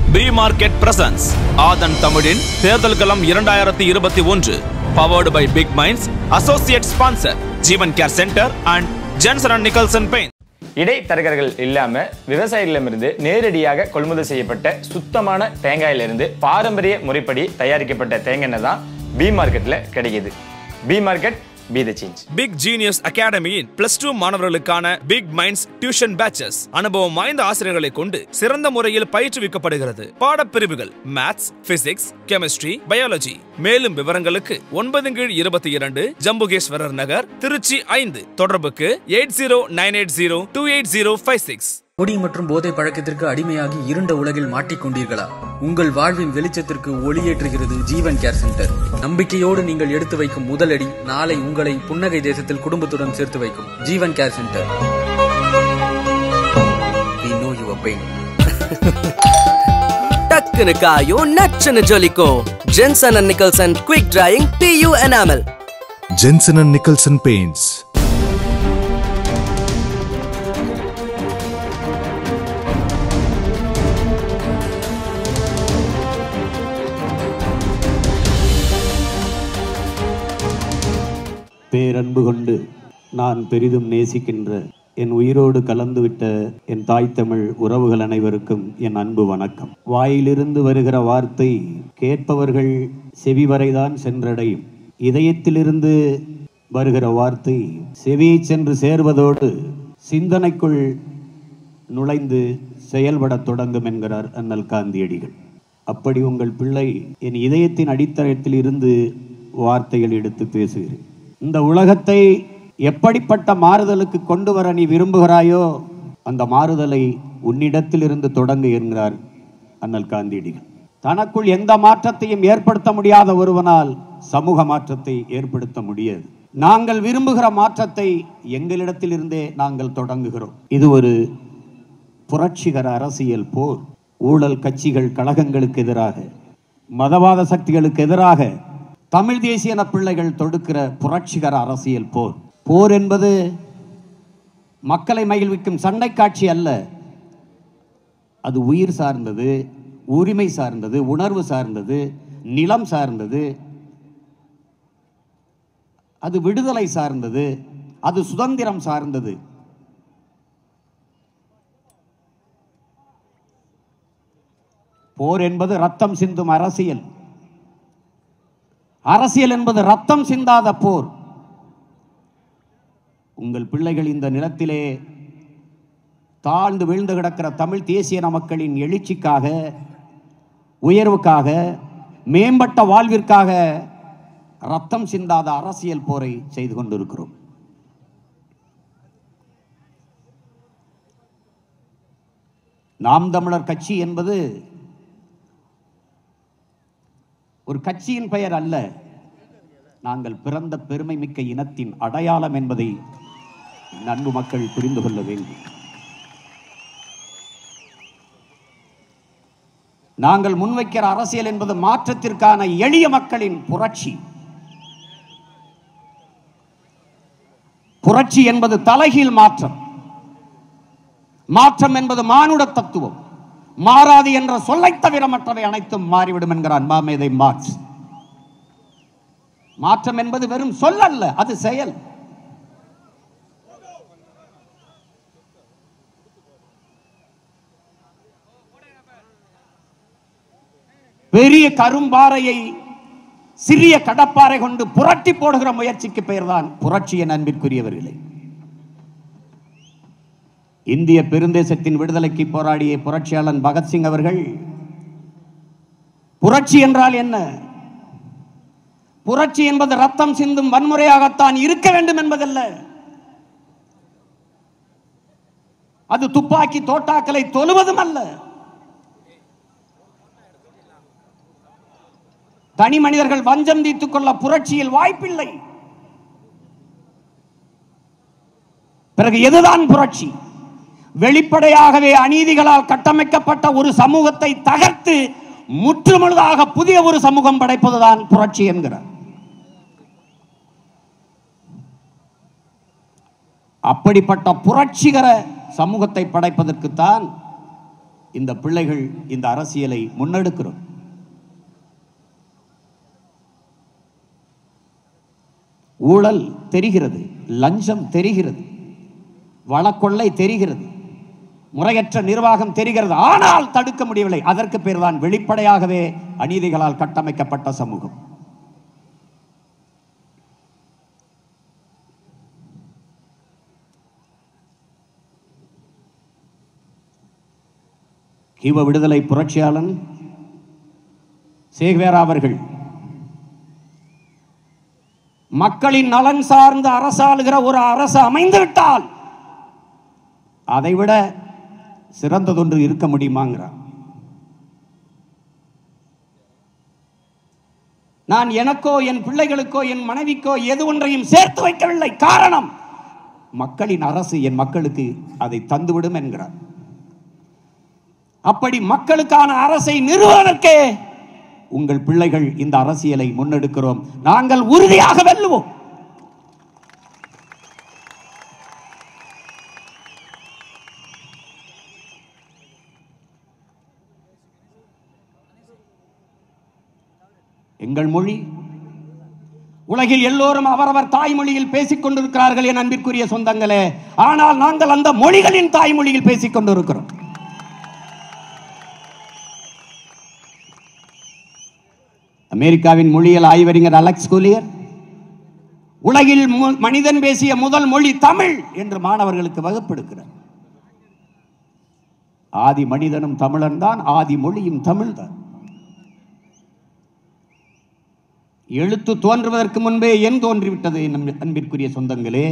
B market presence ஆதன் தமிழின் தேர்தல் களம் இரண்டாயிரத்தி இருபத்தி ஒன்று powered by Big Minds associate sponsor Jeevan care centre and Jenson and Nicholson pain இடைத்தரகர்கள் இல்லாம விவசாயிகளிடமிருந்து நேரடியாக கொள்முதல் செய்யப்பட்ட சுத்தமான தேங்காயிலிருந்து பாரம்பரிய முறைப்படி தயாரிக்கப்பட்ட தேங்காய் எண்ணெய் தான் பி மார்க்கெட்ல கிடைக்குது B market be the change Big Genius அகாடமியின் பிளஸ் டூ மாணவர்களுக்கான பிக் மைண்ட்ஸ் டியூஷன் பேச்சஸ் அனுபவம் வாய்ந்த ஆசிரியர்களை கொண்டு சிறந்த முறையில் பயிற்றுவிக்கப்படுகிறது பாடப்பிரிவுகள் மேத்ஸ் பிசிக்ஸ் கெமிஸ்ட்ரி பயாலஜி மேலும் விவரங்களுக்கு ஒன்பது கீழ் இருபத்தி இரண்டு ஜம்புகேஸ்வரர் நகர் திருச்சி ஐந்து தொடர்புக்கு eight zero nine eight zero two eight zero five six குடி மற்றும் போதை பழக்கத்திற்கு அடிமையாகி இருண்ட உலகில் மாட்டிக்கொண்டீர்களா உங்கள் வாழ்வின் வெளிச்சத்திற்கு ஒளியேற்றுகிறது ஜீவன் கேர் சென்டர் நம்பிக்கையோடு நீங்கள் எடுத்து வைக்கும் முதலடி நாளை உங்களை புன்னகை தேசத்தில் குடும்பத்துடன் சேர்த்து வைக்கும் Jeevan care centre We know your pain. டக்குனு காயும் நச்சுன்னு ஜொலிக்கும் Jenson and Nicholson quick drying PU enamel Jensen and Nicholson Paints. பேரன்பு கொண்டு நான் பெரிதும் நேசிக்கின்ற என் உயிரோடு கலந்துவிட்ட என் தாய் தமிழ் உறவுகள் அனைவருக்கும் என் அன்பு வணக்கம் வாயிலிருந்து வருகிற வார்த்தை கேட்பவர்கள் செவி வரைதான் சென்றடையும் இதயத்திலிருந்து வருகிற வார்த்தை செவியை சென்று சேர்வதோடு சிந்தனைக்குள் நுழைந்து செயல்படத் தொடங்கும் என்கிறார் அண்ணல் காந்தியடிகள் அப்படி உங்கள் பிள்ளை என் இதயத்தின் அடித்தளத்தில் இருந்து வார்த்தைகள் எடுத்து பேசுகிறேன் இந்த உலகத்தை எப்படிப்பட்ட மாறுதலுக்கு கொண்டு வர நீ விரும்புகிறாயோ அந்த மாறுதலை உன்னிடத்தில் இருந்து தொடங்கு என்கிறார் அண்ணல் காந்தியடிகள் தனக்குள் எந்த மாற்றத்தையும் ஏற்படுத்த முடியாத ஒருவனால் சமூக மாற்றத்தை ஏற்படுத்த முடியாது நாங்கள் விரும்புகிற மாற்றத்தை எங்களிடத்தில் இருந்தே நாங்கள் தொடங்குகிறோம் இது ஒரு புரட்சிகர அரசியல் போர் ஊழல் கட்சிகள் கழகங்களுக்கு எதிராக மதவாத சக்திகளுக்கு எதிராக தமிழ் தேசியன பிள்ளைகள் தொடுக்கிற புரட்சிகர அரசியல் போர் போர் என்பது மக்களை மகிழ்விக்கும் சண்டை காட்சி அல்ல அது உயிர் சார்ந்தது உரிமை சார்ந்தது உணர்வு சார்ந்தது நிலம் சார்ந்தது அது விடுதலை சார்ந்தது அது சுதந்திரம் சார்ந்தது போர் என்பது ரத்தம் சிந்தும் அரசியல் அரசியல் என்பது ரத்தம் சிந்தாத போர் உங்கள் பிள்ளைகள் இந்த நிலத்திலே தாழ்ந்து வீழ்ந்து கிடக்கிற தமிழ் தேசிய மக்களின் எழுச்சிக்காக உயர்வுக்காக மேம்பட்ட வாழ்விற்காக ரத்தம் சிந்தாத அரசியல் போரை செய்து கொண்டிருக்கிறோம் நாம் தமிழர் கட்சி என்பது ஒரு கட்சியின் பெயர் அல்ல நாங்கள் பிறந்த பெருமை மிக்க இனத்தின் அடையாளம் என்பதை இந்த அன்பு மக்கள் புரிந்து கொள்ள வேண்டும் நாங்கள் முன்வைக்கிற அரசியல் என்பது மாற்றத்திற்கான எளிய மக்களின் புரட்சி புரட்சி என்பது தலைகீழ் மாற்றம் மாற்றம் என்பது மானுட தத்துவம் மாறாது என்ற சொல்லைத் தவிர மற்றவை அனைத்தும் மாறிவிடும் என்கிறான் மாமேதை மார்க்ஸ் மாற்றம் என்பது வெறும் சொல் அல்ல அது செயல் பெரிய கரும்பாறையை சிறிய கடப்பாறை கொண்டு புரட்டி போடுகிற முயற்சிக்கு பெயர்தான் புரட்சி என் அன்பிற்குரியவர்களே இந்திய பெருந்தேசத்தின் விடுதலைக்கு போராடிய புரட்சியாளன் பகத்சிங் அவர்கள் புரட்சி என்றால் என்ன புரட்சி என்பது ரத்தம் சிந்தும் வன்முறையாகத்தான் இருக்க வேண்டும் என்பதல்ல அது துப்பாக்கி தோட்டாக்களை தொழுவதும் அல்ல தனி மனிதர்கள் வஞ்சம் தீர்த்துக் கொள்ள புரட்சியில் வாய்ப்பில்லை பிறகு எதுதான் புரட்சி வெளிப்படையாகவே அநீதிகளால் கட்டமைக்கப்பட்ட ஒரு சமூகத்தை தகர்த்து முற்றுமுழுதாக புதிய ஒரு சமூகம் படைப்பதுதான் புரட்சி என்கிறார் அப்படிப்பட்ட புரட்சிகர சமூகத்தை படைப்பதற்குத்தான் இந்த பிள்ளைகள் இந்த அரசியலை முன்னெடுக்கிறோம் ஊழல் தெரிகிறது லஞ்சம் தெரிகிறது வழக்கொள்ளை தெரிகிறது முறையற்ற நிர்வாகம் தெரிகிறது ஆனால் தடுக்க முடியவில்லை அதற்கு பேர்தான் வெளிப்படையாகவே அநீதிகளால் கட்டமைக்கப்பட்ட சமூகம் கிவ விடுதலை புரட்சியாளன் சேக்வேரா அவர்கள் மக்களின் நலன் சார்ந்து அரசாளுகிற ஒரு அரசு அமைந்து விட்டால் அதைவிட சிறந்ததொன்று இருக்க முடியுமாங்கிறார் நான் எனக்கோ என் பிள்ளைகளுக்கோ என் மனைவிக்கோ எது ஒன்றையும் சேர்த்து வைக்கவில்லை காரணம் மக்களின் அரசு என் மக்களுக்கு அதை தந்துவிடும் என்கிறார் அப்படி மக்களுக்கான அரசை நிறுவுவதற்கே உங்கள் பிள்ளைகள் இந்த அரசியலை முன்னெடுக்கிறோம் நாங்கள் உறுதியாக வெல்லுவோம் எங்கள் மொழி உலகில் எல்லோரும் அவரவர் தாய்மொழியில் பேசிக் கொண்டிருக்கிறார்கள் என் அன்பிற்குரிய சொந்தங்களே ஆனால் நாங்கள் அந்த மொழிகளின் தாய்மொழியில் பேசிக் கொண்டிருக்கிறோம் அமெரிக்காவின் மொழியியல் ஆய்வறிஞர் அலெக்ஸ் கூலியர் உலகில் மு- மனிதன் பேசிய முதல் மொழி தமிழ் என்று மாணவர்களுக்கு வகுப்பெடுக்கிறார் ஆதி மனிதனும் தமிழன் தான் ஆதி மொழியும் தமிழ் தான் எழுத்து தோன்றுவதற்கு முன்பே என் தோன்றிவிட்டது என் அன்பி- அன்பிற்குரிய சொந்தங்களே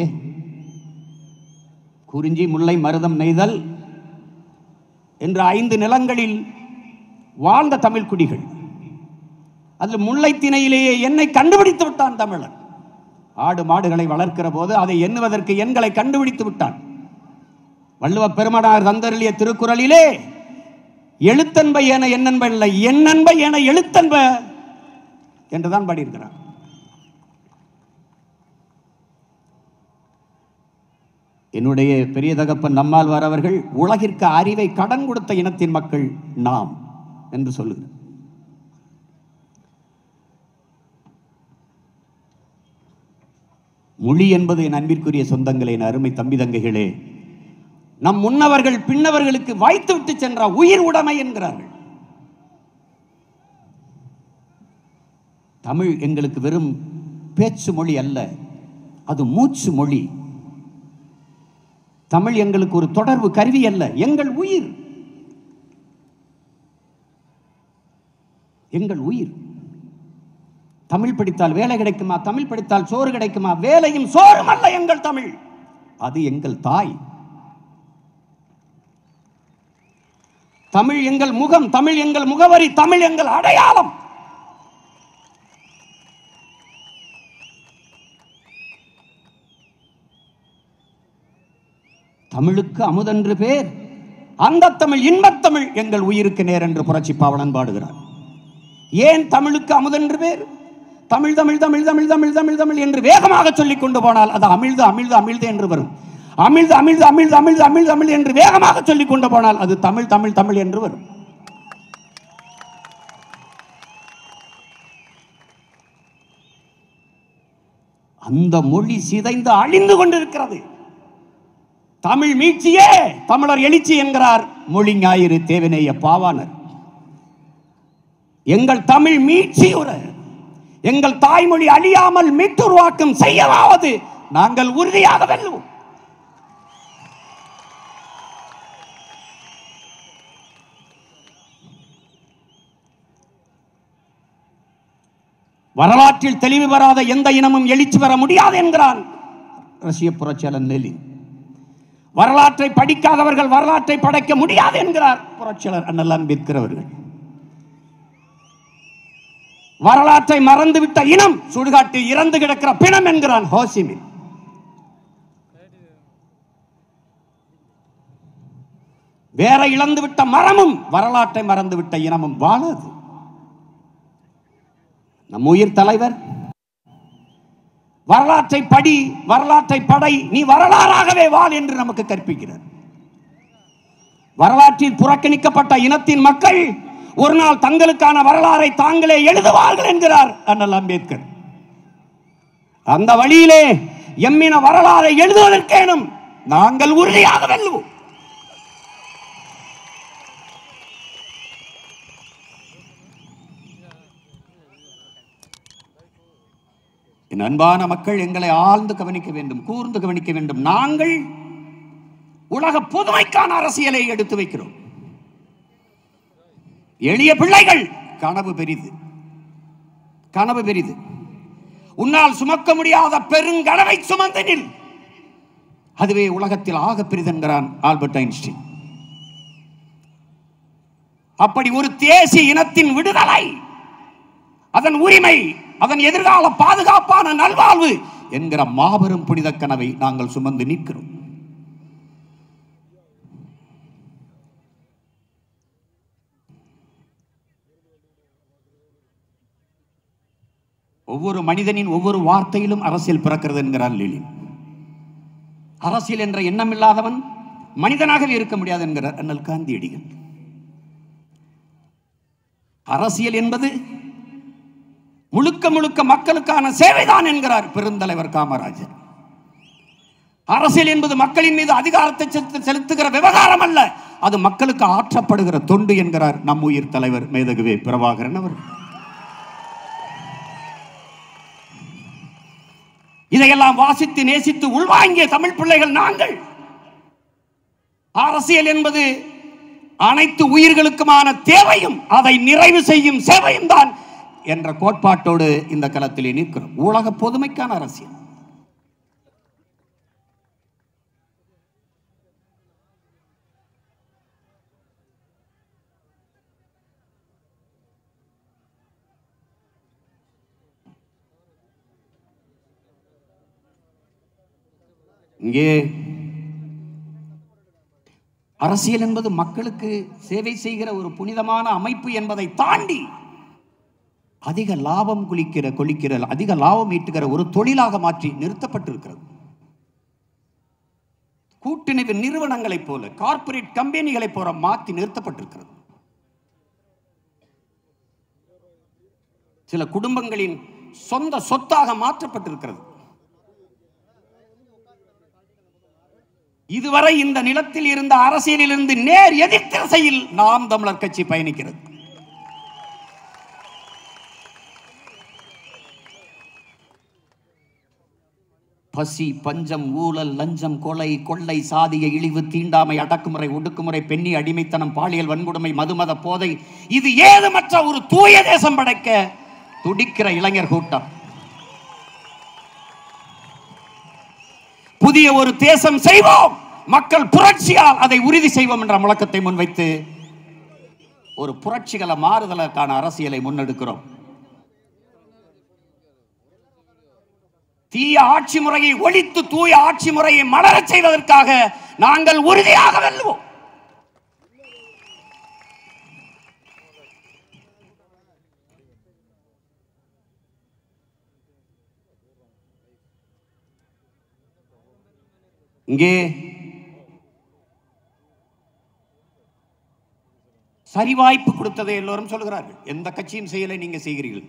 குறிஞ்சி முல்லை மருதம் நெய்தல் என்ற ஐந்து நிலங்களில் வாழ்ந்த தமிழ் குடிகள் அதில் முல்லைத்திணையிலேயே என்னை கண்டுபிடித்து விட்டான் தமிழன் ஆடு மாடுகளை வளர்க்கிற போது அதை எண்ணுவதற்கு எண்களை கண்டுபிடித்து விட்டான் வள்ளுவ பெருமனார் தந்தருளிய திருக்குறளிலே எழுத்தன்ப என எண்ணன்ப இல்லை எண்ணன்ப என எழுத்தன்ப என்றுதான் பாடியிருக்கிறான் என்னுடைய பெரிய தகப்பன் நம்மாழ்வார் அவர்கள் உலகிற்கு அறிவை கடன் கொடுத்த இனத்தின் மக்கள் நாம் என்று சொல்லுகிறார் மொழி என்பது என் அன்பிற்குரிய சொந்தங்களே என் அருமை தம்பி தங்கைகளே நம் முன்னவர்கள் பின்னவர்களுக்கு வாய்த்து விட்டு சென்ற உயிர் உடைமை என்கிறார்கள் தமிழ் எங்களுக்கு வெறும் பேச்சு மொழி அல்ல அது மூச்சு மொழி தமிழ் எங்களுக்கு ஒரு தொடர்பு கருவி அல்ல எங்கள் உயிர் எங்கள் உயிர் தமிழ் படித்தால் வேலை கிடைக்குமா தமிழ் படித்தால் சோறு கிடைக்குமா வேலையும் சோறும் அல்ல எங்கள் தமிழ் அது எங்கள் தாய் தமிழ் எங்கள் முகம் தமிழ் எங்கள் முகவரி தமிழ் எங்கள் அடையாளம் தமிழுக்கு அமுதென்று பேர் அந்த தமிழ் இன்பத்தமிழ் எங்கள் உயிருக்கு நேர் என்று புரட்சி பாவலன் பாடுகிறார் ஏன் தமிழுக்கு அமுதென்று பேர் தமிழ் தமிழ் தமிழ் தமிழ் தமிழ் தமிழ் தமிழ் என்று வேகமாக சொல்லிக் கொண்டு போனால் அது அமிழ்து அமிழ்து அமிழ்து என்று வரும் அமிழ்து அமிழ்து அமிழ்து அமிழ்து அமிழ்து அமிழ் என்று வேகமாக சொல்லிக் கொண்டு போனால் அது தமிழ் தமிழ் தமிழ் என்று வரும் அந்த மொழி சிதைந்து அழிந்து கொண்டிருக்கிறது தமிழ் மீட்சியே தமிழர் எழுச்சி என்கிறார் மொழி ஞாயிறு தேவனேய பாவாணர் எங்கள் தமிழ் மீட்சி உற எங்கள் தாய்மொழி அழியாமல் மீட்டுருவாக்கம் செய்யலாவது நாங்கள் உறுதியாக வெல்லுவோம் வரலாற்றில் தெளிவு பெறாத எந்த இனமும் எழுச்சி பெற முடியாது என்கிறான் ரஷ்ய புரட்சியாளர் லெனின் வரலாற்றை படிக்காதவர்கள் வரலாற்றை படைக்க முடியாது என்கிறார் புரட்சியாளர் அண்ணல் அம்பேத்கர் அவர்கள் வரலாற்றை மறந்துவிட்ட இனம் சுடுகாட்டில் இறந்து கிடக்கிற பிணம் என்கிறான் ஹோசிமின் வேற இழந்துவிட்ட மரமும் வரலாற்றை மறந்துவிட்ட இனமும் வாழாது நம் உயிர் தலைவர் வரலாற்றை படி வரலாற்றை படை நீ வரலாறாகவே வாழ் என்று நமக்கு கற்பிக்கிறார் வரலாற்றில் புறக்கணிக்கப்பட்ட இனத்தின் மக்கள் ஒரு நாள் தங்களுக்கான வரலாறை தாங்களே எழுதுவார்கள் என்கிறார் அண்ணல் அம்பேத்கர் அந்த வழியிலே எம்மின வரலாறை எழுதுவதற்கேனும் நாங்கள் உறுதியாக வெல்லுவோம் என் அன்பான மக்கள் எங்களை ஆழ்ந்து கவனிக்க வேண்டும் கூர்ந்து கவனிக்க வேண்டும் நாங்கள் உலக புதுமைக்கான அரசியலை எடுத்து வைக்கிறோம் எளிய பிள்ளைகள் கனவு பெரிது கனவு பெரிது உன்னால் சுமக்க முடியாத பெருங்கனவை சுமந்தனில் அதுவே உலகத்தில் ஆக பெரிதென்கிறான் ஆல்பர்ட் ஐன்ஸ்டீன் அப்படி ஒரு தேசிய இனத்தின் விடுதலை அதன் உரிமை அதன் எதிர்கால பாதுகாப்பான நல்வாழ்வு என்கிற மாபெரும் புனித கனவை நாங்கள் சுமந்து நிற்கிறோம் ஒவ்வொரு மனிதனின் ஒவ்வொரு வார்த்தையிலும் அரசியல் பிறக்கிறது என்கிறார் லெலின் அரசியல் என்ற எண்ணம் இல்லாதவன் மனிதனாகவே இருக்க முடியாது என்கிறார் அண்ணல் காந்தியடிகள் அரசியல் என்பது முழுக்க முழுக்க மக்களுக்கான சேவைதான் என்கிறார் பெருந்தலைவர் காமராஜர் அரசியல் என்பது மக்களின் மீது அதிகாரத்தை செலுத்து- செலுத்துகிற விவகாரம் அல்ல அது மக்களுக்கு ஆற்றப்படுகிற தொண்டு என்கிறார் நம் உயிர் தலைவர் மேதகுவே பிரபாகரன் அவர் இதையெல்லாம் வாசித்து நேசித்து உள்வாங்கிய தமிழ் பிள்ளைகள் நாங்கள் அரசியல் என்பது அனைத்து உயிர்களுக்குமான தேவையும் அதை நிறைவு செய்யும் சேவையும் தான் என்ற கோட்பாட்டோடு இந்த களத்திலே நிற்கிறோம் உலக பொதுமைக்கான அரசியல் இங்கே அரசியல் என்பது மக்களுக்கு சேவை செய்கிற ஒரு புனிதமான அமைப்பு என்பதை தாண்டி அதிக லாபம் குளிக்கிற கொளிக்கிற அதிக லாபம் ஈட்டுகிற ஒரு தொழிலாக மாற்றி நிறுத்தப்பட்டிருக்கிறது கூட்டுறவு நிறுவனங்களைப் போல கார்ப்பரேட் கம்பெனிகளைப் போல மாற்றி நிறுத்தப்பட்டிருக்கிறது சில குடும்பங்களின் சொந்த சொத்தாக மாற்றப்பட்டிருக்கிறது இதுவரை இந்த நிலத்தில் இருந்த அரசியலிலிருந்து நேர் எதிர் திசையில் நாம் தமிழர் கட்சி பயணிக்கிறது பசி பஞ்சம் ஊழல் லஞ்சம் கொலை கொள்ளை சாதிய இழிவு தீண்டாமை அடக்குமுறை ஒடுக்குமுறை பெண்ணி அடிமைத்தனம் பாலியல் வன்கொடுமை மதுமத போதை இது ஏதுமற்ற ஒரு தூய தேசம் படைக்க துடிக்கிற இளைஞர் கூட்டம் புதிய ஒரு தேசம் செய்வோம் மக்கள் புரட்சியால் அதை உறுதி செய்வோம் என்ற முழக்கத்தை முன்வைத்து ஒரு புரட்சிகர மாறுதலுக்கான அரசியலை முன்னெடுக்கிறோம் தீய ஆட்சி முறையை ஒழித்து தூய ஆட்சி முறையை மலரச் செய்வதற்காக நாங்கள் உறுதியாக வெல்லுவோம் இங்கே சரி வாய்ப்பு கொடுத்ததை எல்லோரும் சொல்கிறார்கள் எந்த கட்சியும் செய்யலை நீங்க செய்கிறீர்கள்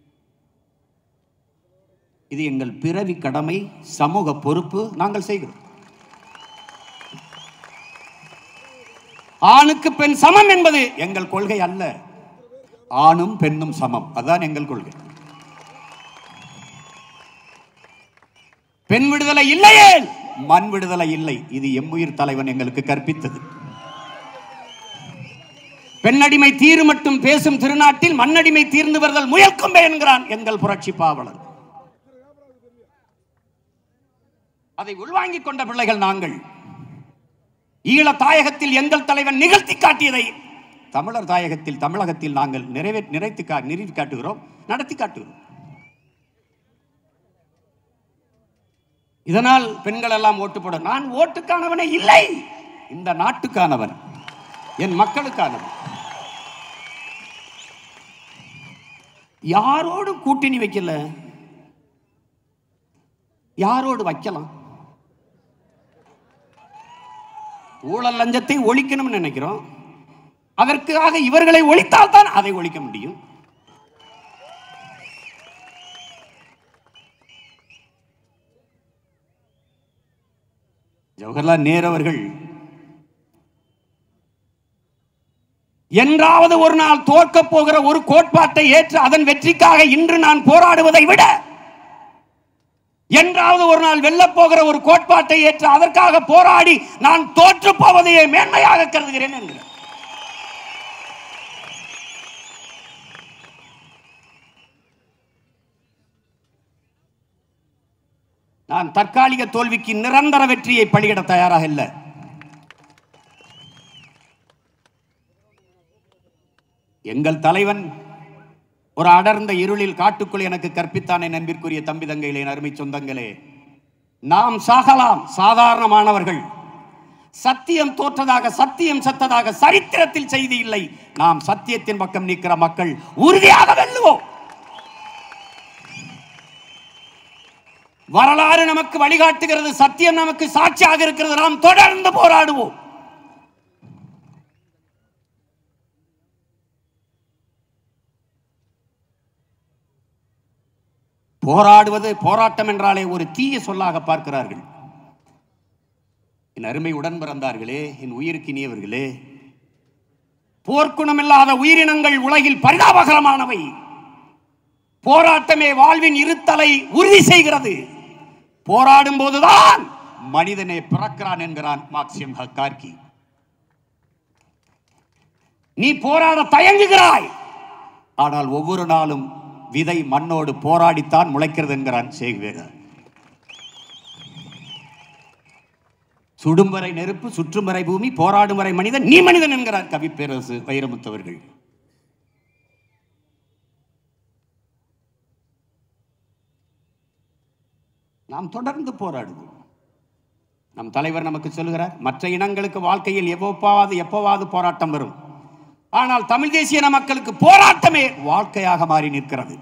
இது எங்கள் பிறவி கடமை சமூக பொறுப்பு நாங்கள் செய்கிறோம் ஆணுக்கு பெண் சமம் என்பது எங்கள் கொள்கை அல்ல ஆணும் பெண்ணும் சமம் அதுதான் எங்கள் கொள்கை பெண் விடுதலை இல்லையே மண் விடுதலை இல்லை இது எம்முயிர் தலைவன் எங்களுக்கு கற்பித்தது பெண்ணடிமை தீரு மட்டும் பேசும் திருநாட்டில் மண்ணடிமை தீர்ந்து வருதல் முயற்கும் என்கிறான் எங்கள் புரட்சி பாவலர் அதை உள்வாங்கிக் கொண்ட பிள்ளைகள் நாங்கள் ஈழ தாயகத்தில் எங்கள் தலைவன் நிகழ்த்தி காட்டியதை தமிழர் தாயகத்தில் தமிழகத்தில் நாங்கள் நிறைவே நிறைத்து கா நிறுத்தி காட்டுகிறோம் நடத்தி காட்டுகிறோம் இதனால் பெண்கள் எல்லாம் ஓட்டு போட நான் ஓட்டுக்கானவனே இல்லை இந்த நாட்டுக்கானவன் என் மக்களுக்கானவன் யாரோடு கூட்டணி வைக்கல யாரோடு வைக்கலாம் ஊழல் லஞ்சத்தை ஒழிக்கணும்னு நினைக்கிறோம் அதற்காக இவர்களை ஒழித்தால் தான் அதை ஒழிக்க முடியும் ஜவஹர்லால் நேரு அவர்கள் என்றாவது ஒரு நாள் தோற்க போகிற ஒரு கோட்பாட்டை ஏற்று அதன் வெற்றிக்காக இன்று நான் போராடுவதை விட என்றாவது ஒரு நாள் வெல்லப் போகிற ஒரு கோட்பாட்டை ஏற்று அதற்காக போராடி நான் தோற்று போவதையே மேன்மையாக கருதுகிறேன் என்கிறார் நான் தற்காலிக தோல்விக்கு நிரந்தர வெற்றியை பலியிட தயாராக இல்லை எங்கள் தலைவன் ஒரு அடர்ந்த இருளில் காட்டுக்குள் எனக்கு கற்பித்தானே நண்பிற்குரிய தம்பி தங்கைகளே என் அருமை சொந்தங்களே நாம் சாகலாம் சாதாரணமானவர்கள் சத்தியம் தோற்றதாக சத்தியம் செத்ததாக சரித்திரத்தில் செய்தி இல்லை நாம் சத்தியத்தின் பக்கம் நிற்கிற மக்கள் உறுதியாக வெல்லுவோம் வரலாறு நமக்கு வழிகாட்டுகிறது சத்தியம் நமக்கு சாட்சியாக இருக்கிறது நாம் தொடர்ந்து போராடுவோம் போராடுவது போராட்டம் என்றாலே ஒரு தீய சொல்லாக பார்க்கிறார்கள் என் அருமை உடன் பிறந்தார்களே என் உயிருக்கினியவர்களே போர்க்குணமில்லாத உயிரினங்கள் உலகில் பரிதாபகரமானவை போராட்டமே வாழ்வின் இருத்தலை உறுதி செய்கிறது போராடும் போதுதான் மனிதனே பிறக்கிறான் என்கிறான் மார்க்சியம் கார்கி நீ போராட தயங்குகிறாய் ஆனால் ஒவ்வொரு நாளும் விதை மண்ணோடு போராடித்தான் முளைக்கிறது என்கிறான் சேகுவேரர் சுடும் வரை நெருப்பு சுற்றும் வரை பூமி போராடும் வரை மனிதன் நீ மனிதன் என்கிறார் கவி பேரரசு வைரமுத்தவர்கள் நாம் தொடர்ந்து போராடுவோம் நம் தலைவர் நமக்கு சொல்லுகிறார் மற்ற இனங்களுக்கு வாழ்க்கையில் எப்போவாவது எப்போவாவது போராட்டம் வரும் ஆனால் தமிழ் தேசிய இன மக்களுக்கு போராட்டமே வாழ்க்கையாக மாறி நிற்கிறது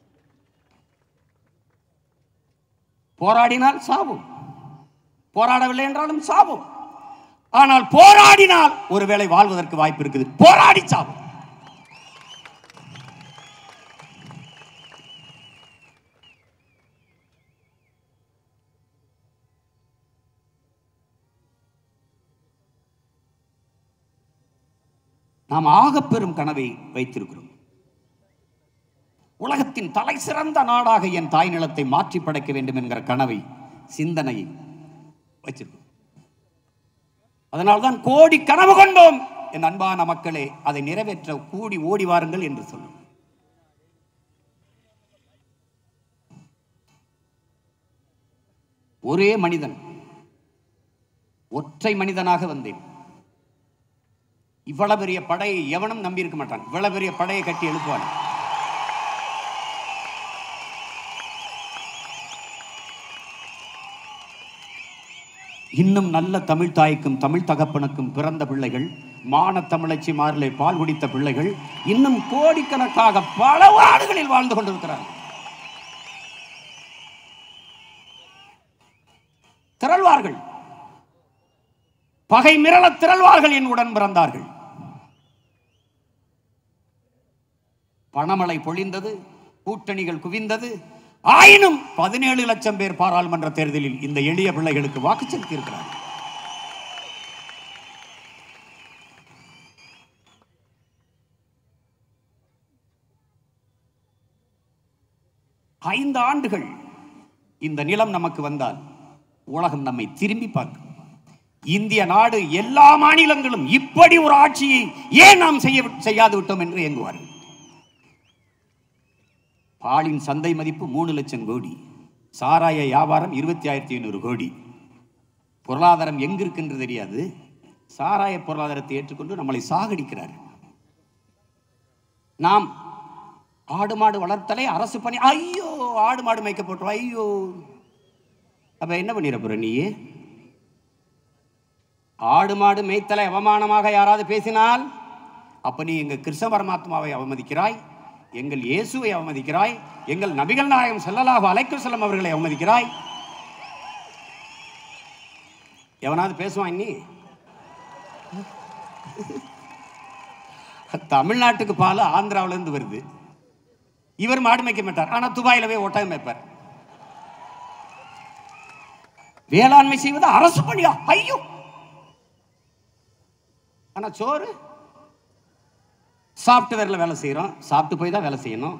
போராடினால் சாவும் போராடவில்லை என்றாலும் சாவும் ஆனால் போராடினால் ஒருவேளை வாழ்வதற்கு வாய்ப்பு இருக்குது போராடி சாவும் நாம் ஆகப்பெரும் கனவை வைத்திருக்கிறோம் உலகத்தின் தலை சிறந்த நாடாக என் தாய் நிலத்தை மாற்றி படைக்க வேண்டும் என்கிற கனவை சிந்தனையை வச்சிருக்கோம் அதனால்தான் கோடி கனவு கொண்டோம் என் அன்பான மக்களே அதை நிறைவேற்ற கூடி ஓடி வாருங்கள் என்று சொல்லும் ஒரே மனிதன் ஒற்றை மனிதனாக வந்தேன் இவ்வளவு பெரிய படையை எவனும் நம்பி இருக்க மாட்டான் இவ்வளவு பெரிய படையை கட்டி எழுப்புவான் இன்னும் நல்ல தமிழ் தாய்க்கும் தமிழ் தகப்பனுக்கும் பிறந்த பிள்ளைகள் மான தமிழச்சி மாறிலே பால் குடித்த பிள்ளைகள் இன்னும் கோடிக்கணக்காக பல நாடுகளில் வாழ்ந்து கொண்டிருக்கிறார்கள் திரள்வார்கள் பகை மிரள திரள்வார்கள் என் உடன் பிறந்தார்கள் பணமழை பொழிந்தது கூட்டணிகள் குவிந்தது ஆயினும் பதினேழு லட்சம் பேர் பாராளுமன்ற தேர்தலில் இந்த எளிய பிள்ளைகளுக்கு வாக்கு செலுத்தியிருக்கிறார்கள் ஐந்து ஆண்டுகள் இந்த நிலம் நமக்கு வந்தால் உலகம் நம்மை திரும்பி பார்க்கும் இந்திய நாடு எல்லா மாநிலங்களும் இப்படி ஒரு ஆட்சியை ஏன் நாம் செய்ய செய்யாது விட்டோம் என்று இயங்குவார்கள் பாலின் சந்தை மதிப்பு மூணு லட்சம் கோடி சாராய வியாபாரம் இருபத்தி ஆயிரத்தி ஐநூறு கோடி பொருளாதாரம் எங்க இருக்குன்று தெரியாது சாராய பொருளாதாரத்தை ஏற்றுக்கொண்டு நம்மளை சாகடிக்கிறார் நாம் ஆடு மாடு வளர்த்தலை அரசு பணி ஐயோ ஆடு மாடு மேய்க்க போட்டோம் ஐயோ அப்ப என்ன பண்ணிட போற நீ ஆடு மாடு மேய்த்தலை அவமானமாக யாராவது பேசினால் அப்ப நீ எங்க கிருஷ்ண பரமாத்மாவை அவமதிக்கிறாய் எங்கள் இயேசுவை அவமதிக்கிறாய் எங்கள் நபிகள் நாயகம் செல்லலாக அலைக்கும் செல்லம் அவர்களை அவமதிக்கிறாய் எவனாவது பேசுவான் நீ தமிழ்நாட்டுக்கு பால் ஆந்திராவுல இருந்து வருது இவர் மாடு மேய்க்க மாட்டார் ஆனா துபாயில போய் ஒட்டகம் மேய்ப்பார் வேளாண்மை செய்வது அரசு பணியா ஐயோ ஆனா சோறு சாஃப்ட்வேர்ல வேலை செய்யறோம் சாப்பிட்டு போய் தான் வேலை செய்யணும்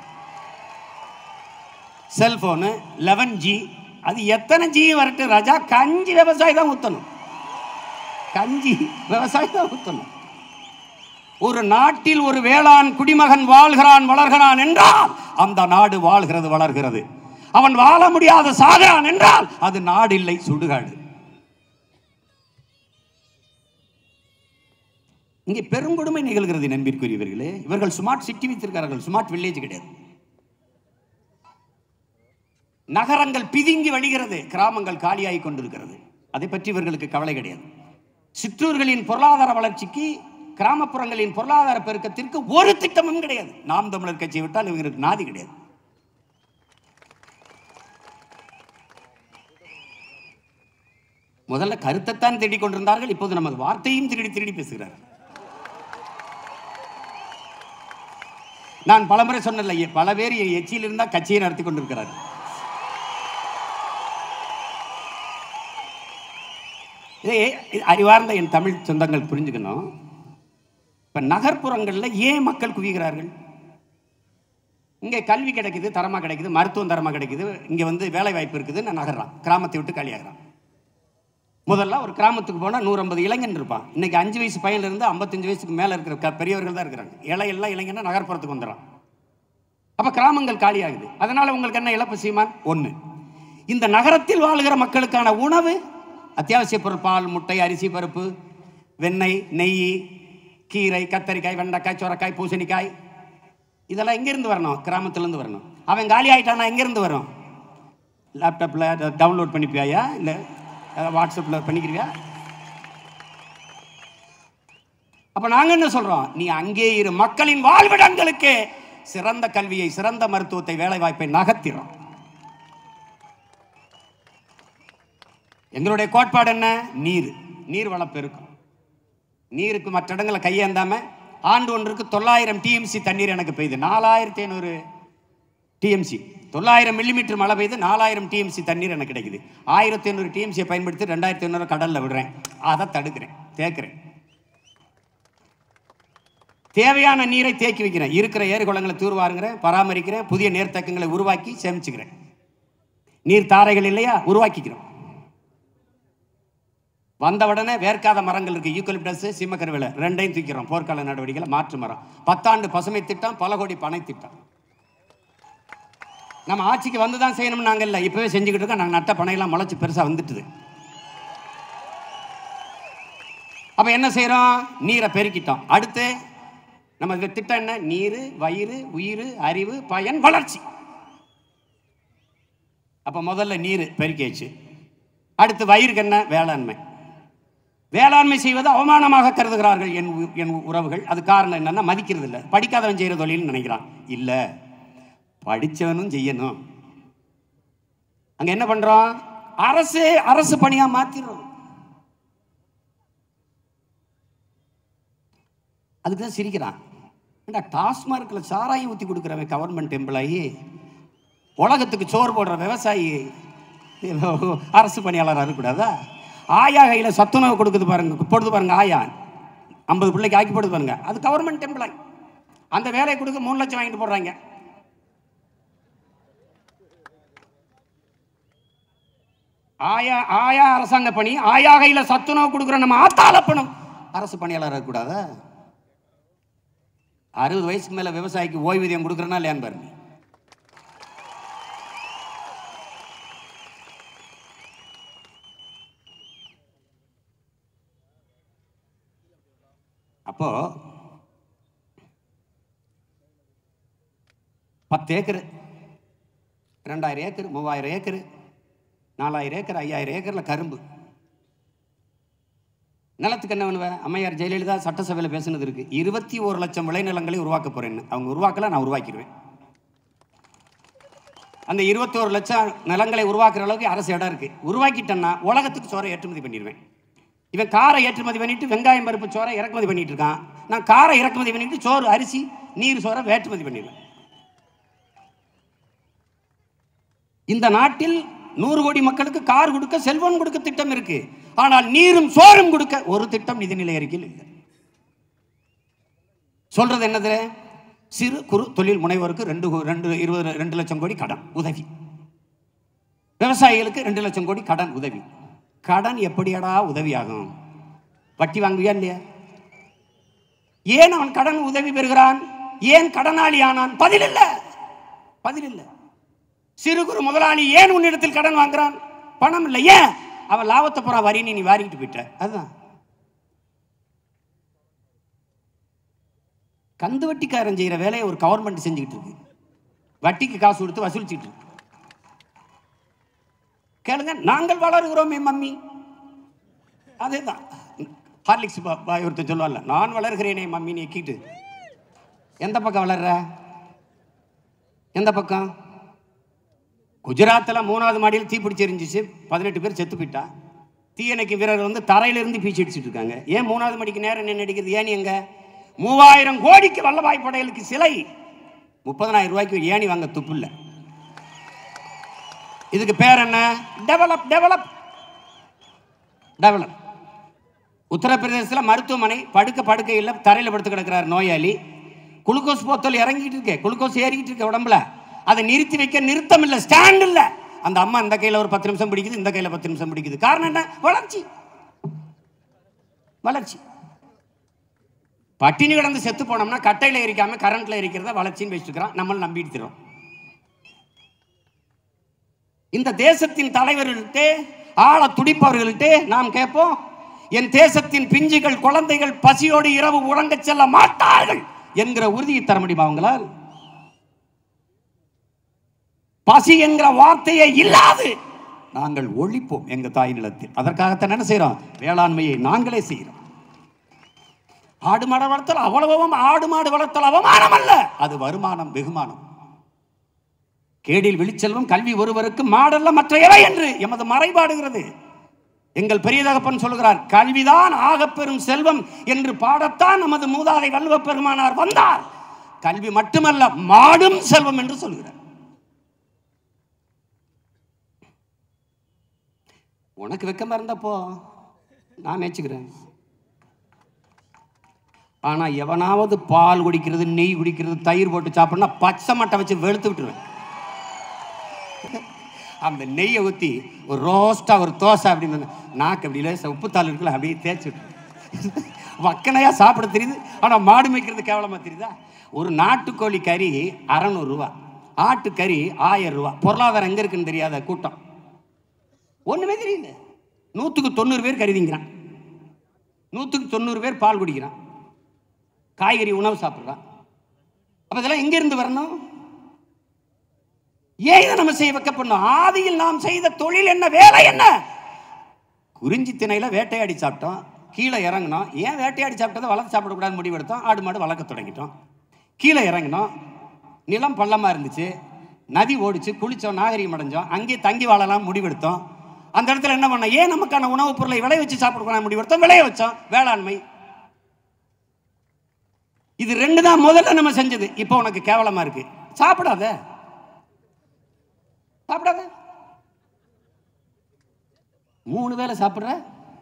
செல்போனு லெவன் ஜி அது எத்தனை ஜி வரட்டும் ராஜா கஞ்சி விவசாயி தான் ஊத்தணும் கஞ்சி விவசாயி தான் ஊத்தணும் ஒரு நாட்டில் ஒரு வேளாண் குடிமகன் வாழ்கிறான் வளர்கிறான் என்றால் அந்த நாடு வாழ்கிறது வளர்கிறது அவன் வாழ முடியாத சாகிறான் என்றால் அது நாடு இல்லை சுடுகாடு இங்கே பெருங்கொடுமை நிகழ்கிறது நம்பிற்குரியவர்களே இவர்கள் ஸ்மார்ட் சிட்டி வைத்திருக்கிறார்கள் ஸ்மார்ட் வில்லேஜ் கிடையாது நகரங்கள் பிதுங்கி வழிகிறது கிராமங்கள் காலியாகி கொண்டிருக்கிறது அதை பற்றி இவர்களுக்கு கவலை கிடையாது சிற்றூர்களின் பொருளாதார வளர்ச்சிக்கு கிராமப்புறங்களின் பொருளாதார பெருக்கத்திற்கு ஒரு திட்டமும் கிடையாது நாம் தமிழர் கட்சியை விட்டால் இவங்களுக்கு நாதி கிடையாது முதல்ல கருத்தைத்தான் தேடிக் கொண்டிருந்தார்கள் இப்போது நமது வார்த்தையும் திருடி திருடி பேசுகிறார்கள் நான் பலமுறை சொன்னல பல பேர் என் எச்சியில் இருந்தா கட்சியை நடத்தி கொண்டிருக்கிறார்கள் இதை இது அறிவார்ந்த என் தமிழ் சொந்தங்கள் புரிஞ்சுக்கணும் இப்ப நகர்ப்புறங்களில் ஏன் மக்கள் குவிகிறார்கள் இங்கே கல்வி கிடைக்குது தரமாக கிடைக்குது மருத்துவம் தரமாக கிடைக்குது இங்கே வந்து வேலை வாய்ப்பு இருக்குது நான் நகர்றான் கிராமத்தை விட்டு காலியாகிறான் முதல்ல ஒரு கிராமத்துக்கு போனால் நூற்றம்பது இளைஞன் இருப்பான் இன்னைக்கு அஞ்சு வயசு பையன்ல இருந்து ஐம்பத்தஞ்சு வயசுக்கு மேலே இருக்கிற க- பெரியவர்கள் தான் இருக்கிறாங்க இளையெல்லாம் இளைஞனா நகர்ப்புறத்துக்கு வந்துடுறான் அப்போ கிராமங்கள் காலியாகுது அதனால உங்களுக்கு என்ன இழப்பு சீமான் ஒன்று இந்த நகரத்தில் வாழ்கிற மக்களுக்கான உணவு அத்தியாவசிய பொருள் பால் முட்டை அரிசி பருப்பு வெண்ணெய் நெய் கீரை கத்தரிக்காய் வெண்டைக்காய் சொரக்காய் பூசணிக்காய் இதெல்லாம் எங்கேருந்து வரணும் கிராமத்துலேருந்து வரணும் அவன் காலி ஆயிட்டானா எங்கேருந்து வரும் லேப்டாப்பில் டவுன்லோட் பண்ணிப்பியாயா இல்லை வாட்ஸ்அப்பில் பண்ணிக்கிறியா அப்ப நாங்க என்ன சொல்றோம் நீ அங்கே இரு மக்களின் வாழ்விடங்களுக்கு சிறந்த கல்வியை சிறந்த மருத்துவத்தை வேலை வாய்ப்பை நகர்த்திடும் எங்களுடைய கோட்பாடு என்ன நீர் நீர் வளம் பெருக்கும் நீருக்கு மற்ற இடங்களை கையேந்தாம ஆண்டு ஒன்றுக்கு தொள்ளாயிரம் டிஎம்சி தண்ணீர் எனக்கு பெய்யுது நாலாயிரத்தி ஐநூறு டிஎம்சி தொள்ளாயிரம் மில்லிமீட்டர் மழை பெய்து நாலாயிரம் டிஎம்சி தண்ணீர் எனக்கு கிடைக்குது ஆயிரத்தி ஐநூறு டிஎம்சியை பயன்படுத்தி ரெண்டாயிரத்தி ஐநூறு கடலில் விடுறேன் அதை தடுக்கிறேன் தேக்கிறேன் தேவையான நீரை தேக்கி வைக்கிறேன் இருக்கிற ஏரி குளங்களை தூர்வாருங்கிறேன் பராமரிக்கிறேன் புதிய நீர்த்தக்கங்களை உருவாக்கி சேமிச்சுக்கிறேன் நீர் தாரைகள் இல்லையா உருவாக்கிக்கிறோம் வந்த உடனே வேர்க்காத மரங்கள் இருக்கு யூக்கலிப்டஸ் சிம்மக்கருவேல ரெண்டையும் தூக்கிறோம் போர்க்கால நடவடிக்கைகளை மாற்று மரம் பத்தாண்டு பசுமை திட்டம் பல கோடி பனை திட்டம் நம்ம ஆட்சிக்கு வந்து தான் செய்யணும் நாங்கள் இல்லை இப்பவே செஞ்சுக்கிட்டு இருக்கோம் நாங்கள் நட்ட பனையெல்லாம் முளைச்சு பெருசாக வந்துட்டுது அப்போ என்ன செய்கிறோம் நீரை பெருக்கிட்டோம் அடுத்து நம்ம இந்த திட்டம் என்ன நீர் வயிறு உயிர் அறிவு பயன் வளர்ச்சி அப்போ முதல்ல நீர் பெருக்கியாச்சு அடுத்து வயிறுக்கு என்ன வேளாண்மை வேளாண்மை செய்வது அவமானமாக கருதுகிறார்கள் என் உ- என் உறவுகள் அது காரணம் என்னன்னா மதிக்கிறது இல்லை படிக்காதவன் செய்கிற தொழில்னு நினைக்கிறான் இல்லை படிச்சவனும் செய்யணும் அங்க என்ன பண்றோம் அரசு அரசு பணியா மாத்திடுறோம் அதுக்கு தான் சிரிக்கிறான் ஏண்டா டாஸ்மார்க்கில் சாராயம் ஊற்றி கொடுக்குறவன் கவர்மெண்ட் எம்ப்ளாயி உலகத்துக்கு சோறு போடுற விவசாயி அரசு பணியாளராக இருக்கக்கூடாதா ஆயா கையில் சத்துணவு கொடுக்குது பாருங்க போடுது பாருங்க ஆயா ஐம்பது பிள்ளைக்கு ஆக்கி போடுது பாருங்க அது கவர்மெண்ட் எம்ப்ளாய் அந்த வேலையை கொடுக்க மூணு லட்சம் வாங்கிட்டு போடுறாங்க ஆயா ஆயா அரசாங்க பணி ஆயா கையில் சத்துணவு கொடுக்குற நம்ம ஆத்தால பணம் அரசு பணியாளராக இருக்கக்கூடாதா அறுபது வயசுக்கு மேல விவசாயிக்கு ஓய்வூதியம் கொடுக்குறனா இல்லையான்னு பாருங்க அப்போ பத்து ஏக்கர் ரெண்டாயிரம் ஏக்கர் மூவாயிரம் ஏக்கர் நாலாயிரம் ஏக்கர் ஐயாயிரம் ஏக்கரில் கரும்பு நிலத்துக்கு என்ன பண்ணுவேன் அம்மையார் ஜெயலலிதா சட்டசபையில் பேசுனது இருக்கு இருபத்தி ஒரு லட்சம் விளைநிலங்களை உருவாக்க போறேன்னு அவங்க உருவாக்கல நான் உருவாக்கிடுவேன் அந்த இருபத்தோரு லட்சம் நிலங்களை உருவாக்குற அளவுக்கு அரசு இடம் இருக்கு உருவாக்கிட்டேன்னா உலகத்துக்கு சோறை ஏற்றுமதி பண்ணிடுவேன் இவன் காரை ஏற்றுமதி பண்ணிட்டு வெங்காயம் பருப்பு சோறை இறக்குமதி பண்ணிட்டு இருக்கான் நான் காரை இறக்குமதி பண்ணிட்டு சோறு அரிசி நீர் சோறை ஏற்றுமதி பண்ணிடுவேன் இந்த நாட்டில் நூறு கோடி மக்களுக்கு கார் கொடுக்க செல்வம் கொடுக்க திட்டம் இருக்கு ஆனால் நீரும் சோறும் கொடுக்க ஒரு திட்டம் நிதிநிலை அறிக்கையில் இல்லை சொல்றது என்னது சிறு குறு தொழில் முனைவோருக்கு ரெண்டு கோ- ரெண்டு இருபது ரெண்டு லட்சம் கோடி கடன் உதவி விவசாயிகளுக்கு ரெண்டு லட்சம் கோடி கடன் உதவி கடன் எப்படியடா உதவியாகும் வட்டி வாங்குவியா இல்லையா ஏன் அவன் கடன் உதவி பெறுகிறான் ஏன் கடனாளி ஆனான் பதில் இல்ல பதில் இல்ல சிறு குறு முதலாளி ஏன் உன்னிடத்தில் கடன் வாங்குறான் பணம் இல்லை ஏன் அவன் லாபத்தை போறா வரின்னு நீ வாரிக்கிட்டு போயிட்ட அதுதான் கந்து வட்டிக்காரன் செய்யற வேலையை ஒரு கவர்மெண்ட் செஞ்சுக்கிட்டு இருக்கு வட்டிக்கு காசு கொடுத்து வசூலிச்சுட்டு இருக்கு கேளுங்க நாங்கள் வளருகிறோம் என் மம்மி அதேதான் ஹார்லிக்ஸ் பா- பாய் ஒருத்தன் சொல்லுவான்ல நான் வளர்கிறேனே மம்மி நீக்கிட்டு எந்த பக்கம் வளர்ற எந்த பக்கம் குஜராத்தில் மூணாவது மாடியில் தீ பிடிச்சி எரிஞ்சிச்சு பதினெட்டு பேர் செத்து போயிட்டா தீயணைக்கு வீரர் வந்து தரையிலிருந்து பீச்சு அடிச்சிட்டு இருக்காங்க ஏன் மூணாவது மணிக்கு நேரம் நின்று அடிக்கிறது ஏன் எங்க மூவாயிரம் கோடிக்கு வல்லபாய் படையலுக்கு சிலை முப்பதனாயிரம் ரூபாய்க்கு ஏணி வாங்க துப்பு இல்லை இதுக்கு பேர் என்ன டெவலப் டெவலப் டெவலப் உத்தரப்பிரதேசத்தில் மருத்துவமனை படுக்க படுக்கை இல்லை தரையில் படுத்து கிடக்கிறார் நோயாளி குளுக்கோஸ் போத்தல் இறங்கிட்டு இருக்கு குளுக்கோஸ் ஏறிக்கிட்டு இருக்கு உடம்புல அதை நிறுத்தி வைக்க நிறுத்தம் இல்லை ஸ்டாண்ட் இல்லை அந்த அம்மா இந்த கையில் ஒரு பத்து நிமிஷம் பிடிக்குது இந்த கையில் பத்து நிமிஷம் பிடிக்குது காரணம் என்ன வளர்ச்சி வளர்ச்சி பட்டினி கிடந்து செத்து போனோம்னா கட்டையில் எரிக்காம கரண்ட்ல எரிக்கிறத வளர்ச்சின்னு வச்சுக்கிறோம் நம்மள நம்பிட்டு இருக்கிறோம் இந்த தேசத்தின் தலைவர்கள்ட்டே ஆள துடிப்பவர்கள்ட்டே நாம் கேட்போம் என் தேசத்தின் பிஞ்சுகள் குழந்தைகள் பசியோடு இரவு உறங்கச் செல்ல மாட்டார்கள் என்கிற உறுதியை தர முடியுமா அவங்களால் பசி என்கிற வார்த்தையே இல்லாது நாங்கள் ஒழிப்போம் எங்க தாய் நிலத்தில் அதற்காகத்தான் என்ன செய்றோம் வேளாண்மையை நாங்களே செய்கிறோம் ஆடு மாடு வளர்த்தல் அவ்வளவும் ஆடு மாடு வளர்த்தல் அவமானம் அல்ல அது வருமானம் வெகுமானம் கேடில் விழிச்செல்வம் கல்வி ஒருவருக்கு மாடல்ல மற்ற எவை என்று எமது மறைபாடுகிறது எங்கள் பெரிய தகப்பன் சொல்கிறார் கல்விதான் ஆகப்பெரும் செல்வம் என்று பாடத்தான் நமது மூதாதை வல்லுவ பெருமானார் வந்தார் கல்வி மட்டுமல்ல மாடும் செல்வம் என்று சொல்கிறார் உனக்கு வெக்கமா இருந்தப்போ நான் மேய்ச்சிக்கிறேன் ஆனா எவனாவது பால் குடிக்கிறது நெய் குடிக்கிறது தயிர் போட்டு சாப்பிடனா பச்சை மட்டை வச்சு வெளுத்து விட்டுருவேன் அந்த நெய்யை ஊற்றி ஒரு ரோஸ்டா ஒரு தோசை அப்படின்னு நாக்கு அப்படி லேசா உப்புத்தாள் இருக்குல்ல அப்படியே தேய்ச்சி விட்டு வக்கனையாக சாப்பிட தெரியுது ஆனால் மாடு மேய்க்கிறது கேவலமாக தெரியுதா ஒரு நாட்டுக்கோழி கறி அறநூறுரூவா ஆட்டுக்கறி ஆயிரம் ரூபா பொருளாதாரம் எங்கே இருக்குன்னு தெரியாத கூட்டம் ஒன்றுமே தெரியல நூற்றுக்கு தொண்ணூறு பேர் கறி திங்கிறான் நூற்றுக்கு தொண்ணூறு பேர் பால் குடிக்கிறான் காய்கறி உணவு சாப்பிட்றான் அப்போ இதெல்லாம் எங்கேருந்து வரணும் ஏன் இதை நம்ம செய்ய வைக்கப்படணும் ஆதியில் நாம் செய்த தொழில் என்ன வேலை என்ன குறிஞ்சி திணையில வேட்டையாடி சாப்பிட்டோம் கீழே இறங்கினோம் ஏன் வேட்டையாடி சாப்பிட்டதை வளர்த்து சாப்பிடக்கூடாது முடிவெடுத்தோம் ஆடு மாடு வளர்க்க தொடங்கிட்டோம் கீழே இறங்கினோம் நிலம் பள்ளமாக இருந்துச்சு நதி ஓடிச்சு குளிச்சோம் நாகரிகம் அடைஞ்சோம் அங்கேயே தங்கி வாழலாம் முடிவெடுத்தோம் அந்த இடத்துல என்ன பண்ணோம் ஏன் நமக்கான உணவுப் பொருளை விளைய வச்சு சாப்பிடக்கூடாது முடிவெடுத்தோம் விளைய வச்சோம் வேளாண்மை இது ரெண்டு தான் முதல்ல நம்ம செஞ்சது இப்போ உனக்கு கேவலமா இருக்கு சாப்பிடாத சாப்பிடாத மூணு வேளை சாப்பிடுற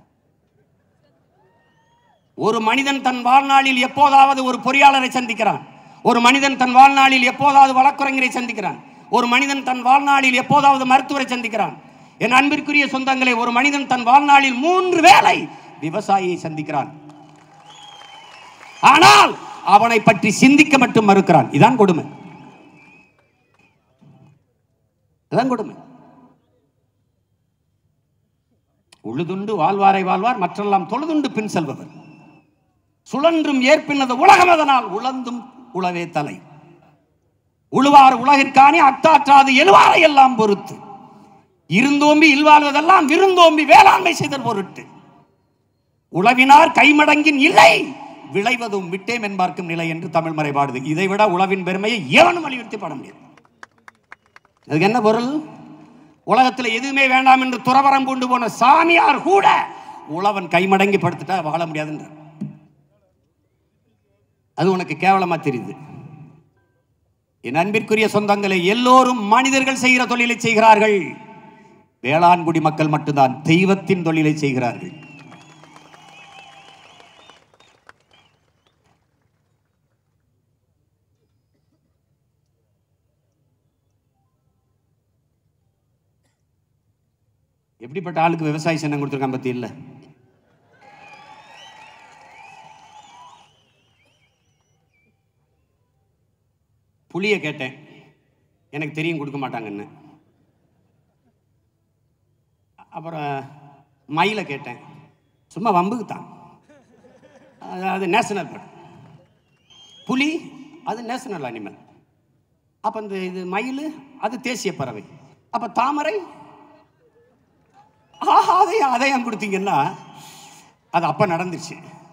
ஒரு மனிதன் தன் வாழ்நாளில் எப்போதாவது ஒரு பொறியாளரை சந்திக்கிறான் ஒரு மனிதன் தன் வாழ்நாளில் எப்போதாவது வழக்குரைஞரை சந்திக்கிறான் ஒரு மனிதன் தன் வாழ்நாளில் எப்போதாவது மருத்துவரை சந்திக்கிறான் என் அன்பிற்குரிய சொந்தங்களை ஒரு மனிதன் தன் வாழ்நாளில் மூன்று வேளை விவசாயியை சந்திக்கிறான் ஆனால் அவனை பற்றி சிந்திக்க மட்டும் மறுக்கிறான் இதான் கொடுமை இதான் கொடுமை உழுதுண்டு வாழ்வாரை வாழ்வார் மற்றெல்லாம் தொழுதுண்டு பின் செல்பவர் சுழன்றும் ஏற்பினது உலகம் அதனால் உழந்தும் உழவே தலை உழுவார் உலகிற்கானே அத்தாற்றாது எழுவாரை எல்லாம் பொறுத்து இருந்தோம்பி இல்வாழ்வதெல்லாம் விருந்தோம்பி வேளாண்மை செய்தல் பொருட்டு உழவினார் கைமடங்கின் இல்லை விளைவதும் விட்டேம் என்பார்க்கும் நிலை என்று தமிழ் மறை பாடுது இதை விட உழவின் பெருமையை எவனும் வலியுறுத்தி பாட முடியாது அதுக்கு என்ன பொருள் உலகத்தில் எதுவுமே வேண்டாம் என்று துறவரம் கொண்டு போன சாமியார் கூட உழவன் கைமடங்கி படுத்துட்டா வாழ முடியாதுன்ற அது உனக்கு கேவலமா தெரியுது என் அன்பிற்குரிய சொந்தங்களை எல்லோரும் மனிதர்கள் செய்கிற தொழிலை செய்கிறார்கள் வேளாண்குடி மக்கள் மட்டும்தான் தெய்வத்தின் தொழிலை செய்கிறார்கள் எப்படிப்பட்ட ஆளுக்கு விவசாய சின்னம் கொடுத்துருக்கான் பத்தி இல்ல புளிய கேட்டேன் எனக்கு தெரியும் கொடுக்க மாட்டாங்கன்னு அப்புறம் மயிலை கேட்டேன் சும்மா வம்புக்கு தான் அது- அது நேஷனல் பேர்ட் புலி அது நேஷனல் அனிமல் அப்போ இந்த இது மயில் அது தேசிய பறவை அப்போ தாமரை ஆஹா அதையும் அதையும் கொடுத்தீங்கன்னா அது அப்போ நடந்துச்சு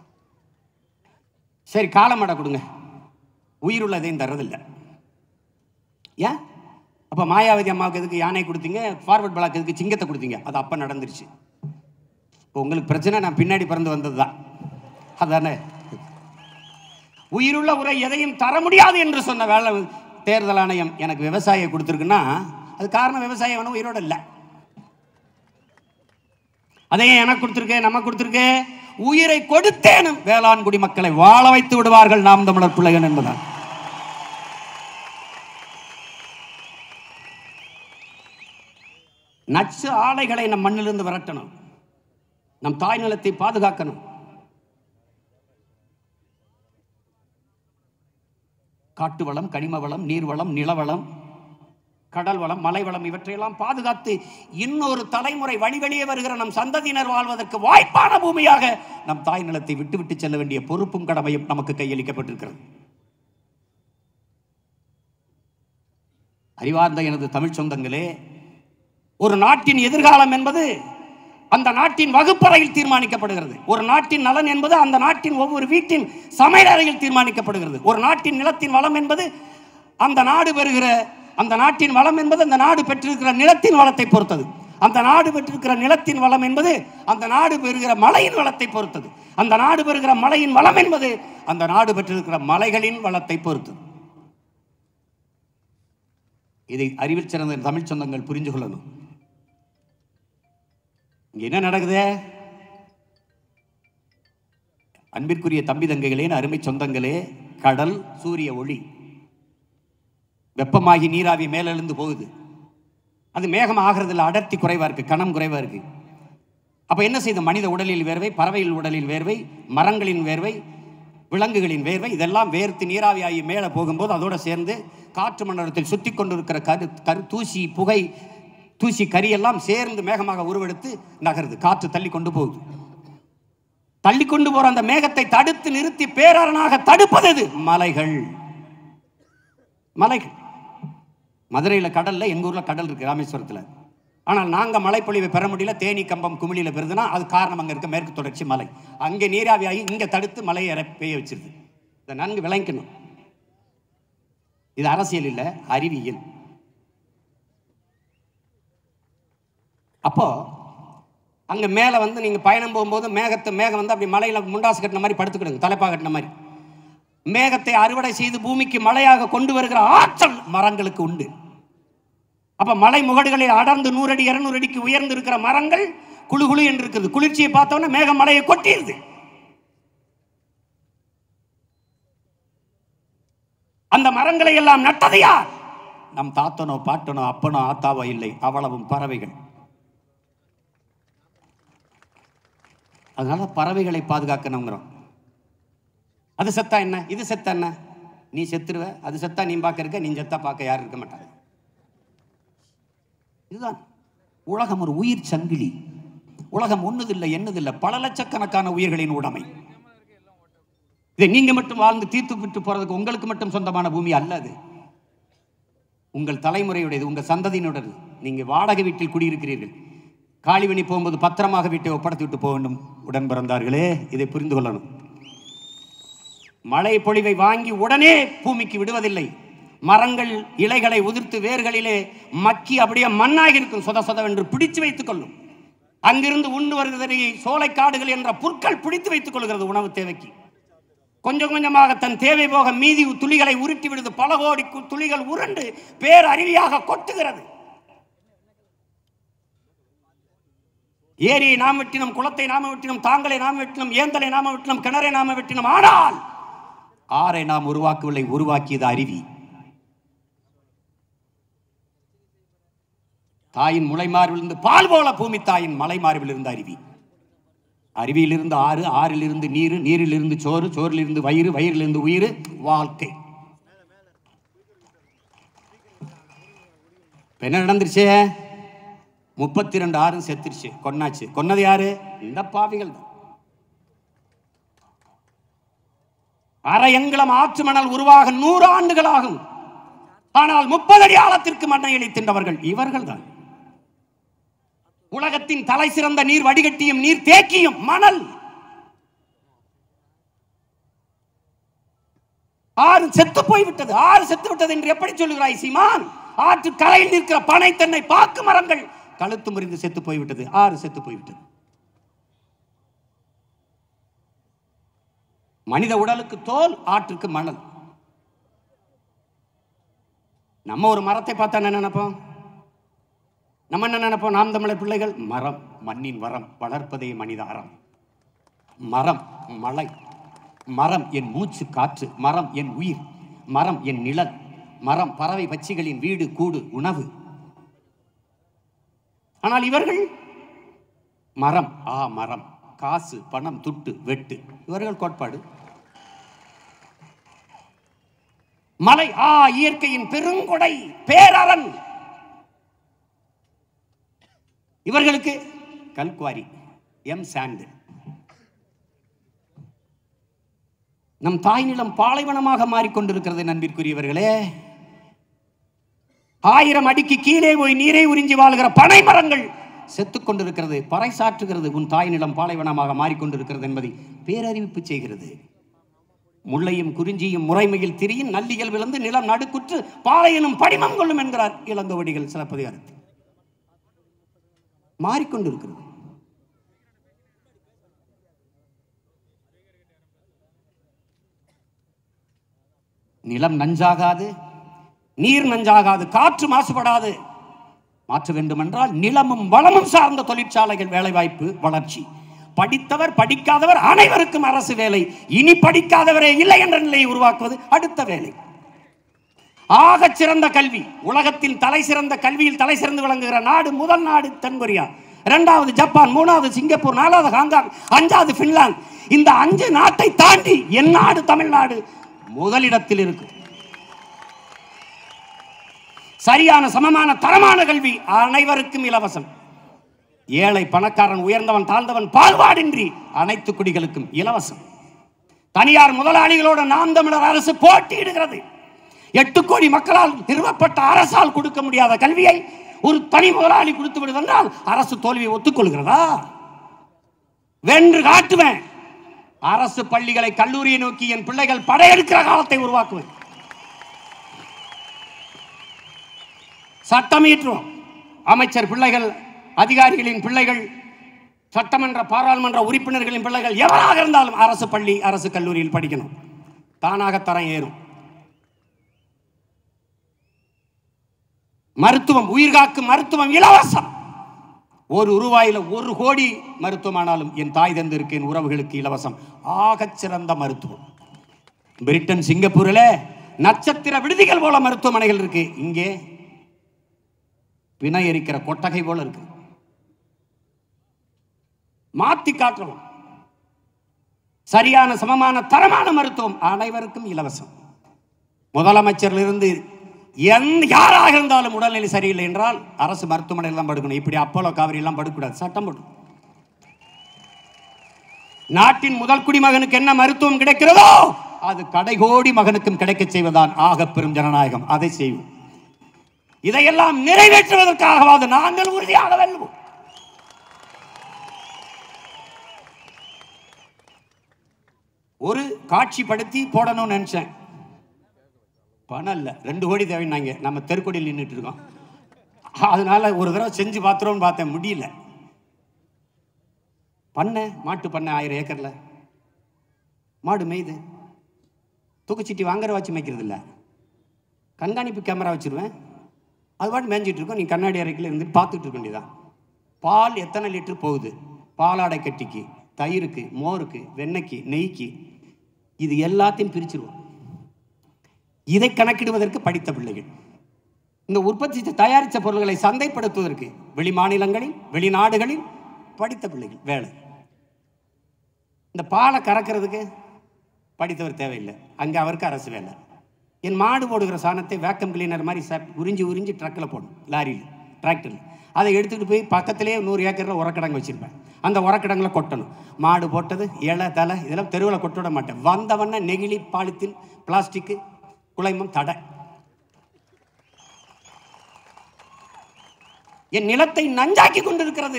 சரி காலமடை கொடுங்க உயிருள்ள எதையும் தர்றதில்லை ஏன் அப்போ மாயாவதி அம்மாவுக்கு எதுக்கு யானை கொடுத்தீங்க ஃபார்வர்ட் பிளாக் எதுக்கு சிங்கத்தை கொடுத்தீங்க அது அப்போ நடந்துருச்சு இப்போ உங்களுக்கு பிரச்சனை நான் பின்னாடி பிறந்து வந்தது தான் அதானே உயிருள்ள உரை எதையும் தர முடியாது என்று சொன்ன வேலை தேர்தல் ஆணையம் எனக்கு விவசாயியை கொடுத்துருக்குன்னா அது காரணம் விவசாயம் வேணும் உயிரோட இல்லை அதையே எனக்கு கொடுத்துருக்கு நம்ம கொடுத்துருக்கு உயிரை கொடுத்தேனும் வேளாண் குடிமக்களை வாழ வைத்து விடுவார்கள் நாம் தமிழர் பிள்ளைகள் என்பதால் நச்சு ஆலைகளை நம் மண்ணிலிருந்து விரட்டணும் நம் தாய் நிலத்தை பாதுகாக்கணும் காட்டு வளம் கனிம வளம் நீர் வளம் நிலவளம் கடல் வளம் மலை வளம் இவற்றையெல்லாம் பாதுகாத்து இன்னொரு தலைமுறை வழி வெளியே வருகிற நம் சந்ததியினர் வாழ்வதற்கு வாய்ப்பான பூமியாக நம் தாய் நிலத்தை விட்டு விட்டு செல்ல வேண்டிய பொறுப்பும் கடமையும் நமக்கு கையளிக்கப்பட்டிருக்கிறது அறிவார்ந்த எனது தமிழ் சொந்தங்களே ஒரு நாட்டின் எதிர்காலம் என்பது அந்த நாட்டின் வகுப்பறையில் தீர்மானிக்கப்படுகிறது ஒரு நாட்டின் நலன் என்பது அந்த நாட்டின் ஒவ்வொரு வீட்டின் சமையலறையில் தீர்மானிக்கப்படுகிறது ஒரு நாட்டின் நிலத்தின் வளம் என்பது அந்த நாடு பெறுகிற அந்த நாட்டின் வளம் என்பது அந்த நாடு பெற்றிருக்கிற நிலத்தின் வளத்தை பொறுத்தது அந்த நாடு பெற்றிருக்கிற நிலத்தின் வளம் என்பது அந்த நாடு பெறுகிற மலையின் வளத்தை பொறுத்தது அந்த நாடு பெறுகிற மலையின் வளம் என்பது அந்த நாடு பெற்றிருக்கிற மலைகளின் வளத்தை பொறுத்தது இதை அறிவில் சிறந்த தமிழ் சொந்தங்கள் புரிந்து கொள்ளணும் இங்க என்ன நடக்குது அன்பிற்குரிய தம்பி தங்கைகளே அருமை சொந்தங்களே கடல் சூரிய ஒளி வெப்பமாகி நீராவி மேலெழுந்து போகுது அது மேகம் ஆகிறதுல அடர்த்தி குறைவா இருக்கு கணம் குறைவா இருக்கு அப்ப என்ன செய்த மனித உடலில் வேர்வை பறவைகள் உடலில் வேர்வை மரங்களின் வேர்வை விலங்குகளின் வேர்வை இதெல்லாம் வேர்த்து நீராவியாகி மேலே போகும்போது அதோட சேர்ந்து காற்று மண்டலத்தில் சுத்தி கொண்டிருக்கிற கரு கரு தூசி புகை தூசி கரியெல்லாம் சேர்ந்து மேகமாக உருவெடுத்து நகருது காற்று தள்ளி கொண்டு போகுது தள்ளி கொண்டு போற அந்த மேகத்தை தடுத்து நிறுத்தி பேரரணாக தடுப்பது எது மலைகள் மலைகள் மதுரையில் கடல்ல எங்க ஊர்ல கடல் இருக்கு ராமேஸ்வரத்துல ஆனால் நாங்க மழைப்பொழிவை பெற முடியல தேனி கம்பம் குமிழியில பெறுதுன்னா அது காரணம் அங்க இருக்க மேற்கு தொடர்ச்சி மலை அங்கே நீராவியாகி இங்க தடுத்து மலையை இற- பெய்ய வச்சிருது இதை நன்கு விளங்கிக்கணும் இது அரசியல் இல்ல அறிவியல் அப்போ அங்க மேல வந்து நீங்க பயணம் போகும்போது மேகத்தை மேகம் வந்து அப்படி மலையில முண்டாசு கட்டின மாதிரி படுத்துக்கிடுங்க தலைப்பா கட்டின மாதிரி மேகத்தை அறுவடை செய்து பூமிக்கு மழையாக கொண்டு வருகிற ஆற்றல் மரங்களுக்கு உண்டு அப்ப மலை முகடுகளில் அடர்ந்து நூறு அடி இருநூறு அடிக்கு உயர்ந்து இருக்கிற மரங்கள் குழு குழு என்று இருக்குது குளிர்ச்சியை பார்த்தோன்னே மேகம் மலையை கொட்டிடுது அந்த மரங்களை எல்லாம் நட்டது யார் நம் தாத்தனோ பாட்டனோ அப்பனோ ஆத்தாவோ இல்லை அவ்வளவும் பறவைகள் அதனால பறவைகளை பாதுகாக்கணுங்கிறோம் அது செத்தா என்ன இது செத்தா என்ன நீ செத்துருவ அது செத்தா நீ பார்க்க இருக்க நீ செத்தா பார்க்க யாரும் இருக்க மாட்டாங்க இதுதான் உலகம் ஒரு உயிர் சங்கிலி உலகம் ஒண்ணுதில்லை என்னதில்லை பல லட்சக்கணக்கான உயிர்களின் உடைமை இதை நீங்க மட்டும் வாழ்ந்து தீர்த்து விட்டு போறதுக்கு உங்களுக்கு மட்டும் சொந்தமான பூமி அல்ல அது உங்கள் தலைமுறையுடையது உங்கள் சந்ததியினுடையது நீங்க வாடகை வீட்டில் குடியிருக்கிறீர்கள் காளிவனி போகும்போது பத்திரமாக வீட்டை ஒப்படைத்து விட்டு போக வேண்டும் உடன் பிறந்தார்களே இதை புரிந்து கொள்ளணும் மழை பொழிவை வாங்கி உடனே பூமிக்கு விடுவதில்லை மரங்கள் இலைகளை உதிர்த்து வேர்களிலே மக்கி அப்படியே மண்ணாகி இருக்கும் சொத சொதவென்று பிடிச்சு வைத்துக் கொள்ளும் அங்கிருந்து உண்டு வருகிறதை சோலைக்காடுகள் என்ற புற்கள் பிடித்து வைத்துக் கொள்கிறது உணவு தேவைக்கு கொஞ்சம் கொஞ்சமாக தன் தேவை போக மீதி துளிகளை உருட்டி விடுது பல கோடி கு- துளிகள் உருண்டு பேர் அருவியாக கொட்டுகிறது ஏரியை நாம் வெட்டினோம் குளத்தை நாம வெட்டினோம் தாங்களை நாம் வெட்டினோம் ஏந்தலை நாம வெட்டினோம் கிணறை நாம வெட்டினோம் ஆனால் ஆரை நாம் உருவாக்கவில்லை உருவாக்கியது அருவி தாயின் முளை மார்பிலிருந்து பால் போல பூமி தாயின் மலை மார்பில் இருந்த அருவி அருவியிலிருந்து ஆறு ஆறிலிருந்து நீர் நீரிலிருந்து சோறு சோறிலிருந்து வயிறு வயிறிலிருந்து உயிர் வாழ்க்கை இப்ப என்ன நடந்துருச்சு முப்பத்தி ரெண்டு ஆறும் செத்துருச்சு கொன்னாச்சு கொன்னது யாரு இந்த பாவிகள் தான் அரை எங்களம் ஆற்று மணல் உருவாக நூறு ஆண்டுகள் ஆகும் ஆனால் முப்பது அடி ஆழத்திற்கு மண்ணை இழைத்தின்றவர்கள் இவர்கள் தான் உலகத்தின் தலை சிறந்த நீர் வடிகட்டியும் நீர் தேக்கியும் மணல் ஆறு செத்து போய்விட்டது ஆறு செத்து விட்டது என்று எப்படி சொல்லுகிறாய் சீமான் ஆற்று கரையில் நிற்கிற பனை தென்னை பாக்கு மரங்கள் கழுத்து முறிந்து செத்து போய்விட்டது ஆறு செத்து போய்விட்டது மனித உடலுக்கு தோல் ஆற்றுக்கு மணல் நம்ம ஒரு மரத்தை பார்த்தா என்ன நினைப்போம் நம்ம என்ன நினைப்போம் நாம் தமிழர் பிள்ளைகள் மரம் மண்ணின் வரம் வளர்ப்பதே மனித அறம் மரம் மலை மரம் என் மூச்சு காற்று மரம் என் உயிர் மரம் என் நிழல் மரம் பறவை பட்சிகளின் வீடு கூடு உணவு ஆனால் இவர்கள் மரம் ஆ மரம் காசு பணம் துட்டு வெட்டு இவர்கள் கோட்பாடு மலை ஆ இயற்கையின் பெருங்கொடை பேரரண் இவர்களுக்கு கல்குவாரி எம் சாண்டு நம் தாய் நிலம் பாலைவனமாக மாறிக்கொண்டிருக்கிறது நண்பிற்குரியவர்களே ஆயிரம் அடிக்கு கீழே போய் நீரை உறிஞ்சி வாழ்கிற பனை மரங்கள் செத்துக் கொண்டிருக்கிறது பறைசாற்றுகிறது உன் தாய் நிலம் பாலைவனமாக மாறிக்கொண்டிருக்கிறது என்பதை பேரறிவிப்பு செய்கிறது முள்ளையும் குறிஞ்சியும் முறைமையில் திரியும் நல்லியல் விழுந்து நிலம் நடுக்குற்று பாலையனும் படிமம் கொள்ளும் என்கிறார் இளங்கோவடிகள் சிலப்பதிகாரத்தில் மாறிக்கொண்டிருக்கிறது நிலம் நஞ்சாகாது நீர் நஞ்சாகாது காற்று மாசுபடாது மாற்ற வேண்டுமென்றால் நிலமும் வளமும் சார்ந்த தொழிற்சாலைகள் வேலைவாய்ப்பு வளர்ச்சி படித்தவர் படிக்காதவர் அனைவருக்கும் அரசு வேலை இனி படிக்காதவரே இல்லை என்ற நிலையை உருவாக்குவது அடுத்த வேலை ஆகச் சிறந்த கல்வி உலகத்தில் தலை சிறந்த கல்வியில் தலை சிறந்து விளங்குகிற நாடு முதல் நாடு தென்கொரியா இரண்டாவது ஜப்பான் மூணாவது சிங்கப்பூர் நாலாவது ஹாங்காங் அஞ்சாவது பின்லாந்து இந்த அஞ்சு நாட்டை தாண்டி என் நாடு தமிழ்நாடு முதலிடத்தில் இருக்கு சரியான சமமான தரமான கல்வி அனைவருக்கும் இலவசம் ஏழை பணக்காரன் உயர்ந்தவன் தாழ்ந்தவன் பால்வாடின்றி அனைத்து குடிகளுக்கும் இலவசம் தனியார் முதலாளிகளோடு நாம் தமிழர் அரசு போட்டியிடுகிறது எட்டு கோடி மக்களால் நிறுவப்பட்ட அரசால் கொடுக்க முடியாத கல்வியை ஒரு தனி முதலாளி கொடுத்து விடுவென்றால் அரசு தோல்வியை ஒத்துக்கொள்கிறதா வென்று காட்டுவேன் அரசு பள்ளிகளை கல்லூரியை நோக்கி என் பிள்ளைகள் படையெடுக்கிற காலத்தை உருவாக்குவேன் சட்டம் இயற்றுவோம் அமைச்சர் பிள்ளைகள் அதிகாரிகளின் பிள்ளைகள் சட்டமன்ற பாராளுமன்ற உறுப்பினர்களின் பிள்ளைகள் எவராக இருந்தாலும் அரசு பள்ளி அரசு கல்லூரியில் படிக்கணும் தானாக தரம் ஏறும் மருத்துவம் உயிர்காக்கும் மருத்துவம் இலவசம் ஒரு ரூபாயில ஒரு கோடி மருத்துவமானாலும் என் தாய் தந்திருக்கு என் உறவுகளுக்கு இலவசம் ஆகச் சிறந்த மருத்துவம் பிரிட்டன் சிங்கப்பூரில் நட்சத்திர விடுதிகள் போல மருத்துவமனைகள் இருக்கு இங்கே பிணை எரிக்கிற கொட்டகை போல இருக்கு மாத்தி காட்டணும் சரியான சமமான தரமான மருத்துவம் அனைவருக்கும் இலவசம் முதலமைச்சரிலிருந்து எந்த யாராக இருந்தாலும் உடல்நிலை சரியில்லை என்றால் அரசு மருத்துவமனையில் தான் படுக்கணும் இப்படி அப்போலோ காவிரி எல்லாம் படுக்கக்கூடாது சட்டம் போடும் நாட்டின் முதல் குடிமகனுக்கு என்ன மருத்துவம் கிடைக்கிறதோ அது கடைகோடி மகனுக்கும் கிடைக்கச் செய்வதான் ஆகப் பெரும் ஜனநாயகம் அதை செய்வோம் இதையெல்லாம் நிறைவேற்றுவதற்காகவாது நாங்கள் உறுதியாக வெல்வோம் ஒரு காட்சிப்படுத்தி போடணும்னு நினைச்சேன் பணம் இல்லை ரெண்டு கோடி தேவைன்னாங்க நம்ம தெருக்கோடியில் நின்றுட்டு இருக்கோம் அதனால ஒரு தடவை செஞ்சு பார்த்துருவோம்னு பார்த்தேன் முடியல பண்ணை மாட்டு பண்ணை ஆயிரம் ஏக்கரில் மாடு மேய்து தூக்குச்சீட்டி வாங்குற வச்சு மேய்க்கிறது இல்லை கண்காணிப்பு கேமரா வச்சிருவேன் அது பாட்டு மேய்ஞ்சிட்டு இருக்கும் நீ கண்ணாடி அறைக்குள்ள இருந்து பார்த்துட்டு இருக்க வேண்டியதான் பால் எத்தனை லிட்டர் போகுது பாலாடை கட்டிக்கு தயிருக்கு மோருக்கு வெண்ணெய்க்கு நெய்க்கு இது எல்லாத்தையும் பிரிச்சிருவோம் இதை கணக்கிடுவதற்கு படித்த பிள்ளைகள் இந்த உற்பத்தி செய்து தயாரித்த பொருள்களை சந்தைப்படுத்துவதற்கு வெளி மாநிலங்களில் வெளிநாடுகளில் படித்த பிள்ளைகள் வேலை இந்த பாலை கறக்கிறதுக்கு படித்தவர் தேவையில்லை அங்கே அவருக்கு அரசு வேலை என் மாடு போடுகிற சாணத்தை வேக்கம் கிளீனர் மாதிரி ச உறிஞ்சி உறிஞ்சி ட்ரக்கில் போடணும் லாரியில் டிராக்டரில் அதை எடுத்துக்கிட்டு போய் பக்கத்திலேயே நூறு ஏக்கரில் உரக்கிடங்கு வச்சுருப்பேன் அந்த உரக்கிடங்கில் கொட்டணும் மாடு போட்டது இலை தலை இதெல்லாம் தெருவில் கொட்ட விட மாட்டேன் வந்தவண்ண நெகிழி பாலித்தீன் பிளாஸ்டிக்கு குலைமம் தடை என் நிலத்தை நஞ்சாக்கி கொண்டிருக்கிறது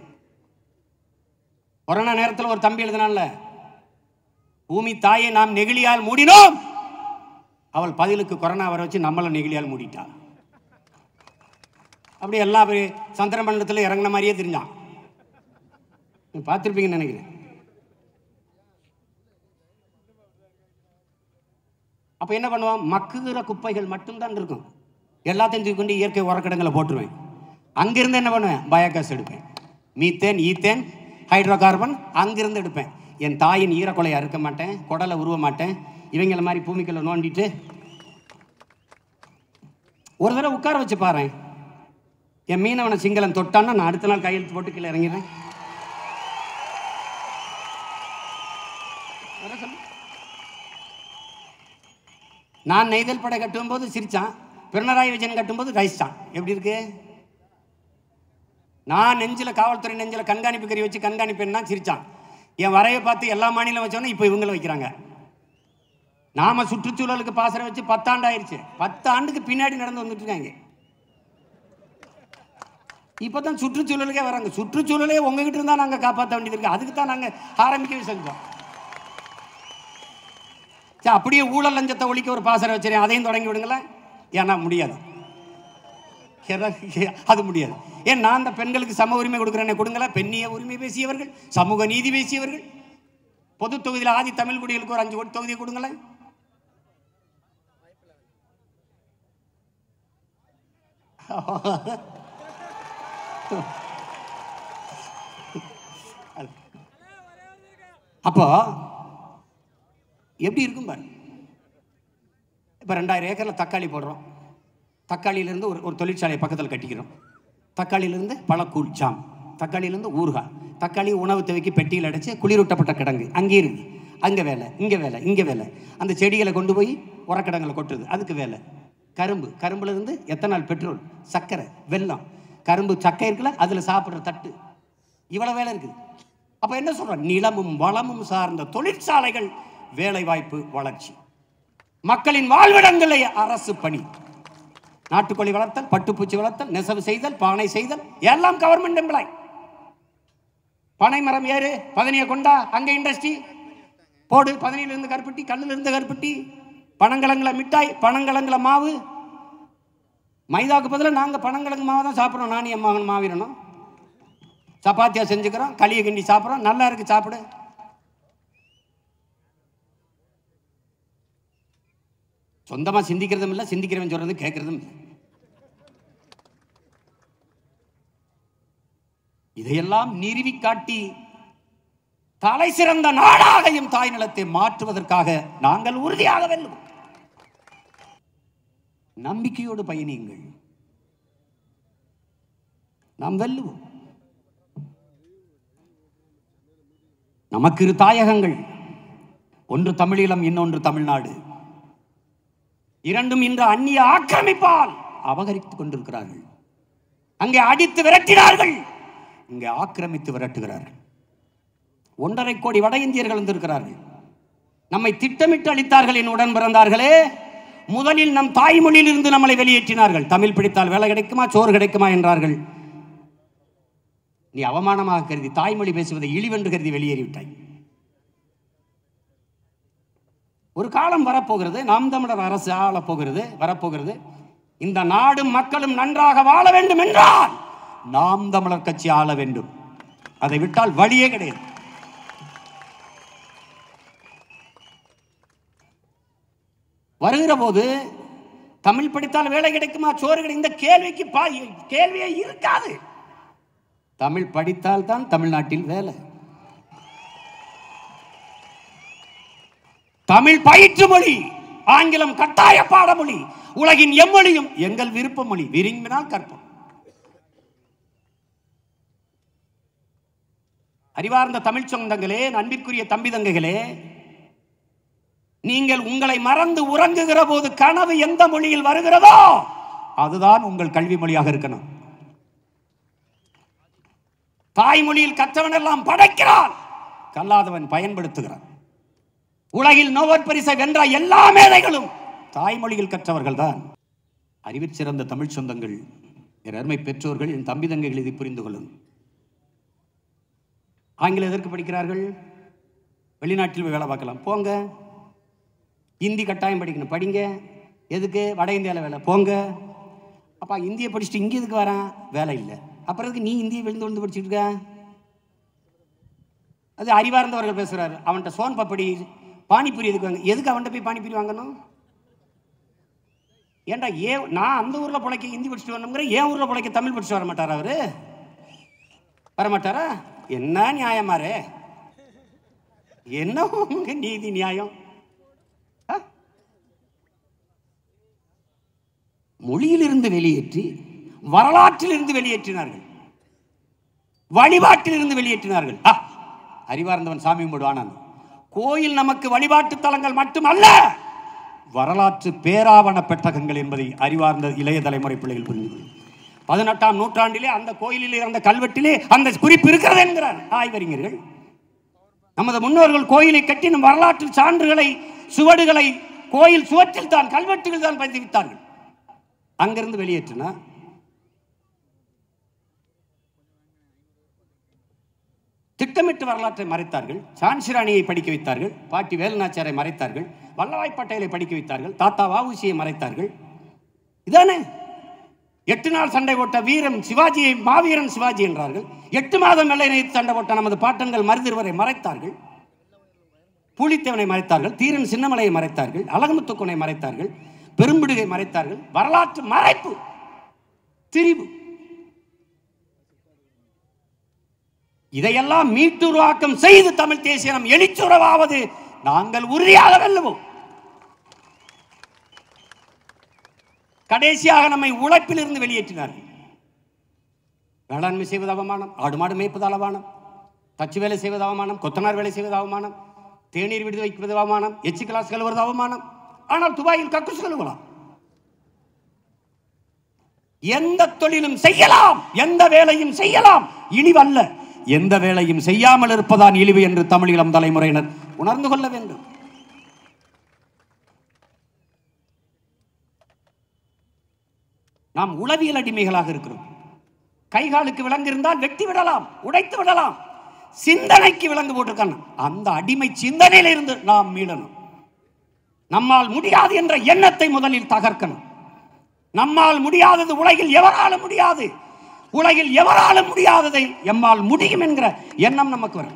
கொரோனா நேரத்தில் ஒரு தம்பி எழுதினான்ல பூமி தாயை நாம் நெகிழியால் மூடினோம் அவள் பதிலுக்கு கொரோனா வர வச்சு நம்மளை நெகிழியால் மூடிட்டா அப்படி எல்லா பேர் சந்திர மண்டலத்தில் இறங்கின மாதிரியே தெரிஞ்சான் நீங்க பார்த்திருப்பீங்கன்னு நினைக்கிறேன் அப்போ என்ன பண்ணுவான் மக்குகிற குப்பைகள் மட்டும்தான் இருக்கும் எல்லாத்தையும் தூக்கி கொண்டு இயற்கை உரக்கிடங்களை போட்டுருவேன் அங்கிருந்து என்ன பண்ணுவேன் பயோகேஸ் எடுப்பேன் மீத்தேன் ஈத்தேன் ஹைட்ரோ கார்பன் அங்கிருந்து எடுப்பேன் என் தாயின் ஈரக்கொலையை அறுக்க மாட்டேன் குடலை உருவ மாட்டேன் இவங்கள மாதிரி பூமிக்குள்ள நோண்டிட்டு ஒரு தடவை உட்கார வச்சு பாரு என் மீனவனை சிங்களம் தொட்டான்னா நான் அடுத்த நாள் கையெழுத்து போட்டு கீழே இறங்கிடுறேன் வர சொல்லு. நான் நெய்தல் படை கட்டும்போது சிரிச்சான் பிரணராயி விஜயன் கட்டும்போது ரசிச்சான் எப்படி இருக்கு நான் நெஞ்சில காவல்துறை நெஞ்சில கண்காணிப்பு கறி வச்சு கண்காணிப்பேன்னா சிரிச்சான் என் வரையை பார்த்து எல்லா மாநிலம் வச்சோன்னா இப்போ இவங்களை வைக்கிறாங்க நாம சுற்றுச்சூழலுக்கு பாசறை வச்சு பத்தாண்டு ஆயிருச்சு பத்து ஆண்டுக்கு பின்னாடி நடந்து வந்துட்டு இருக்காங்க இப்பதான் சுற்றுச்சூழலுக்கே வராங்க சுற்றுச்சூழலே உங்ககிட்ட இருந்தா நாங்க காப்பாற்ற வேண்டியது இருக்கு அதுக்கு தான் நாங்க ஆரம்பிக்கவே செஞ்சோம் சரி அப்படியே ஊழல் லஞ்சத்தை ஒழிக்க ஒரு பாசறை வச்சிருக்கேன் அதையும் தொடங்கி விடுங்களேன் ஏன்னா முடியாது எத- அது முடியாது ஏன் நான் அந்த பெண்களுக்கு சம உரிமை கொடுக்குறேனே கொடுங்களேன் பெண்ணிய உரிமை பேசியவர்கள் சமூக நீதி பேசியவர்கள் பொது தொகுதியில் ஆதி தமிழ் குடிகளுக்கு ஒரு அஞ்சு கோடி தொகுதியை கொடுங்களேன் அப்போ எப்படி இருக்கும் பாரு இப்போ ரெண்டாயிரம் ஏக்கரில் தக்காளி போடுறோம் தக்காளியிலேருந்து ஒரு ஒரு தொழிற்சாலை பக்கத்தில் கட்டிக்கிறோம் தக்காளியிலேருந்து பழக்கூழ் ஜாம் தக்காளியிலேருந்து ஊறுகாய் தக்காளி உணவு தேவைக்கு பெட்டியில் அடைச்சு குளிரூட்டப்பட்ட கிடங்கு அங்கே இருக்கு அங்கே வேலை இங்கே வேலை இங்கே வேலை அந்த செடிகளை கொண்டு போய் உரக்கிடங்களை கொட்டுறது அதுக்கு வேலை கரும்பு கரும்புல இருந்து எத்தனால் பெட்ரோல் சர்க்கரை வெல்லம் கரும்பு சக்கை இருக்குல்ல அதில் சாப்பிட்ற தட்டு இவ்வளவு வேலை இருக்குது அப்போ என்ன சொல்றோம் நிலமும் வளமும் சார்ந்த தொழிற்சாலைகள் வேலைவாய்ப்பு வளர்ச்சி மக்களின் வாழ்விடங்களை அரசு பணி நாட்டுக்கோழி வளர்த்தல் பட்டுப்பூச்சி வளர்த்தல் நெசவு செய்தல் பானை செய்தல் எல்லாம் கவர்மெண்ட் எம்ப்ளாய் பனை மரம் ஏறு பதனியை கொண்டா அங்க இண்டஸ்ட்ரி போடு பதனியில இருந்து கருப்பட்டி கல்லுல இருந்து கருப்பட்டி பனங்கிழங்குல மிட்டாய் பனங்கிழங்குல மாவு மைதாவுக்கு பதிலாக நாங்க பனங்கிழங்கு மாவு தான் சாப்பிட்றோம் நானி என் மகன் மாவீரனும் சப்பாத்தியா செஞ்சுக்கிறோம் களியை கிண்டி சாப்பிட்றோம் நல்லா இருக்கு சாப்பிடு சொந்தமா சிந்திக்கிறதும் இல்லை சிந்திக்கிறவன் சொல்றது கேட்கறதும் இல்லை இதையெல்லாம் நிறுவி காட்டி தலை சிறந்த நாடாக எம் தாய் நிலத்தை மாற்றுவதற்காக நாங்கள் உறுதியாக வெல்லுவோம் நம்பிக்கையோடு பயணியுங்கள் நாம் வெல்லுவோம் நமக்கு இரு தாயகங்கள் ஒன்று தமிழீழம் இன்னொன்று தமிழ்நாடு இரண்டும் இன்று அந்நிய ஆக்கிரமிப்பால் அபகரித்துக் கொண்டிருக்கிறார்கள் அங்கே அடித்து விரட்டினார்கள் இங்கே ஆக்கிரமித்து விரட்டுகிறார்கள் ஒன்றரை கோடி வட இந்தியர்கள் வந்திருக்கிறார்கள் நம்மை திட்டமிட்டு அளித்தார்கள் என் உடன் பிறந்தார்களே முதலில் நம் தாய்மொழியில் இருந்து நம்மளை வெளியேற்றினார்கள் தமிழ் பிடித்தால் வேலை கிடைக்குமா சோறு கிடைக்குமா என்றார்கள் நீ அவமானமாக கருதி தாய்மொழி பேசுவதை இழிவென்று கருதி வெளியேறிவிட்டாய் ஒரு காலம் வரப்போகிறது நாம் தமிழர் அரசு ஆளப் போகிறது வரப்போகிறது இந்த நாடும் மக்களும் நன்றாக வாழ வேண்டும் என்றால் நாம் தமிழர் கட்சி ஆள வேண்டும் அதை விட்டால் வழியே கிடையாது வருகிற போது தமிழ் படித்தால் வேலை கிடைக்குமா சோறு கிடைக்கும் இந்த கேள்விக்கு பா கேள்வியே இருக்காது தமிழ் படித்தால் தான் தமிழ்நாட்டில் வேலை தமிழ் பயிற்று மொழி ஆங்கிலம் கட்டாய பாடமொழி உலகின் எம்மொழியும் எங்கள் விருப்ப மொழி விரும்பினால் கற்போம் அறிவார்ந்த தமிழ் சொந்தங்களே அன்பிற்குரிய தம்பி தங்கைகளே நீங்கள் உங்களை மறந்து உறங்குகிற போது கனவு எந்த மொழியில் வருகிறதோ அதுதான் உங்கள் கல்வி மொழியாக இருக்கணும் தாய்மொழியில் கற்றவன் எல்லாம் படைக்கிறான் கல்லாதவன் பயன்படுத்துகிறான் உலகில் நோபல் பரிசை வென்ற எல்லா மேதைகளும் தாய்மொழியில் கற்றவர்கள் தான் அறிவிற் சிறந்த தமிழ் சொந்தங்கள் என் அருமை பெற்றோர்கள் என் தம்பி தங்கைகள் இதை புரிந்து கொள்ளும் ஆங்கிலம் எதற்கு படிக்கிறார்கள் வெளிநாட்டில் போய் வேலை பார்க்கலாம் போங்க ஹிந்தி கட்டாயம் படிக்கணும் படிங்க எதுக்கு வட இந்தியாவில் வேலை போங்க அப்பா இந்தியை படிச்சுட்டு இங்கே எதுக்கு வரான் வேலை இல்லை அப்புறம் எதுக்கு நீ இந்தியை விழுந்து விழுந்து படிச்சுட்டு இருக்க அது அறிவார்ந்தவர்கள் பேசுறாரு அவன்கிட்ட சோன் பப்படி பானிபூரி எதுக்கு வாங்க எதுக்கு அவன்கிட்ட போய் பானிபூரி வாங்கணும் ஏன்டா ஏ நான் அந்த ஊரில் பிழைக்க ஹிந்தி படிச்சுட்டு வரணுங்கிற ஏன் ஊரில் பிழைக்க தமிழ் படிச்சுட்டு வர மாட்டாரா அவரு வரமாட்டாரா என்ன நியாயமாரே என்ன உங்க நீதி நியாயம் ஆ? மொழியிலிருந்து வெளியேற்றி வரலாற்றிலிருந்து வெளியேற்றினார்கள் வழிபாட்டிலிருந்து வெளியேற்றினார்கள் ஆ, அறிவார்ந்தவன் சாமி கும்பிடுவானான் கோயில் நமக்கு வழிபாட்டு தலங்கள் மட்டுமல்ல வரலாற்று பேராவண பெட்டகங்கள் என்பதை அறிவார்ந்த இளைய தலைமுறை பிள்ளைகள் புரிந்து கொள்ளும் பதினெட்டாம் நூற்றாண்டிலே அந்த கோயிலில் இருந்த கல்வெட்டிலே அந்த குறிப்பு இருக்கிறது என்கிறார் ஆய்வறிஞர்கள் நமது முன்னோர்கள் கோயிலை கட்டின வரலாற்று சான்றுகளை சுவடுகளை கோயில் சுவற்றில் தான் கல்வெட்டுகள் தான் பதிவித்தார்கள் அங்கிருந்து வெளியேற்றினா திட்டமிட்டு வரலாற்றை மறைத்தார்கள் சான்சிராணியை படிக்க வைத்தார்கள் பாட்டி வேலுநாச்சியாரை மறைத்தார்கள் வல்லவாய் பட்டேலை படிக்க வைத்தார்கள் தாத்தா வாவுசியை மறைத்தார்கள் இதானே எட்டு நாள் சண்டை போட்ட வீரம் சிவாஜியை மாவீரன் சிவாஜி என்றார்கள் எட்டு மாதம் வெள்ளை நினைத்து சண்டை போட்ட நமது பாட்டன்கள் மருதிருவரை மறைத்தார்கள் பூலித்தேவனை மறைத்தார்கள் தீரன் சின்னமலையை மறைத்தார்கள் அழகுமுத்துக்குனை மறைத்தார்கள் பெரும்பிடுகை மறைத்தார்கள் வரலாற்று மறைப்பு திரிவு இதையெல்லாம் மீட்டுருவாக்கம் செய்து தமிழ் தேசியம் எழுச்சுறவாவது நாங்கள் உறுதியாக வெல்லுவோம் கடைசியாக நம்மை உழைப்பிலிருந்து வெளியேற்றினார்கள் வேளாண்மை செய்வது அவமானம் ஆடு மாடு மேய்ப்பது அவமானம் தச்சு வேலை செய்வது அவமானம் கொத்தனார் வேலை செய்வது அவமானம் தேநீர் விடுதி வைப்பது அவமானம் எச்சு கிளாஸ் கழுவுறது அவமானம் ஆனால் துபாயில் கக்குசு கழுவலாம் எந்த தொழிலும் செய்யலாம் எந்த வேலையும் செய்யலாம் இழிவல்ல எந்த வேலையும் செய்யாமல் இருப்பதான் இழிவு என்று தமிழ் இளம் தலைமுறையினர் உணர்ந்து கொள்ள வேண்டும் நாம் உளவியல் அடிமைகளாக இருக்கிறோம் கைகாலுக்கு விலங்கு இருந்தால் வெட்டி விடலாம் உடைத்து விடலாம் சிந்தனைக்கு விலங்கு போட்டிருக்காங்க அந்த அடிமை சிந்தனையில இருந்து நாம் மீளணும் நம்மால் முடியாது என்ற எண்ணத்தை முதலில் தகர்க்கணும் நம்மால் முடியாதது உலகில் எவராலும் முடியாது உலகில் எவராலும் முடியாததை எம்மால் முடியும் என்கிற எண்ணம் நமக்கு வரும்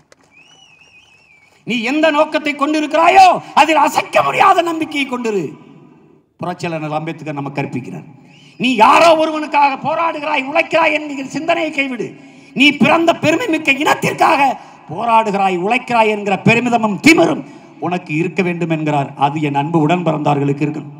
நீ எந்த நோக்கத்தை கொண்டிருக்கிறாயோ அதில் அசைக்க முடியாத நம்பிக்கையை கொண்டிரு புரட்சியாளர் அம்பேத்கர் நமக்கு கற்பிக்கிறார் நீ யாரோ ஒருவனுக்காக போராடுகிறாய் உழைக்கிறாய் என்கிற சிந்தனையை கைவிடு நீ பிறந்த பெருமை மிக்க இனத்திற்காக போராடுகிறாய் உழைக்கிறாய் என்கிற பெருமிதமும் திமிரும் உனக்கு இருக்க வேண்டும் என்கிறார் அது என் அன்பு உடன் பிறந்தார்களுக்கு இருக்கணும்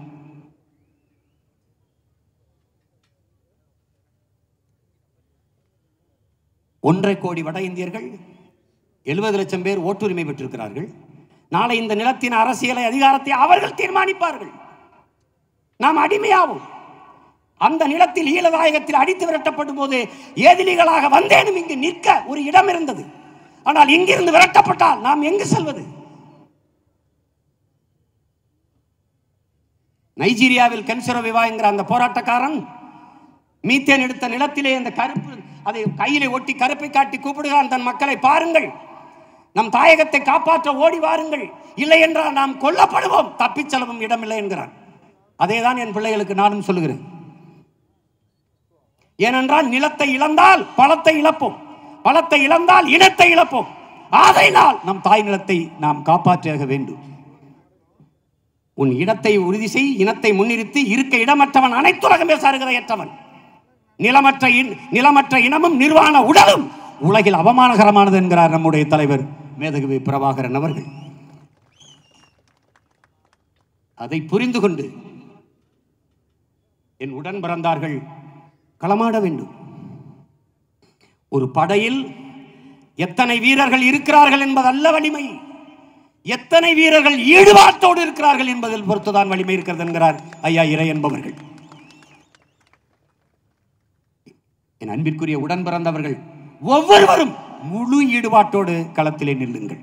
ஒன்றரை கோடி வட இந்தியர்கள் எழுபது லட்சம் பேர் ஓட்டுரிமை பெற்றிருக்கிறார்கள் நாளை இந்த நிலத்தின் அரசியலை அதிகாரத்தை அவர்கள் தீர்மானிப்பார்கள் நாம் அடிமையாவோம் அந்த நிலத்தில் ஈழதாயகத்தில் அடித்து விரட்டப்படும் போது ஏதிலிகளாக வந்தேனும் இங்கு நிற்க ஒரு இடம் இருந்தது ஆனால் இங்கிருந்து விரட்டப்பட்டால் நாம் எங்கு செல்வது நைஜீரியாவில் கென்சரோ விவா என்கிற அந்த போராட்டக்காரன் மீத்தேன் எடுத்த நிலத்திலே அந்த கருப்பு அதை கையிலே ஒட்டி கருப்பை காட்டி கூப்பிடுகிறான் தன் மக்களை பாருங்கள் நம் தாயகத்தை காப்பாற்ற ஓடி வாருங்கள் இல்லை என்றால் நாம் கொல்லப்படுவோம் தப்பிச் செலவும் இடமில்லை என்கிறான் அதேதான் என் பிள்ளைகளுக்கு நானும் சொல்லுகிறேன் ஏனென்றால் நிலத்தை இழந்தால் பழத்தை இழப்போம் வளத்தை இழந்தால் இனத்தை இழப்போம் ஆதையினால் நம் தாய் நிலத்தை நாம் காப்பாற்ற வேண்டும் உன் இடத்தை உறுதி செய் இனத்தை முன்னிறுத்தி இருக்க இடமற்றவன் அனைத்துலகமே சாருகிறதையற்றவன் நிலமற்ற இன்- நிலமற்ற இனமும் நிர்வாண உடலும் உலகில் அவமானகரமானது என்கிறார் நம்முடைய தலைவர் மேதகவி பிரபாகரன் அவர்கள் அதை புரிந்து கொண்டு என் உடன் பிறந்தார்கள் களமாட வேண்டும் ஒரு படையில் எத்தனை வீரர்கள் இருக்கிறார்கள் என்பதல்ல வலிமை எத்தனை வீரர்கள் ஈடுபாட்டோடு இருக்கிறார்கள் என்பதில் பொறுத்துதான் வலிமை இருக்கிறது என்கிறார் ஐயா இறை என்பவர்கள் என் அன்பிற்குரிய உடன் பிறந்தவர்கள் ஒவ்வொருவரும் முழு ஈடுபாட்டோடு களத்திலே நில்லுங்கள்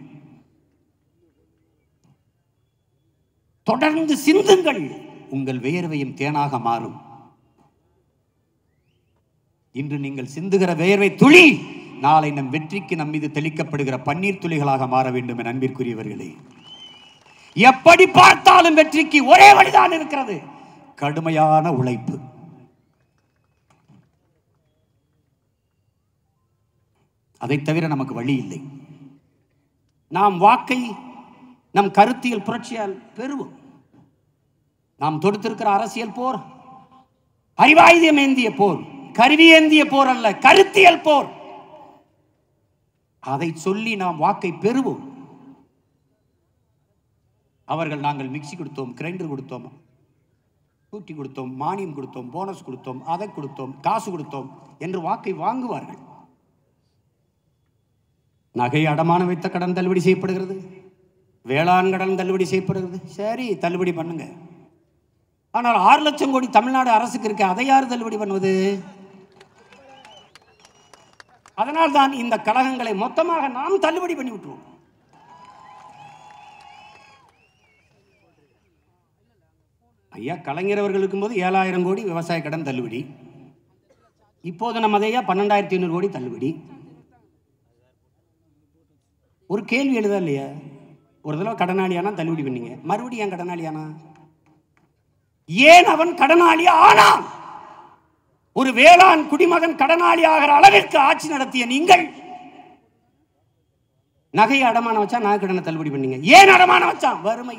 தொடர்ந்து சிந்துங்கள் உங்கள் வேர்வையும் தேனாக மாறும் இன்று நீங்கள் சிந்துகிற வேர்வை துளி நாளை நம் வெற்றிக்கு நம் மீது தெளிக்கப்படுகிற பன்னீர் துளிகளாக மாற வேண்டும் என் அன்பிற்குரியவர்களே எப்படி பார்த்தாலும் வெற்றிக்கு ஒரே வழிதான் இருக்கிறது கடுமையான உழைப்பு அதை தவிர நமக்கு வழி இல்லை நாம் வாக்கை நம் கருத்தியல் புரட்சியால் பெறுவோம் நாம் தொடுத்திருக்கிற அரசியல் போர் அறிவாயுதம் ஏந்திய போர் கருவி ஏந்திய போர் அல்ல கருத்தியல் போர் அதை சொல்லி நாம் வாக்கை பெறுவோம் அவர்கள் நாங்கள் மிக்ஸி கொடுத்தோம் கிரைண்டர் கொடுத்தோம் கூட்டி கொடுத்தோம் மானியம் கொடுத்தோம் போனஸ் கொடுத்தோம் அதை கொடுத்தோம் காசு கொடுத்தோம் என்று வாக்கை வாங்குவார்கள் நகை அடமானம் வைத்த கடன் தள்ளுபடி செய்யப்படுகிறது வேளாண் கடன் தள்ளுபடி செய்யப்படுகிறது சரி தள்ளுபடி பண்ணுங்க ஆனால் ஆறு லட்சம் கோடி தமிழ்நாடு அரசுக்கு இருக்கு அதை யார் தள்ளுபடி பண்ணுவது அதனால் தான் இந்த கழகங்களை மொத்தமாக நாம் தள்ளுபடி பண்ணி விட்டுருவோம் ஐயா கலைஞர் அவர்கள் இருக்கும்போது ஏழாயிரம் கோடி விவசாய கடன் தள்ளுபடி இப்போது நம்ம அதையா பன்னெண்டாயிரத்தி ஐநூறு கோடி தள்ளுபடி ஒரு கேள்வி எழுதா இல்லையா ஒரு தடவை கடனாளியானா தள்ளுபடி பண்ணீங்க மறுபடியும் ஏன் கடனாளியானா ஏன் அவன் கடனாளி ஆனான் ஒரு வேளாண் குடிமகன் கடனாளி ஆகிற அளவிற்கு ஆட்சி நடத்திய நீங்கள் நகை அடமானம் வச்சா நகை கடனை தள்ளுபடி பண்ணீங்க ஏன் அடமானம் வச்சான் வறுமை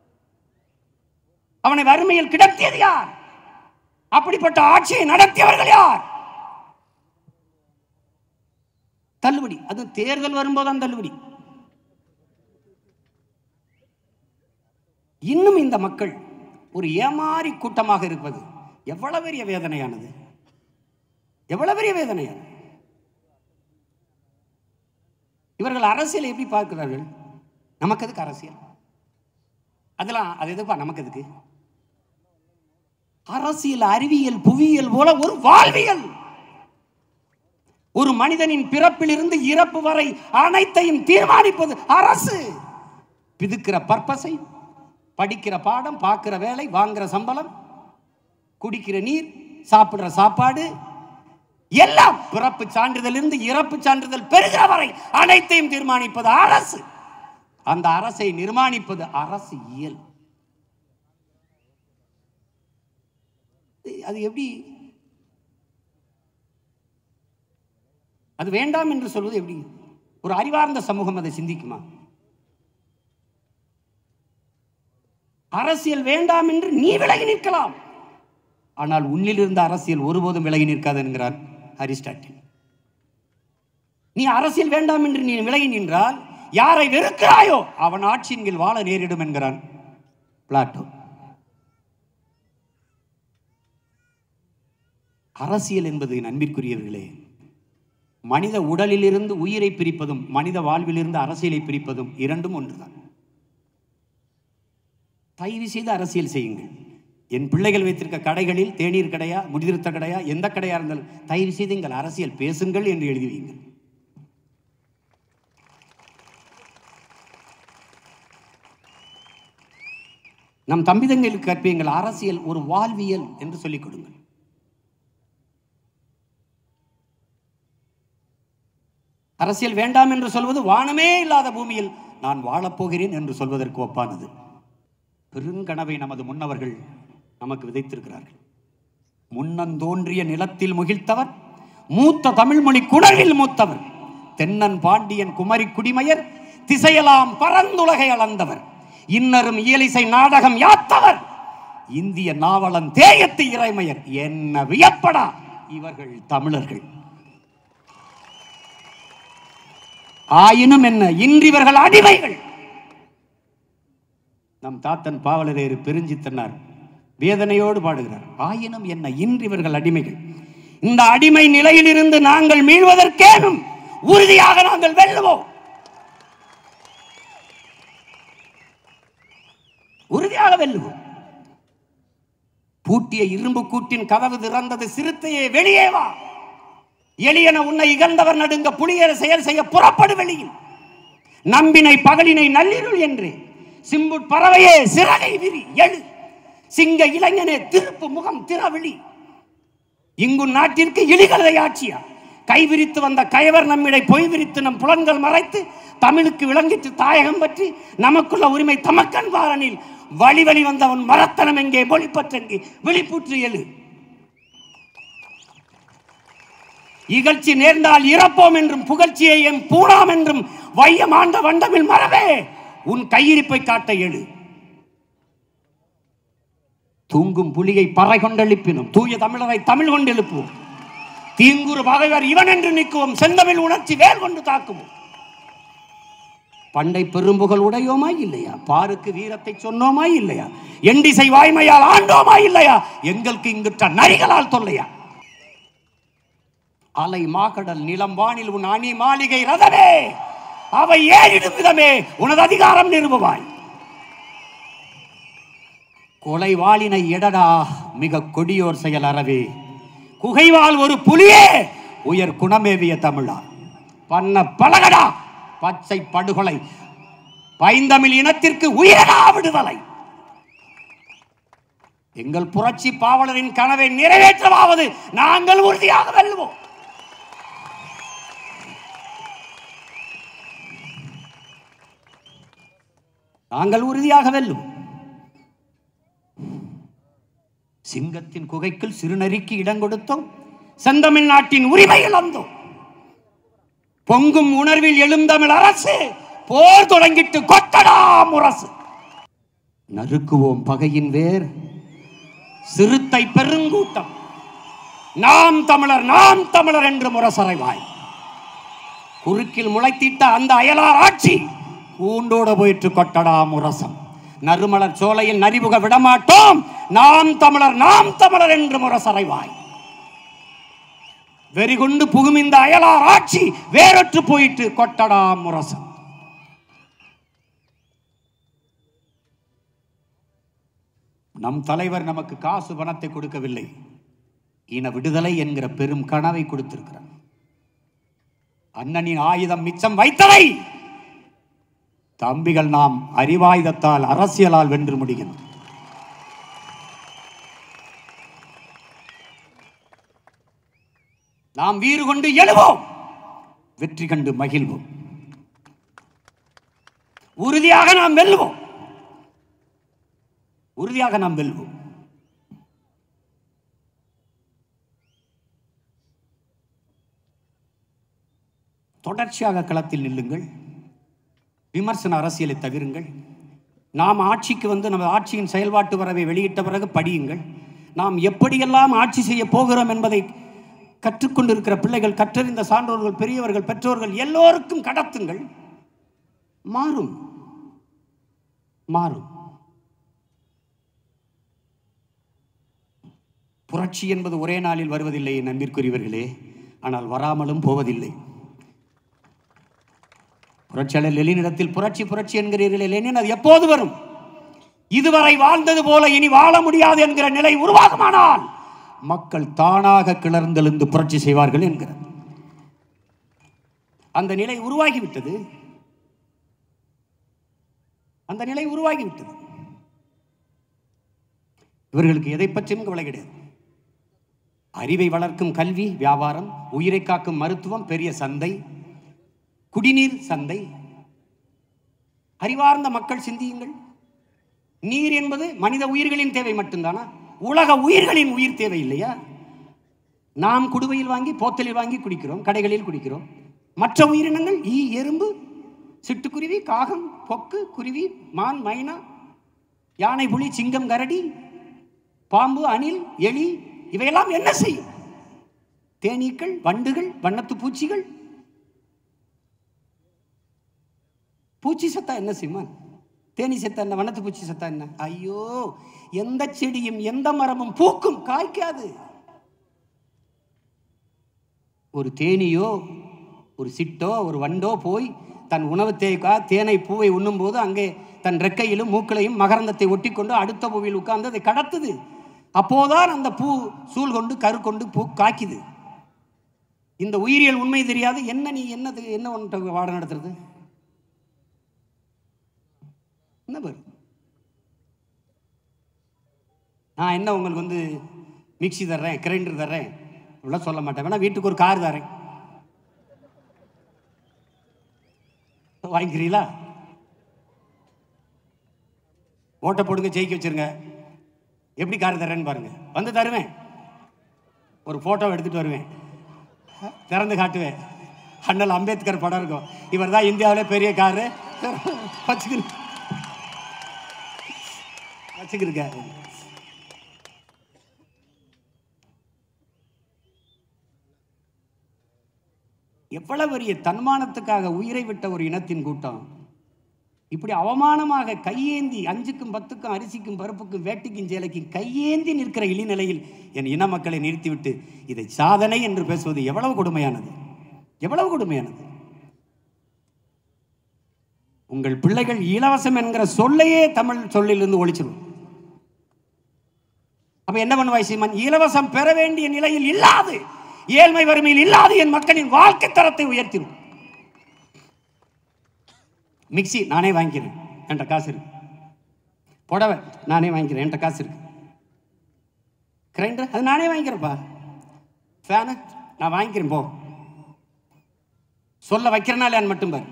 அவனை வறுமையில் கிடத்தியது யார் அப்படிப்பட்ட ஆட்சியை நடத்தியவர்கள் யார் தள்ளுபடி அது தேர்தல் வரும்போதுதான் தள்ளுபடி இன்னும் இந்த மக்கள் ஒரு ஏமாறி கூட்டமாக இருப்பது எவ்வளவு பெரிய வேதனையானது எவ்வளவு பெரிய வேதனையானது இவர்கள் அரசியலை எப்படி பார்க்கிறார்கள் நமக்கு எதுக்கு அரசியல் அதெல்லாம் அது எதுப்பா நமக்கு எதுக்கு அரசியல் அறிவியல் புவியியல் போல ஒரு வாழ்வியல் ஒரு மனிதனின் பிறப்பிலிருந்து இறப்பு வரை அனைத்தையும் தீர்மானிப்பது அரசு பிதுக்கிற பர்பஸை படிக்கிற பாடம் பார்க்கிற வேலை வாங்குற சம்பளம் குடிக்கிற நீர் சாப்பிடுற சாப்பாடு எல்லாம் பிறப்பு சான்றிதழிலிருந்து இறப்பு சான்றிதழ் பெறுகிற வரை அனைத்தையும் தீர்மானிப்பது அரசு அந்த அரசை நிர்மாணிப்பது அரசு இயல் அது எப்படி அது வேண்டாம் என்று சொல்வது எப்படி ஒரு அறிவார்ந்த சமூகம் அதை சிந்திக்குமா அரசியல் வேண்டாம் என்று நீ விலகி நிற்கலாம் ஆனால் உன்னிலிருந்து அரசியல் ஒருபோதும் விலகி நிற்காது என்கிறார் அரிஸ்டாட்டில் நீ அரசியல் வேண்டாம் என்று நீ விலகி நின்றால் யாரை வெறுக்கிறாயோ அவன் ஆட்சியின் கீழ் வாழ நேரிடும் என்கிறான் பிளாட்டோ அரசியல் என்பது என் அன்பிற்குரியவர்களே மனித உடலிலிருந்து உயிரை பிரிப்பதும் மனித வாழ்விலிருந்து அரசியலை பிரிப்பதும் இரண்டும் ஒன்றுதான் தயவு செய்து அரசியல் செய்யுங்கள் என் பிள்ளைகள் வைத்திருக்க கடைகளில் தேநீர் கடையா முடிதிருத்த கடையா எந்த கடையா இருந்தாலும் தயவு செய்து எங்கள் அரசியல் பேசுங்கள் என்று எழுதி வையுங்கள் நம் தம்பிதங்களுக்கு கற்பியுங்கள் அரசியல் ஒரு வாழ்வியல் என்று சொல்லிக் கொடுங்கள் அரசியல் வேண்டாம் என்று சொல்வது வானமே இல்லாத பூமியில் நான் வாழப்போகிறேன் என்று சொல்வதற்கு ஒப்பானது பெருங்கனவை நமது முன்னவர்கள் நமக்கு விதைத்திருக்கிறார்கள் முன்னந்தோன்றிய நிலத்தில் முகிழ்த்தவர் மூத்த தமிழ்மொழி குணர்வில் மூத்தவர் தென்னன் பாண்டியன் குமரி குடிமையர் திசையெல்லாம் பரந்துலகை அளந்தவர் இன்னரும் இயலிசை நாடகம் யாத்தவர் இந்திய நாவலன் தேயத்து இறைமையர் என்ன வியப்படா இவர்கள் தமிழர்கள் ஆயினும் என்ன இன்றிவர்கள் அடிமைகள் நம் தாத்தன் பாவலரேறு பெருஞ்சித்தனார் வேதனையோடு பாடுகிறார் ஆயினும் என்ன இன்றிவர்கள் அடிமைகள் இந்த அடிமை நிலையிலிருந்து நாங்கள் மீள்வதற்கேனும் உறுதியாக நாங்கள் வெல்லுவோம் உறுதியாக வெல்லுவோம் பூட்டிய இரும்பு கூட்டின் கதவு திறந்தது சிறுத்தையே வெளியே வா எளியன உன்னை இகழ்ந்தவர் நடுங்க புலியர செயல் செய்ய புறப்படு வெளியில் நம்பினை பகலினை நள்ளிருள் என்று சிம்புட் பறவையே சிறகை விரி எழு சிங்க இளைஞனே திருப்பு முகம் திறவிழி இங்கு நாட்டிற்கு இழிகதை ஆட்சியா கைவிரித்து வந்த கயவர் நம்மிடை பொய் விரித்து நம் புலன்கள் மறைத்து தமிழுக்கு விளங்கிட்டு தாயகம் பற்றி நமக்குள்ள உரிமை தமக்கன் வாரனில் வழி வழி வந்தவன் மரத்தனம் எங்கே மொழிப்பற்றெங்கே விழிப்புற்று எழு இகழ்ச்சி நேர்ந்தால் இறப்போம் என்றும் புகழ்ச்சியை எம் பூணாம் என்றும் வையம் ஆண்ட வண்டமில் மரவே உன் கையிருப்பை காட்ட எழு தூங்கும் புலியை பறை கொண்டெழுப்பினும் தூய தமிழரை தமிழ் கொண்டு எழுப்புவோம் தீங்குறு பகைவர் இவன் என்று நிற்குவோம் செந்தமிழ் உணர்ச்சி வேல் கொண்டு தாக்குவோம் பண்டை பெரும்புகள் உடையோமா இல்லையா பாருக்கு வீரத்தை சொன்னோமா இல்லையா எண்டிசை வாய்மையால் ஆண்டோமா இல்லையா எங்களுக்கு இங்குற்ற நரிகளால் தொல்லையா அலை மாகடல் நிலம் வானில் உன் அணி மாளிகை ரதமே அவை ஏறிடும் விதமே உனது அதிகாரம் நிறுவுவாய் கொலை வாளினை எடடா மிக கொடியோர் செயல் அறவே குகைவால் ஒரு புலியே உயர் குணமேவிய தமிழா பண்ண பழகடா பச்சை படுகொலை பைந்தமிழ் இனத்திற்கு உயரா விடுதலை எங்கள் புரட்சி பாவலரின் கனவை நிறைவேற்றவாவது நாங்கள் உறுதியாக வெல்லுவோம் நாங்கள் உறுதியாக வெல்லும் சிங்கத்தின் குகைக்குள் சிறுநரிக்கு இடம் கொடுத்தோம் செந்தமிழ் நாட்டின் உரிமை இழந்தோம் பொங்கும் உணர்வில் எழுந்தமிழ் அரசு போர் தொடங்கிட்டு கொட்டடா முரசு நறுக்குவோம் பகையின் வேர் சிறுத்தை பெருங்கூட்டம் நாம் தமிழர் நாம் தமிழர் என்று முரசறைவாய் குறுக்கில் முளைத்திட்ட அந்த அயலார் ஆட்சி கூண்டோட போயிட்டு கொட்டடா முரசம் நறுமலர் சோலையில் நரிபுக விடமாட்டோம் நாம் தமிழர் நாம் தமிழர் என்று முரசறைவாய் வெறிகொண்டு புகும் இந்த அயலார் ஆட்சி வேறொற்று போயிட்டு கொட்டடா முரசம் நம் தலைவர் நமக்கு காசு பணத்தை கொடுக்கவில்லை இன விடுதலை என்கிற பெரும் கனவை கொடுத்திருக்கிறார் அண்ணனின் ஆயுதம் மிச்சம் வைத்தவை தம்பிகள் நாம் அறிவாயுதத்தால் அரசியலால் வென்று முடியும் நாம் வீறு கொண்டு எழுவோம் வெற்றி கண்டு மகிழ்வோம் உறுதியாக நாம் வெல்லுவோம் உறுதியாக நாம் வெல்வோம் தொடர்ச்சியாக களத்தில் நில்லுங்கள் விமர்சன அரசியலை தவிருங்கள் நாம் ஆட்சிக்கு வந்து நம்ம ஆட்சியின் செயல்பாட்டு வரவை வெளியிட்ட பிறகு படியுங்கள் நாம் எப்படியெல்லாம் ஆட்சி செய்ய போகிறோம் என்பதை கற்றுக்கொண்டிருக்கிற பிள்ளைகள் கற்றறிந்த சான்றோர்கள் பெரியவர்கள் பெற்றோர்கள் எல்லோருக்கும் கடத்துங்கள் மாறும் மாறும் புரட்சி என்பது ஒரே நாளில் வருவதில்லை என் அன்பிற்குரியவர்களே ஆனால் வராமலும் போவதில்லை புரட்சியாளர் லெனினிடத்தில் புரட்சி புரட்சி என்கிறீர்களே லெனின் அது எப்போது வரும் இதுவரை வாழ்ந்தது போல இனி வாழ முடியாது என்கிற நிலை உருவாகுமானால் மக்கள் தானாக கிளர்ந்தெழுந்து புரட்சி செய்வார்கள் என்கிறார் அந்த நிலை உருவாகிவிட்டது அந்த நிலை உருவாகிவிட்டது இவர்களுக்கு எதை பற்றியும் கவலை கிடையாது அறிவை வளர்க்கும் கல்வி வியாபாரம் உயிரை காக்கும் மருத்துவம் பெரிய சந்தை குடிநீர் சந்தை அறிவார்ந்த மக்கள் சிந்தியுங்கள் நீர் என்பது மனித உயிர்களின் தேவை மட்டும்தானா உலக உயிர்களின் உயிர் தேவை இல்லையா நாம் குடுவையில் வாங்கி போத்தலில் வாங்கி குடிக்கிறோம் கடைகளில் குடிக்கிறோம் மற்ற உயிரினங்கள் ஈ எறும்பு சிட்டுக்குருவி காகம் பொக்கு குருவி மான் மைனா யானை புலி சிங்கம் கரடி பாம்பு அணில் எலி இவையெல்லாம் என்ன செய்யும் தேனீக்கள் வண்டுகள் வண்ணத்து பூச்சிகள் பூச்சி சத்தா என்ன செய்யுமா தேனி செத்தா என்ன வண்ணத்து பூச்சி சத்தா என்ன ஐயோ எந்த செடியும் எந்த மரமும் பூக்கும் காய்க்காது ஒரு தேனியோ ஒரு சிட்டோ ஒரு வண்டோ போய் தன் உணவு தேய்க்கா தேனை பூவை உண்ணும்போது அங்கே தன் ரெக்கையிலும் மூக்களையும் மகரந்தத்தை ஒட்டிக்கொண்டு அடுத்த பூவில் உட்கார்ந்து அதை கடத்துது அப்போதான் அந்த பூ சூழ் கொண்டு கரு கொண்டு பூ காய்க்குது இந்த உயிரியல் உண்மை தெரியாது என்ன நீ என்னது என்ன ஒன்று வாடம் நடத்துறது என்ன பாரு நான் என்ன உங்களுக்கு வந்து மிக்ஸி தர்றேன் கிரைண்டர் தர்றேன் இப்படிலாம் சொல்ல மாட்டேன் வேணா வீட்டுக்கு ஒரு கார் தரேன் வாங்கிக்கிறீங்களா ஓட்ட போடுங்க ஜெயிக்க வச்சிருங்க எப்படி கார் தரேன்னு பாருங்க வந்து தருவேன் ஒரு போட்டோ எடுத்துட்டு வருவேன் திறந்து காட்டுவேன் அண்ணல் அம்பேத்கர் படம் இருக்கும் இவர் தான் இந்தியாவிலே பெரிய காரு வச்சுக்கிட்டு வச்சுக்கிருக்காரு எவ்வளவு பெரிய தன்மானத்துக்காக உயிரை விட்ட ஒரு இனத்தின் கூட்டம் இப்படி அவமானமாக கையேந்தி அஞ்சுக்கும் பத்துக்கும் அரிசிக்கும் பருப்புக்கும் வேட்டிக்கும் சேலைக்கும் கையேந்தி நிற்கிற இழிநிலையில் என் இன மக்களை நிறுத்திவிட்டு இதை சாதனை என்று பேசுவது எவ்வளவு கொடுமையானது எவ்வளவு கொடுமையானது உங்கள் பிள்ளைகள் இலவசம் என்கிற சொல்லையே தமிழ் சொல்லிலிருந்து ஒழிச்சிடும் அப்ப என்ன பண்ணுவாய் சீமான் இலவசம் பெற வேண்டிய நிலையில் இல்லாது ஏழ்மை வறுமையில் இல்லாது என் மக்களின் வாழ்க்கை தரத்தை உயர்த்திடும் மிக்ஸி நானே வாங்கிக்கிறேன் என்கிட்ட காசு இருக்கு புடவை நானே வாங்கிக்கிறேன் என்கிட்ட காசு இருக்கு கிரைண்டர் அது நானே வாங்கிக்கிறேன்ப்பா ஃபேனு நான் வாங்கிக்கிறேன் போ சொல்ல வைக்கிறனால மட்டும் பாரு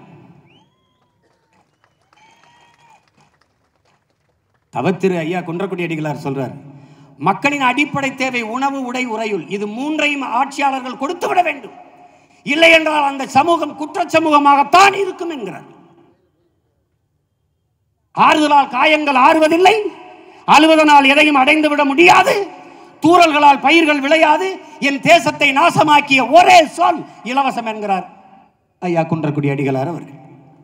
தவத்திரு ஐயா குன்றக்குடி அடிகளார் சொல்றார் மக்களின் அடிப்படை தேவை உணவு உடை உறையுள் இது மூன்றையும் ஆட்சியாளர்கள் கொடுத்து விட வேண்டும் இல்லை என்றால் அந்த சமூகம் குற்றச் சமூகமாகத்தான் இருக்கும் என்கிறார் ஆறுதலால் காயங்கள் ஆறுவதில்லை அழுவதனால் எதையும் அடைந்து விட முடியாது தூறல்களால் பயிர்கள் விளையாது என் தேசத்தை நாசமாக்கிய ஒரே சொல் இலவசம் என்கிறார் ஐயா குன்றக்குடி அடிகளார் அவர்கள்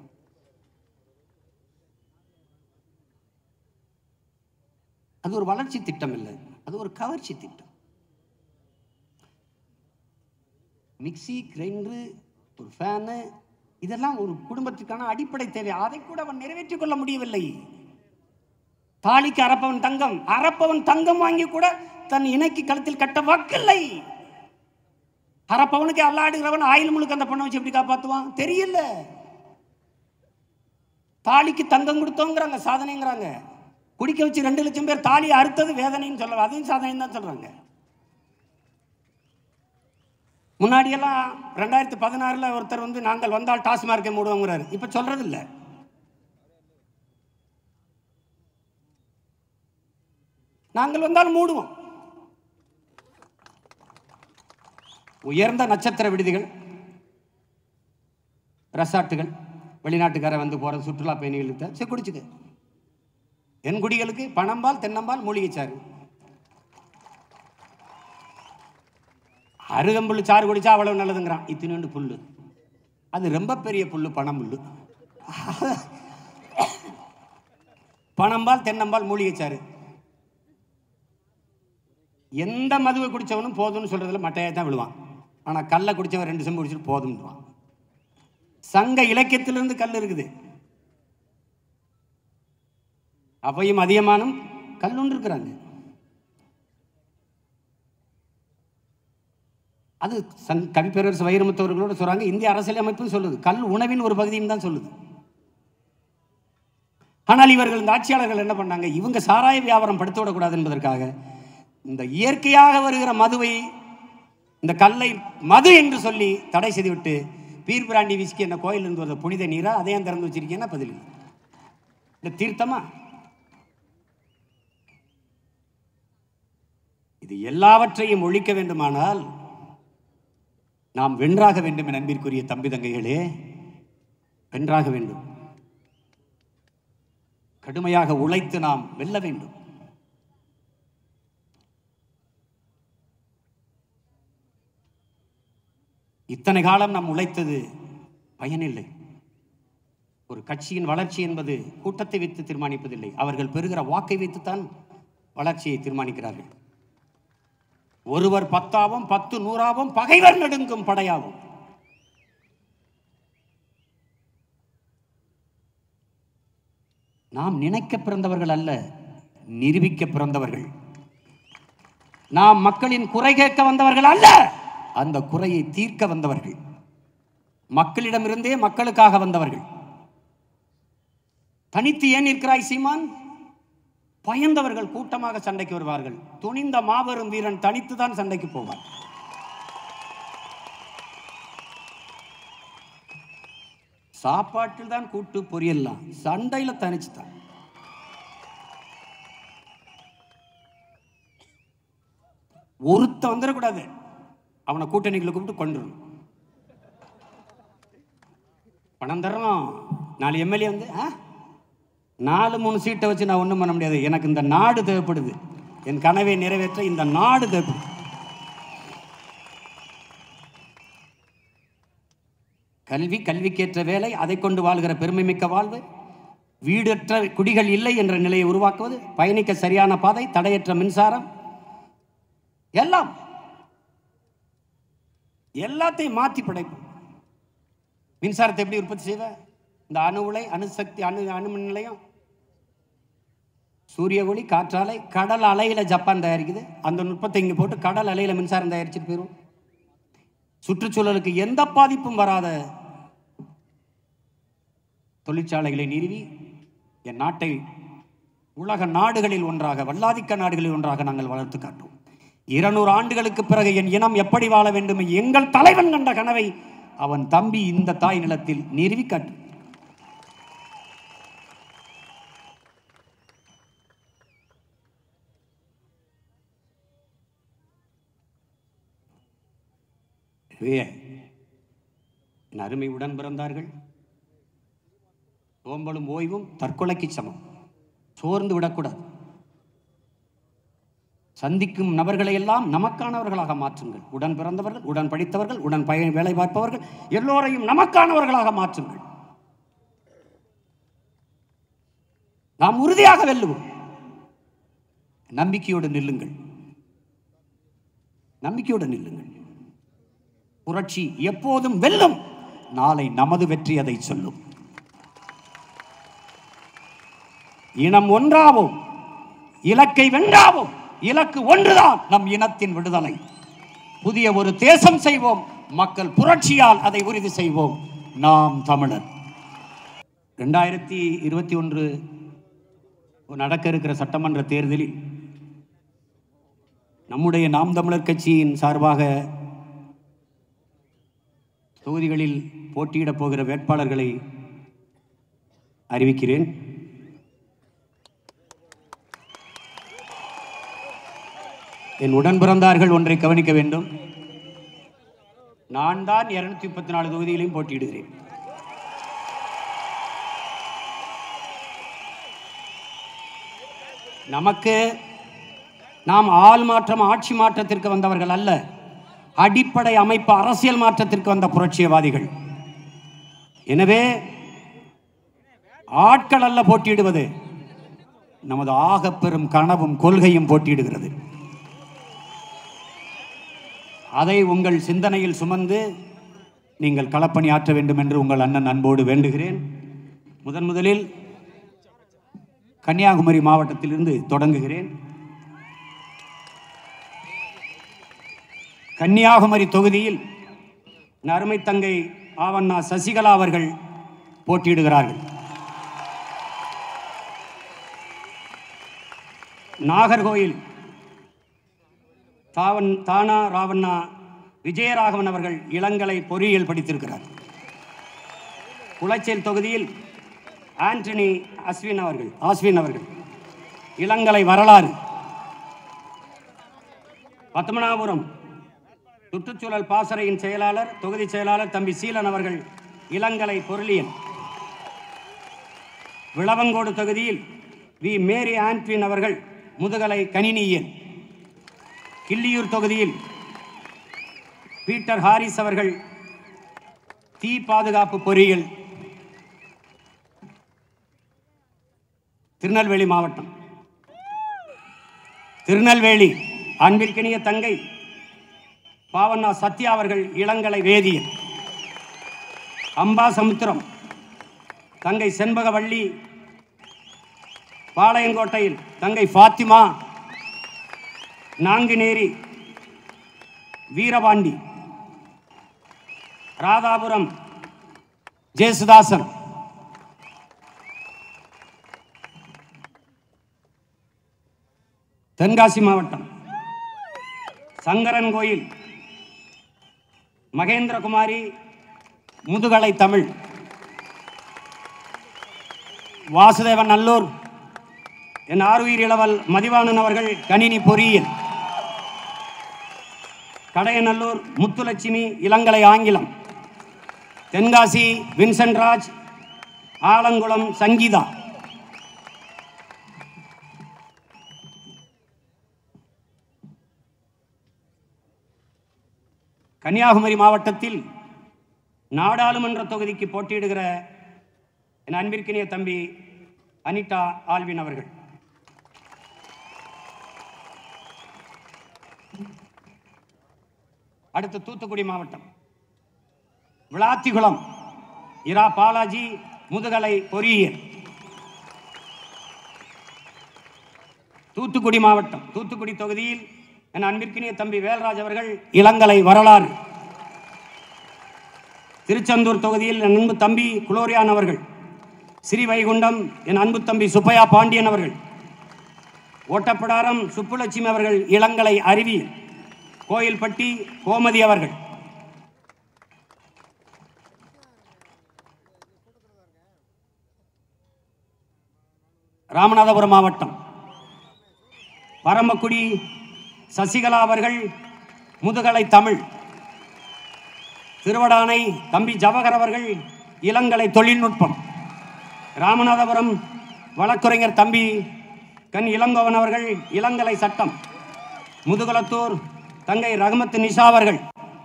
அது ஒரு வளர்ச்சி திட்டம் இல்லை அது ஒரு கவர்ச்சி திட்டம் மிக்ஸி கிரைண்டரு ஒரு ஃபேனு இதெல்லாம் ஒரு குடும்பத்திற்கான அடிப்படை தேவை அதை கூட அவன் நிறைவேற்றிக் கொள்ள முடியவில்லை தாலிக்கு அறப்பவன் தங்கம் அறப்பவன் தங்கம் வாங்கி கூட தன் இணைக்கு கழுத்தில் கட்ட வக்கில்லை அறப்பவனுக்கு அல்லாடுகிறவன் ஆயில் முழுக்க அந்த பொண்ணை வச்சு எப்படி காப்பாத்துவான் தெரியல தாலிக்கு தங்கம் கொடுத்தோங்கிறாங்க சாதனைங்கிறாங்க குடிக்க வச்சு ரெண்டு லட்சம் பேர் தாலி அறுத்தது வேதனைன்னு சொல்ல அதையும் சாதனைன்னு தான் சொல்றாங்க முன்னாடியெல்லாம் ரெண்டாயிரத்தி பதினாறில் ஒருத்தர் வந்து நாங்கள் வந்தால் டாஸ்மார்க்கை மூடுவோங்கிறாரு இப்போ சொல்றது இல்லை நாங்கள் வந்தால் மூடுவோம் உயர்ந்த நட்சத்திர விடுதிகள் ரெசார்ட்டுகள் வெளிநாட்டுக்கார வந்து போகிற சுற்றுலா பயணிகளுக்கு சரி குடிச்சுக்க என் குடிகளுக்கு பணம்பால் தென்னம்பால் மூலிகை சாறு அருகம்புல் சாறு குடிச்சா அவ்வளவு நல்லதுங்கிறான் இத்தினோண்டு புல்லு அது ரொம்ப பெரிய புல்லு பணம் புல்லு பணம்பால் தென்னம்பால் மூலிகை சாறு எந்த மதுவை குடிச்சவனும் போதும்னு சொல்றதுல மட்டையாக தான் விழுவான் ஆனா கல்லை குடிச்சவன் ரெண்டு செம்பு குடிச்சிட்டு போதும்னுவான் சங்க இலக்கியத்திலிருந்து கல் இருக்குது அவையும் அதிகமானும் கல்லுண்டு இருக்கிறாங்க அது சங் கவிப்பேரரசு வைரமுத்தவர்களோட சொல்றாங்க இந்திய அரசியலமைப்பு சொல்லுது கல் உணவின் ஒரு பகுதியும் தான் சொல்லுது ஆனால் இவர்கள் இந்த ஆட்சியாளர்கள் என்ன பண்ணாங்க இவங்க சாராய வியாபாரம் படுத்து விடக்கூடாது என்பதற்காக இந்த இயற்கையாக வருகிற மதுவை இந்த கல்லை மது என்று சொல்லி தடை செய்துவிட்டு பீர் பிராண்டி விஸ்கி என்ன கோயில் இருந்து வர புனித நீரா அதையும் திறந்து வச்சிருக்கீங்கன்னா பதில் இல்லை. இந்த தீர்த்தமா இது எல்லாவற்றையும் ஒழிக்க வேண்டுமானால் நாம் வென்றாக வேண்டும் என் அன்பிற்குரிய தம்பி தங்கைகளே வென்றாக வேண்டும் கடுமையாக உழைத்து நாம் வெல்ல வேண்டும் இத்தனை காலம் நாம் உழைத்தது பயனில்லை ஒரு கட்சியின் வளர்ச்சி என்பது கூட்டத்தை வைத்து தீர்மானிப்பதில்லை அவர்கள் பெறுகிற வாக்கை வைத்துத்தான் வளர்ச்சியை தீர்மானிக்கிறார்கள் ஒருவர் பத்தாவும் பத்து நூறாவும் பகைவர் நடுங்கும் படையாகும் நாம் நினைக்க பிறந்தவர்கள் அல்ல நிரூபிக்க பிறந்தவர்கள் நாம் மக்களின் குறை கேட்க வந்தவர்கள் அல்ல அந்த குறையை தீர்க்க வந்தவர்கள் மக்களிடமிருந்தே மக்களுக்காக வந்தவர்கள் தனித்து ஏன் நிற்கிறாய் சீமான் பயந்தவர்கள் கூட்டமாக சண்டைக்கு வருவார்கள் துணிந்த மாபெரும் வீரன் தனித்து தான் சண்டைக்கு போவார் சாப்பாட்டில் தான் கூட்டு பொரியல்லாம் சண்டையில தனிச்சு தான் ஒருத்த வந்துடக்கூடாது அவனை கூட்டணிகளை கூப்பிட்டு கொண்டுரும் பணம் தர்றோம் நாலு எம்எல்ஏ வந்து ஆ நாலு மூணு சீட்டை வச்சு நான் ஒன்றும் பண்ண முடியாது எனக்கு இந்த நாடு தேவைப்படுது என் கனவை நிறைவேற்ற இந்த நாடு தேவைப்படுது கல்வி கல்விக்கேற்ற வேலை அதை கொண்டு வாழ்கிற பெருமைமிக்க வாழ்வு வீடற்ற குடிகள் இல்லை என்ற நிலையை உருவாக்குவது பயணிக்க சரியான பாதை தடையற்ற மின்சாரம் எல்லாம் எல்லாத்தையும் மாற்றி படைப்போம் மின்சாரத்தை எப்படி உற்பத்தி செய்வ இந்த அணு உலை அணுசக்தி அணு அணுமின் நிலையம் சூரிய ஒளி காற்றாலை கடல் அலையில ஜப்பான் தயாரிக்குது அந்த நுட்பத்தை இங்கே போட்டு கடல் அலையில மின்சாரம் தயாரிச்சுட்டு போயிடும் சுற்றுச்சூழலுக்கு எந்த பாதிப்பும் வராத தொழிற்சாலைகளை நிறுவி என் நாட்டை உலக நாடுகளில் ஒன்றாக வல்லாதிக்க நாடுகளில் ஒன்றாக நாங்கள் வளர்த்து காட்டுவோம் இருநூறு ஆண்டுகளுக்கு பிறகு என் இனம் எப்படி வாழ வேண்டும் எங்கள் தலைவன் கண்ட கனவை அவன் தம்பி இந்த தாய் நிலத்தில் நிறுவி காட்டு எனவே, என் அருமை உடன் பிறந்தார்கள் சோம்பலும் ஓய்வும் தற்கொலைக்கு சமம் சோர்ந்து விடக்கூடாது சந்திக்கும் நபர்களை எல்லாம் நமக்கானவர்களாக மாற்றுங்கள் உடன் பிறந்தவர்கள் உடன் படித்தவர்கள் உடன் பய வேலை பார்ப்பவர்கள் எல்லோரையும் நமக்கானவர்களாக மாற்றுங்கள் நாம் உறுதியாக வெல்லுவோம் நம்பிக்கையோடு நில்லுங்கள் நம்பிக்கையோடு நில்லுங்கள் புரட்சி எப்போதும் வெல்லும் நாளை நமது வெற்றி அதை சொல்லும் இனம் ஒன்றாவோம் இலக்கை வென்றாவோம் இலக்கு ஒன்றுதான் நம் இனத்தின் விடுதலை புதிய ஒரு தேசம் செய்வோம் மக்கள் புரட்சியால் அதை உறுதி செய்வோம் நாம் தமிழர் ரெண்டாயிரத்தி இருபத்தி ஒன்று நடக்க இருக்கிற சட்டமன்ற தேர்தலில் நம்முடைய நாம் தமிழர் கட்சியின் சார்பாக தொகுதிகளில் போட்டியிடப் போகிற வேட்பாளர்களை அறிவிக்கிறேன் என் உடன் பிறந்தார்கள் ஒன்றை கவனிக்க வேண்டும் நான் தான் இருநூத்தி முப்பத்தி நாலு தொகுதிகளையும் போட்டியிடுகிறேன் நமக்கு நாம் ஆள் மாற்றம் ஆட்சி மாற்றத்திற்கு வந்தவர்கள் அல்ல அடிப்படை அமைப்பு அரசியல் மாற்றத்திற்கு வந்த புரட்சியவாதிகள் எனவே ஆட்கள் அல்ல போட்டியிடுவது நமது ஆகப்பெரும் கனவும் கொள்கையும் போட்டியிடுகிறது அதை உங்கள் சிந்தனையில் சுமந்து நீங்கள் களப்பணி ஆற்ற வேண்டும் என்று உங்கள் அண்ணன் அன்போடு வேண்டுகிறேன் முதன் முதலில் கன்னியாகுமரி மாவட்டத்திலிருந்து தொடங்குகிறேன் கன்னியாகுமரி தொகுதியில் என் அருமை தங்கை ஆவண்ணா சசிகலா அவர்கள் போட்டியிடுகிறார்கள் நாகர்கோயில் தாவன் தானா ராவண்ணா விஜயராகவன் அவர்கள் இளங்கலை பொறியியல் படித்திருக்கிறார் குளச்சல் தொகுதியில் ஆண்டனி அஸ்வின் அவர்கள் ஆஸ்வின் அவர்கள் இளங்கலை வரலாறு பத்மநாபுரம் சுற்றுச்சூழல் பாசறையின் செயலாளர் தொகுதி செயலாளர் தம்பி சீலன் அவர்கள் இளங்கலை பொருளியல் விளவங்கோடு தொகுதியில் வி மேரி ஆண்ட்வின் அவர்கள் முதுகலை கணினியியல் கிள்ளியூர் தொகுதியில் பீட்டர் ஹாரிஸ் அவர்கள் தீ பாதுகாப்பு பொறியியல் திருநெல்வேலி மாவட்டம் திருநெல்வேலி அன்பிற்கினிய தங்கை பாவண்ணா சத்யா அவர்கள் இளங்கலை வேதியியல் அம்பாசமுத்திரம் தங்கை செண்பகவள்ளி பாளையங்கோட்டையில் தங்கை ஃபாத்திமா நாங்குநேரி வீரபாண்டி ராதாபுரம் ஜேசுதாசன் தென்காசி மாவட்டம் சங்கரன் கோயில் மகேந்திரகுமாரி முதுகலை தமிழ் வாசுதேவன் நல்லூர் என் ஆறுயிர் இளவல் மதிவாணன் அவர்கள் கணினி பொறியியல் கடையநல்லூர் முத்துலட்சுமி இளங்கலை ஆங்கிலம் தென்காசி வின்சென்ட் ராஜ் ஆலங்குளம் சங்கீதா கன்னியாகுமரி மாவட்டத்தில் நாடாளுமன்ற தொகுதிக்கு போட்டியிடுகிற என் அன்பிற்கினிய தம்பி அனிதா ஆல்வின் அவர்கள் அடுத்து தூத்துக்குடி மாவட்டம் விளாத்திகுளம் இரா பாலாஜி முதுகலை பொறியியல் தூத்துக்குடி மாவட்டம் தூத்துக்குடி தொகுதியில் என் அன்பிற்கினிய தம்பி வேல்ராஜ் அவர்கள் இளங்கலை வரலாறு திருச்செந்தூர் தொகுதியில் என் அன்பு தம்பி குளோரியான் அவர்கள் ஸ்ரீவைகுண்டம் என் அன்பு தம்பி சுப்பையா பாண்டியன் அவர்கள் ஓட்டப்பிடாரம் சுப்புலட்சுமி அவர்கள் இளங்கலை அறிவியல் கோயில்பட்டி கோமதி அவர்கள் ராமநாதபுரம் மாவட்டம் பரமக்குடி சசிகலா அவர்கள் முதுகலை தமிழ் திருவடானை தம்பி ஜவஹர் அவர்கள் இளங்கலை தொழில்நுட்பம் ராமநாதபுரம் வழக்குரைஞர் தம்பி கண் இளங்கோவன் அவர்கள் இளங்கலை சட்டம் முதுகுளத்தூர் தங்கை ரஹமத் நிஷா அவர்கள்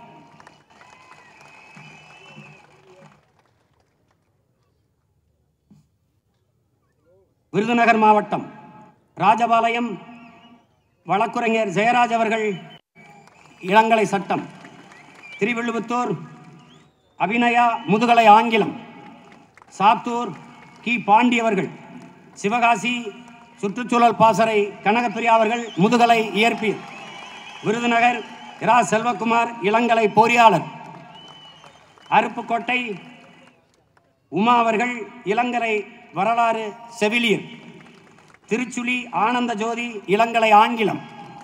விருதுநகர் மாவட்டம் ராஜபாளையம் வழக்குரைஞர் ஜெயராஜ் அவர்கள் இளங்கலை சட்டம் திருவில்லுபுத்தூர் அபிநயா முதுகலை ஆங்கிலம் சாத்தூர் கி பாண்டி அவர்கள் சிவகாசி சுற்றுச்சூழல் பாசறை கனகப்பிரியா அவர்கள் முதுகலை இயற்பியல் விருதுநகர் இரா செல்வகுமார் இளங்கலை பொறியாளர் அருப்புக்கோட்டை உமா அவர்கள் இளங்கலை வரலாறு செவிலியர் திருச்சுழி ஆனந்த ஜோதி இளங்கலை ஆங்கிலம்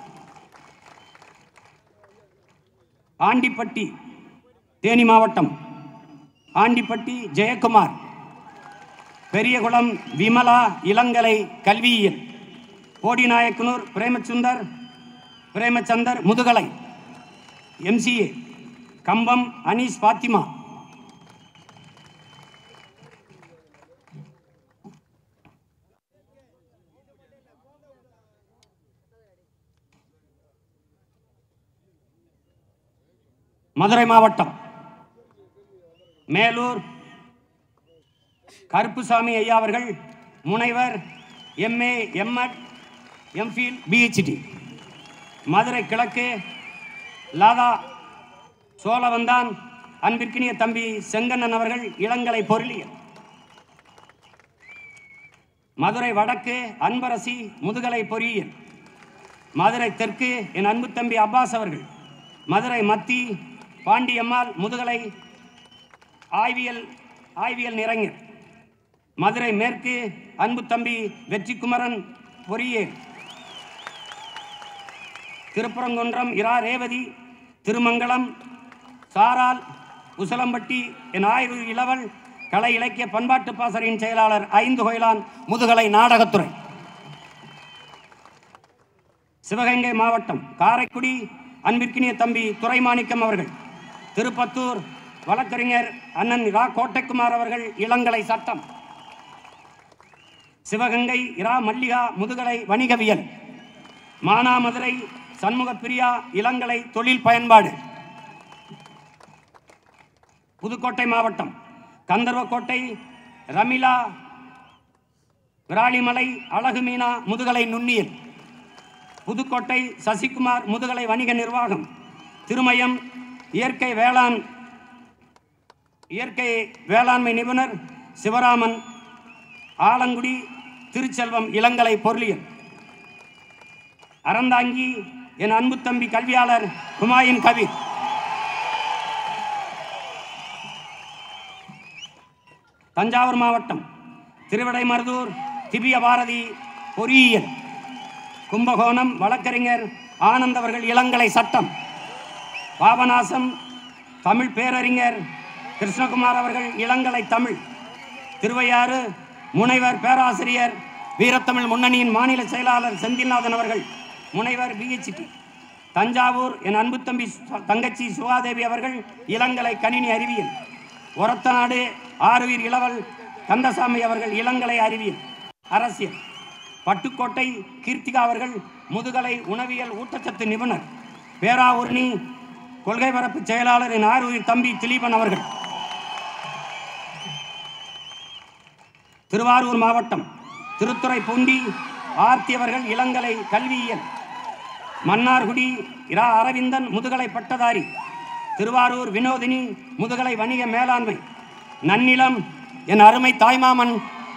ஆண்டிப்பட்டி தேனி மாவட்டம் ஆண்டிப்பட்டி ஜெயக்குமார் பெரியகுளம் விமலா இளங்கலை கல்வியியல் போடிநாயக்கனூர் பிரேமசுந்தர் பிரேமச்சந்தர் முதுகலை எம்சிஏ கம்பம் அனீஸ் பாத்திமா மதுரை மாவட்டம் மேலூர் கருப்புசாமி ஐயா அவர்கள் முனைவர் MA MEd MPhil PhD Madurai கிழக்கு லாதா சோழவந்தான் அன்பிற்கினிய தம்பி செங்கண்ணன் அவர்கள் இளங்கலை பொருளியல் மதுரை வடக்கு அன்பரசி முதுகலை பொறியியல் மதுரை தெற்கு என் அன்பு தம்பி அப்பாஸ் அவர்கள் மதுரை மத்தி பாண்டியம்மாள் முதுகலை ஆய்வியல் ஆய்வியல் நிறைஞர் மதுரை மேற்கு அன்பு தம்பி வெற்றிக்குமரன் பொறியியல் திருப்பரங்குன்றம் இரா ரேவதி திருமங்கலம் சாரால் உசலம்பட்டி என் ஆய்வு இளவல் கலை இலக்கிய பண்பாட்டு பாசறையின் செயலாளர் ஐந்து கோயிலான் முதுகலை நாடகத்துறை சிவகங்கை மாவட்டம் காரைக்குடி அன்பிற்கினிய தம்பி துரைமாணிக்கம் அவர்கள் திருப்பத்தூர் வழக்கறிஞர் அண்ணன் இரா கோட்டைக்குமார் அவர்கள் இளங்கலை சட்டம் சிவகங்கை இரா மல்லிகா முதுகலை வணிகவியல் மானாமதுரை சண்முக பிரியா இளங்கலை தொழில் பயன்பாடு புதுக்கோட்டை மாவட்டம் கந்தர்வக்கோட்டை ரமிலா விராலிமலை அழகு மீனா முதுகலை நுண்ணியல் புதுக்கோட்டை சசிகுமார் முதுகலை வணிக நிர்வாகம் திருமயம் இயற்கை வேளாண் இயற்கை வேளாண்மை நிபுணர் சிவராமன் ஆலங்குடி திருச்செல்வம் இளங்கலை பொருளியல் அறந்தாங்கி என் அன்பு தம்பி கல்வியாளர் ஹுமாயூன் கபீர் தஞ்சாவூர் மாவட்டம் திருவிடைமருதூர் திவ்ய பாரதி பொறியியல் கும்பகோணம் வழக்கறிஞர் ஆனந்த் அவர்கள் இளங்கலை சட்டம் பாபநாசம் தமிழ் பேரறிஞர் கிருஷ்ணகுமார் அவர்கள் இளங்கலை தமிழ் திருவையாறு முனைவர் பேராசிரியர் வீரத்தமிழ் முன்னணியின் மாநில செயலாளர் செந்தில்நாதன் அவர்கள் முனைவர் பிஹெச்டி தஞ்சாவூர் என் அன்பு தம்பி சு- தங்கச்சி சுகாதேவி அவர்கள் இளங்கலை கணினி அறிவியல் ஒரத்தநாடு ஆறுவீர் இளவல் கந்தசாமி அவர்கள் இளங்கலை அறிவியல் அரசியல் பட்டுக்கோட்டை கீர்த்திகா அவர்கள் முதுகலை உணவியல் ஊட்டச்சத்து நிபுணர் பேராவூர்ணி கொள்கை பரப்பு செயலாளர் என் ஆறுயிர் தம்பி திலீபன் அவர்கள் திருவாரூர் மாவட்டம் திருத்துறைப்பூண்டி ஆர்த்தி அவர்கள் இளங்கலை கல்வியியல் மன்னார்குடி இரா அரவிந்தன் முதுகலை பட்டதாரி திருவாரூர் வினோதினி முதுகலை வணிக மேலாண்மை நன்னிலம் என் அருமை தாய்மாமன்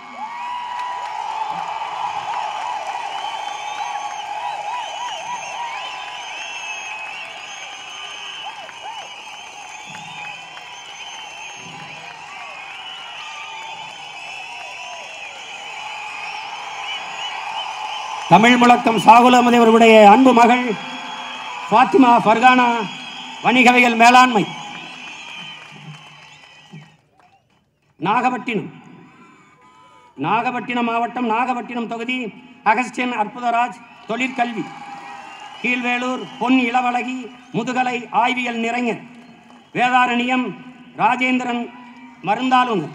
தமிழ் முழக்கம் சாகுல் அகமது அவர்களுடைய அன்பு மகள் ஃபாத்திமா ஃபர்கானா வணிகவியல் மேலாண்மை நாகப்பட்டினம் நாகப்பட்டினம் மாவட்டம் நாகப்பட்டினம் தொகுதி அகஸ்டியன் அற்புதராஜ் தொழிற்கல்வி கீழ்வேளூர் பொன் இளவழகி முதுகலை ஆய்வியல் நிறைஞர் வேதாரண்யம் ராஜேந்திரன் மருந்தாளுநர்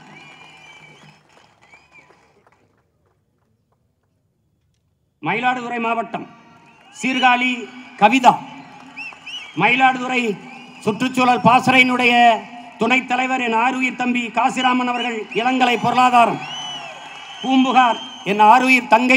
மயிலாடுதுறை மாவட்டம் சீர்காழி கவிதா மயிலாடுதுறை சுற்றுச்சூழல் பாசறையினுடைய துணைத் தலைவர் என் ஆருயிர் தம்பி காசிராமன் அவர்கள் இளங்கலை பொருளாதாரம் பூம்புகார் என் ஆருயிர் தங்கை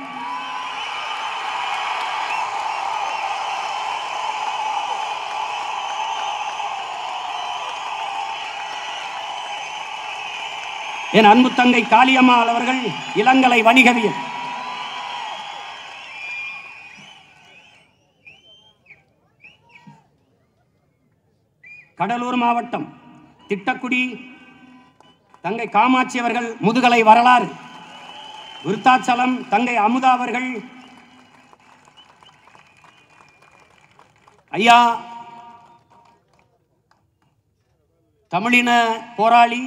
என் அன்பு தங்கை காளியம்மாள் அவர்கள் இளங்கலை வணிகவியல் கடலூர் மாவட்டம் திட்டக்குடி தங்கை காமாட்சி அவர்கள் முதுகலை வரலாறு விருத்தாச்சலம் தங்கை அமுதா அவர்கள் ஐயா தமிழின போராளி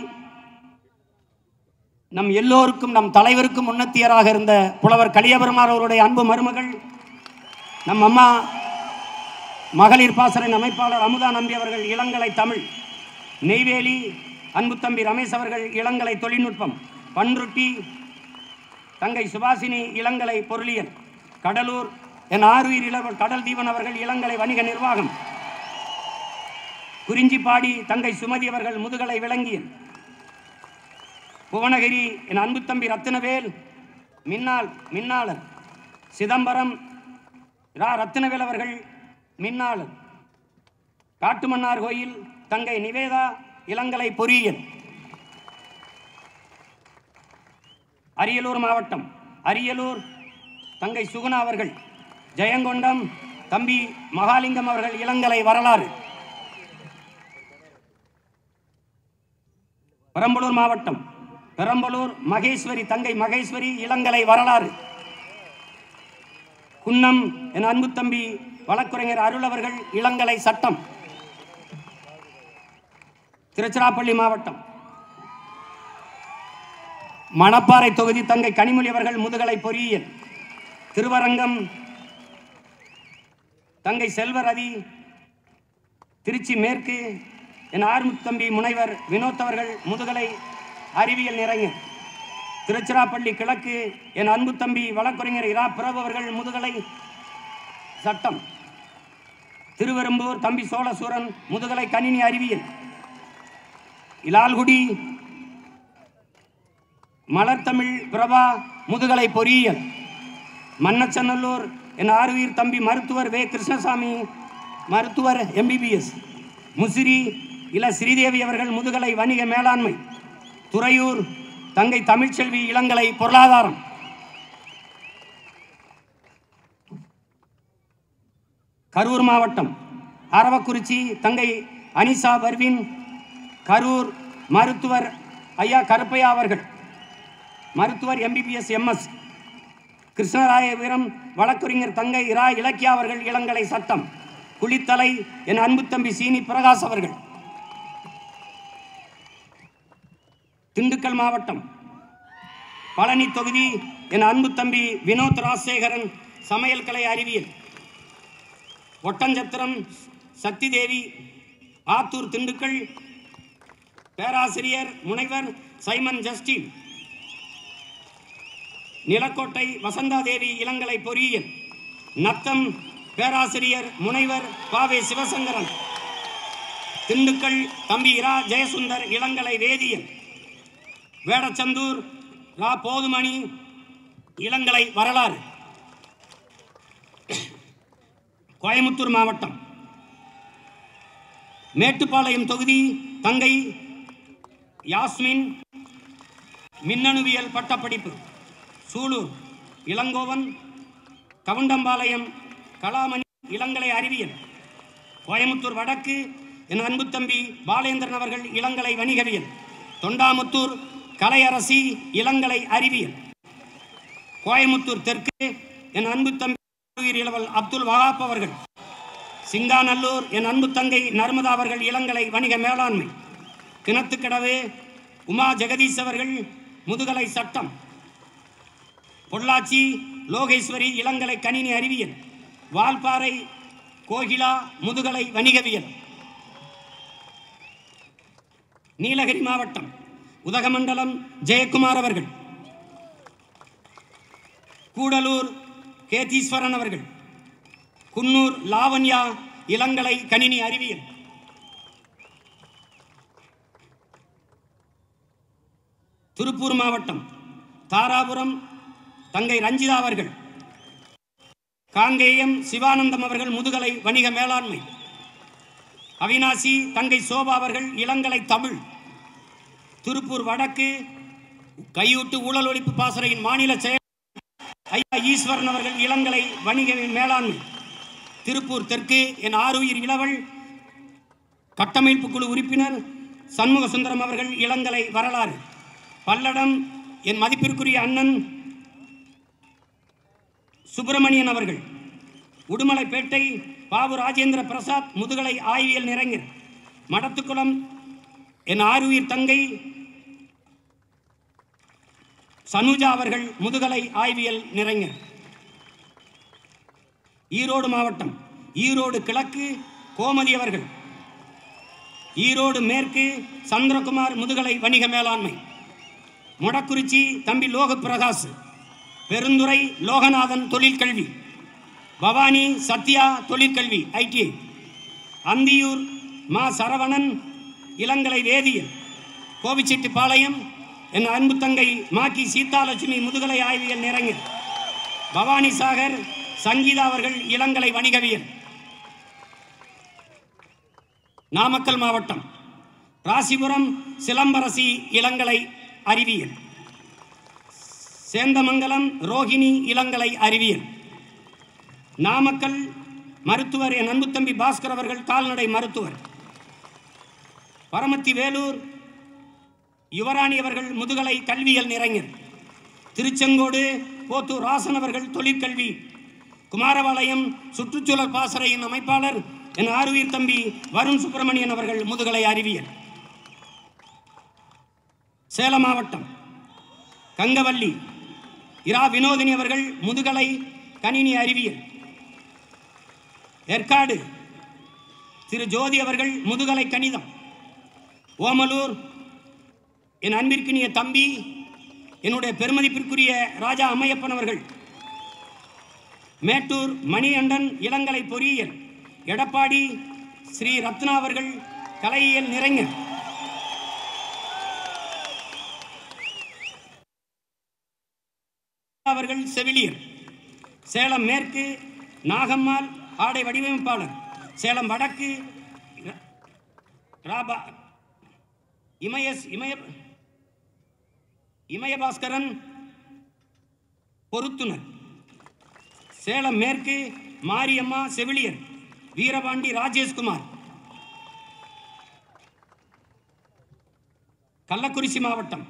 நம் எல்லோருக்கும் நம் தலைவருக்கும் முன்னத்தியராக இருந்த புலவர் கலியபெருமார் அவருடைய அன்பு மருமகள் நம் அம்மா மகளிர் பாசறையின் அமைப்பாளர் அமுதா நம்பி அவர்கள் இளங்கலை தமிழ் நெய்வேலி அன்பு தம்பி ரமேஷ் அவர்கள் இளங்கலை தொழில்நுட்பம் பன்ருட்டி தங்கை சுபாசினி இளங்கலை பொருளியல் கடலூர் என் ஆறுயிர் இளவர் கடல் தீவன் அவர்கள் இளங்கலை வணிக நிர்வாகம் குறிஞ்சிப்பாடி தங்கை சுமதி அவர்கள் முதுகலை விளங்கியல் புவனகிரி என் அன்பு தம்பி ரத்தினவேல் மின்னாள் மின்னாளர் சிதம்பரம் ரா ரத்தினவேல் அவர்கள் மின்னாளர் காட்டுமன்னார் கோயில் தங்கை நிவேதா இளங்கலை பொறியியல் அரியலூர் மாவட்டம் அரியலூர் தங்கை சுகுணா அவர்கள் ஜெயங்கொண்டம் தம்பி மகாலிங்கம் அவர்கள் இளங்கலை வரலாறு பெரம்பலூர் மாவட்டம் பெரம்பலூர் மகேஸ்வரி தங்கை மகேஸ்வரி இளங்கலை வரலாறு குன்னம் என் அன்பு தம்பி வழக்குரைஞர் அருள் அவர்கள் இளங்கலை சட்டம் திருச்சிராப்பள்ளி மாவட்டம் மணப்பாறை தொகுதி தங்கை கனிமொழி அவர்கள் முதுகலை பொறியியல் திருவரங்கம் தங்கை செல்வரதி திருச்சி மேற்கு என் ஆறுமுத்தம்பி முனைவர் வினோத் அவர்கள் முதுகலை அறிவியல் நிறைஞர் திருச்சிராப்பள்ளி கிழக்கு என் அன்பு தம்பி வழக்கறிஞர் இரா பிரபு அவர்கள் முதுகலை சட்டம் திருவெரும்பூர் தம்பி சோழசூரன் முதுகலை கணினி அறிவியல் இலால்குடி மலர்தமிழ் பிரபா முதுகலை பொறியியல் மன்னச்சநல்லூர் என் ஆறுவீர் தம்பி மருத்துவர் வே கிருஷ்ணசாமி மருத்துவர் எம்பிபிஎஸ் முசிறி இள ஸ்ரீதேவி அவர்கள் முதுகலை வணிக மேலாண்மை துறையூர் தங்கை தமிழ்ச்செல்வி இளங்கலை பொருளாதாரம் கரூர் மாவட்டம் அரவக்குறிச்சி தங்கை அனிசா பர்வின் கரூர் மருத்துவர் ஐயா கருப்பையா அவர்கள் மருத்துவர் எம்பிபிஎஸ் எம்எஸ் கிருஷ்ணராயபுரம் வழக்கறிஞர் தங்கை இரா இலக்கியா அவர்கள் இளங்கலை சட்டம் குளித்தலை என் அன்பு தம்பி சீனி பிரகாஷ் அவர்கள் திண்டுக்கல் மாவட்டம் பழனி தொகுதி என் அன்பு தம்பி வினோத் ராஜசேகரன் சமையல் கலை அறிவியல் ஒட்டஞ்சத்திரம் சக்தி தேவி ஆத்தூர் திண்டுக்கல் பேராசிரியர் முனைவர் சைமன் ஜஸ்டின் நிலக்கோட்டை வசந்தாதேவி இளங்கலை பொறியியல் நத்தம் பேராசிரியர் முனைவர் பாவே சிவசங்கரன் திண்டுக்கல் தம்பி இரா ஜெயசுந்தர் இளங்கலை வேதியியல் வேடச்சந்தூர் ரா போதுமணி இளங்கலை வரலாறு கோயமுத்தூர் மாவட்டம் மேட்டுப்பாளையம் தொகுதி தங்கை யாஸ்மின் மின்னணுவியல் பட்டப்படிப்பு சூலூர் இளங்கோவன் கவுண்டம்பாளையம் கலாமணி இளங்கலை அறிவியல் கோயமுத்தூர் வடக்கு என் அன்பு தம்பி பாலேந்திரன் அவர்கள் இளங்கலை வணிகவியல் தொண்டாமுத்தூர் கலையரசி இளங்கலை அறிவியல் கோயமுத்தூர் தெற்கு என் அன்பு தம்பி உயிர் இளவல் அப்துல் வஹாப் அவர்கள் சிங்காநல்லூர் என் அன்பு தங்கை நர்மதா அவர்கள் இளங்கலை வணிக மேலாண்மை கிணத்துக்கடவு உமா ஜெகதீஷ் அவர்கள் முதுகலை சட்டம் பொள்ளாச்சி லோகேஸ்வரி இளங்கலை கணினி அறிவியல் வால்பாறை கோகிலா முதுகலை வணிகவியல் நீலகிரி மாவட்டம் உதகமண்டலம் ஜெயக்குமார் அவர்கள் கூடலூர் கேதீஸ்வரன் அவர்கள் குன்னூர் லாவண்யா இளங்கலை கணினி அறிவியல் திருப்பூர் மாவட்டம் தாராபுரம் தங்கை ரஞ்சிதா அவர்கள் காங்கேயம் சிவானந்தம் அவர்கள் முதுகலை வணிக மேலாண்மை அவினாசி தங்கை சோபா அவர்கள் இளங்கலை தமிழ் திருப்பூர் வடக்கு கையூட்டு ஊழல் ஒழிப்பு பாசறையின் மாநில செயல் ஐயா ஈஸ்வரன் அவர்கள் இளங்கலை வணிக மேலாண்மை திருப்பூர் தெற்கு என் ஆறுயிர் இளவல் கட்டமைப்பு குழு உறுப்பினர் சண்முக சுந்தரம் அவர்கள் இளங்கலை வரலாறு பல்லடம் என் மதிப்பிற்குரிய அண்ணன் சுப்பிரமணியன் அவர்கள் உடுமலைப்பேட்டை பாபு ராஜேந்திர பிரசாத் முதுகலை ஆய்வியல் நிறைஞர் மடத்துக்குளம் என் ஆறுயிர் தங்கை சனுஜா அவர்கள் முதுகலை ஆய்வியல் நிறைஞர் ஈரோடு மாவட்டம் ஈரோடு கிழக்கு கோமதி அவர்கள் ஈரோடு மேற்கு சந்திரகுமார் முதுகலை வணிக மேலாண்மை மொடக்குறிச்சி தம்பி லோக பிரகாஷ் பெருந்துறை லோகநாதன் தொழிற்கல்வி பவானி சத்யா தொழிற்கல்வி ஐடிஐ அந்தியூர் மா சரவணன் இளங்கலை வேதியியல் கோபிச்செட்டிப்பாளையம் என் அன்பு தங்கை மாக்கி சீதாலட்சுமி முதுகலை ஆய்வியல் நிறைஞர் பவானி சாகர் சங்கீதா அவர்கள் இளங்கலை வணிகவியல் நாமக்கல் மாவட்டம் ராசிபுரம் சிலம்பரசி இளங்கலை அறிவியல் சேந்தமங்கலம் ரோஹிணி இளங்கலை அறிவியல் நாமக்கல் மருத்துவர் என் அன்பு தம்பி பாஸ்கர் அவர்கள் கால்நடை மருத்துவர் பரமத்தி வேலூர் யுவராணி அவர்கள் முதுகலை கல்வியல் நிறைஞர் திருச்செங்கோடு போத்தூர் ராசன் அவர்கள் தொழிற்கல்வி குமாரபாளையம் சுற்றுச்சூழல் பாசறையின் அமைப்பாளர் என் ஆறுவீர் தம்பி வருண் சுப்பிரமணியன் அவர்கள் முதுகலை அறிவியல் சேலம் மாவட்டம் கங்கவல்லி இரா வினோதினி அவர்கள் முதுகலை கணினி அறிவியல் ஏற்காடு திரு ஜோதி அவர்கள் முதுகலை கணிதம் ஓமலூர் என் அன்பிற்கினிய தம்பி என்னுடைய பெருமதிப்பிற்குரிய ராஜா அம்மையப்பன் அவர்கள் மேட்டூர் மணிகண்டன் இளங்கலை பொறியியல் எடப்பாடி ஸ்ரீ ரத்னா அவர்கள் கலையியல் நிறைஞர் அவர்கள் செவிலியர் சேலம் மேற்கு நாகம்மாள் ஆடை வடிவமைப்பாளர் சேலம் வடக்கு ர- ராபா இமயஸ் இமய இமயபாஸ்கரன் பொருத்துனர் சேலம் மேற்கு மாரியம்மா செவிலியர் வீரபாண்டி ராஜேஷ்குமார் கள்ளக்குறிச்சி மாவட்டம்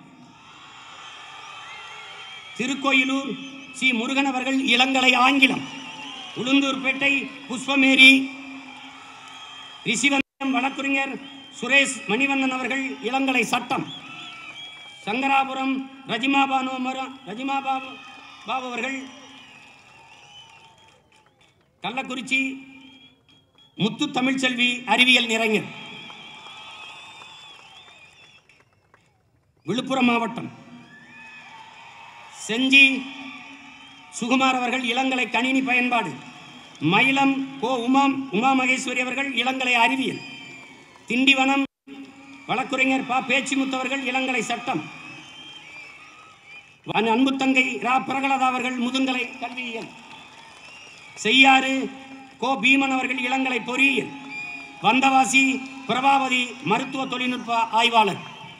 திருக்கோயிலூர் சி முருகன் அவர்கள் இளங்கலை ஆங்கிலம் உளுந்தூர்பேட்டை புஷ்பமேரி ரிஷிவந்தம் வழக்குரைஞர் சுரேஷ் மணிவண்ணன் அவர்கள் இளங்கலை சட்டம் சங்கராபுரம் ரஜிமா பானு மர- ரஜிமா பாபு பாபு அவர்கள் கள்ளக்குறிச்சி முத்து தமிழ்ச்செல்வி அறிவியல் நிறைஞர் விழுப்புரம் மாவட்டம் செஞ்சி சுகுமார் அவர்கள் இளங்கலை கணினி பயன்பாடு மயிலம் கோ உமா உமா மகேஸ்வரி அவர்கள் இளங்கலை அறிவியல் திண்டிவனம் வழக்குரைஞர் ப பேச்சிமுத்தவர்கள் இளங்கலை சட்டம் அன் அன்பு தங்கை ரா பிரகலதா அவர்கள் முதுங்கலை கல்வியியல் செய்யாறு கோ பீமன் அவர்கள் இளங்கலை பொறியியல் வந்தவாசி பிரபாவதி மருத்துவ தொழில்நுட்ப ஆய்வாளர்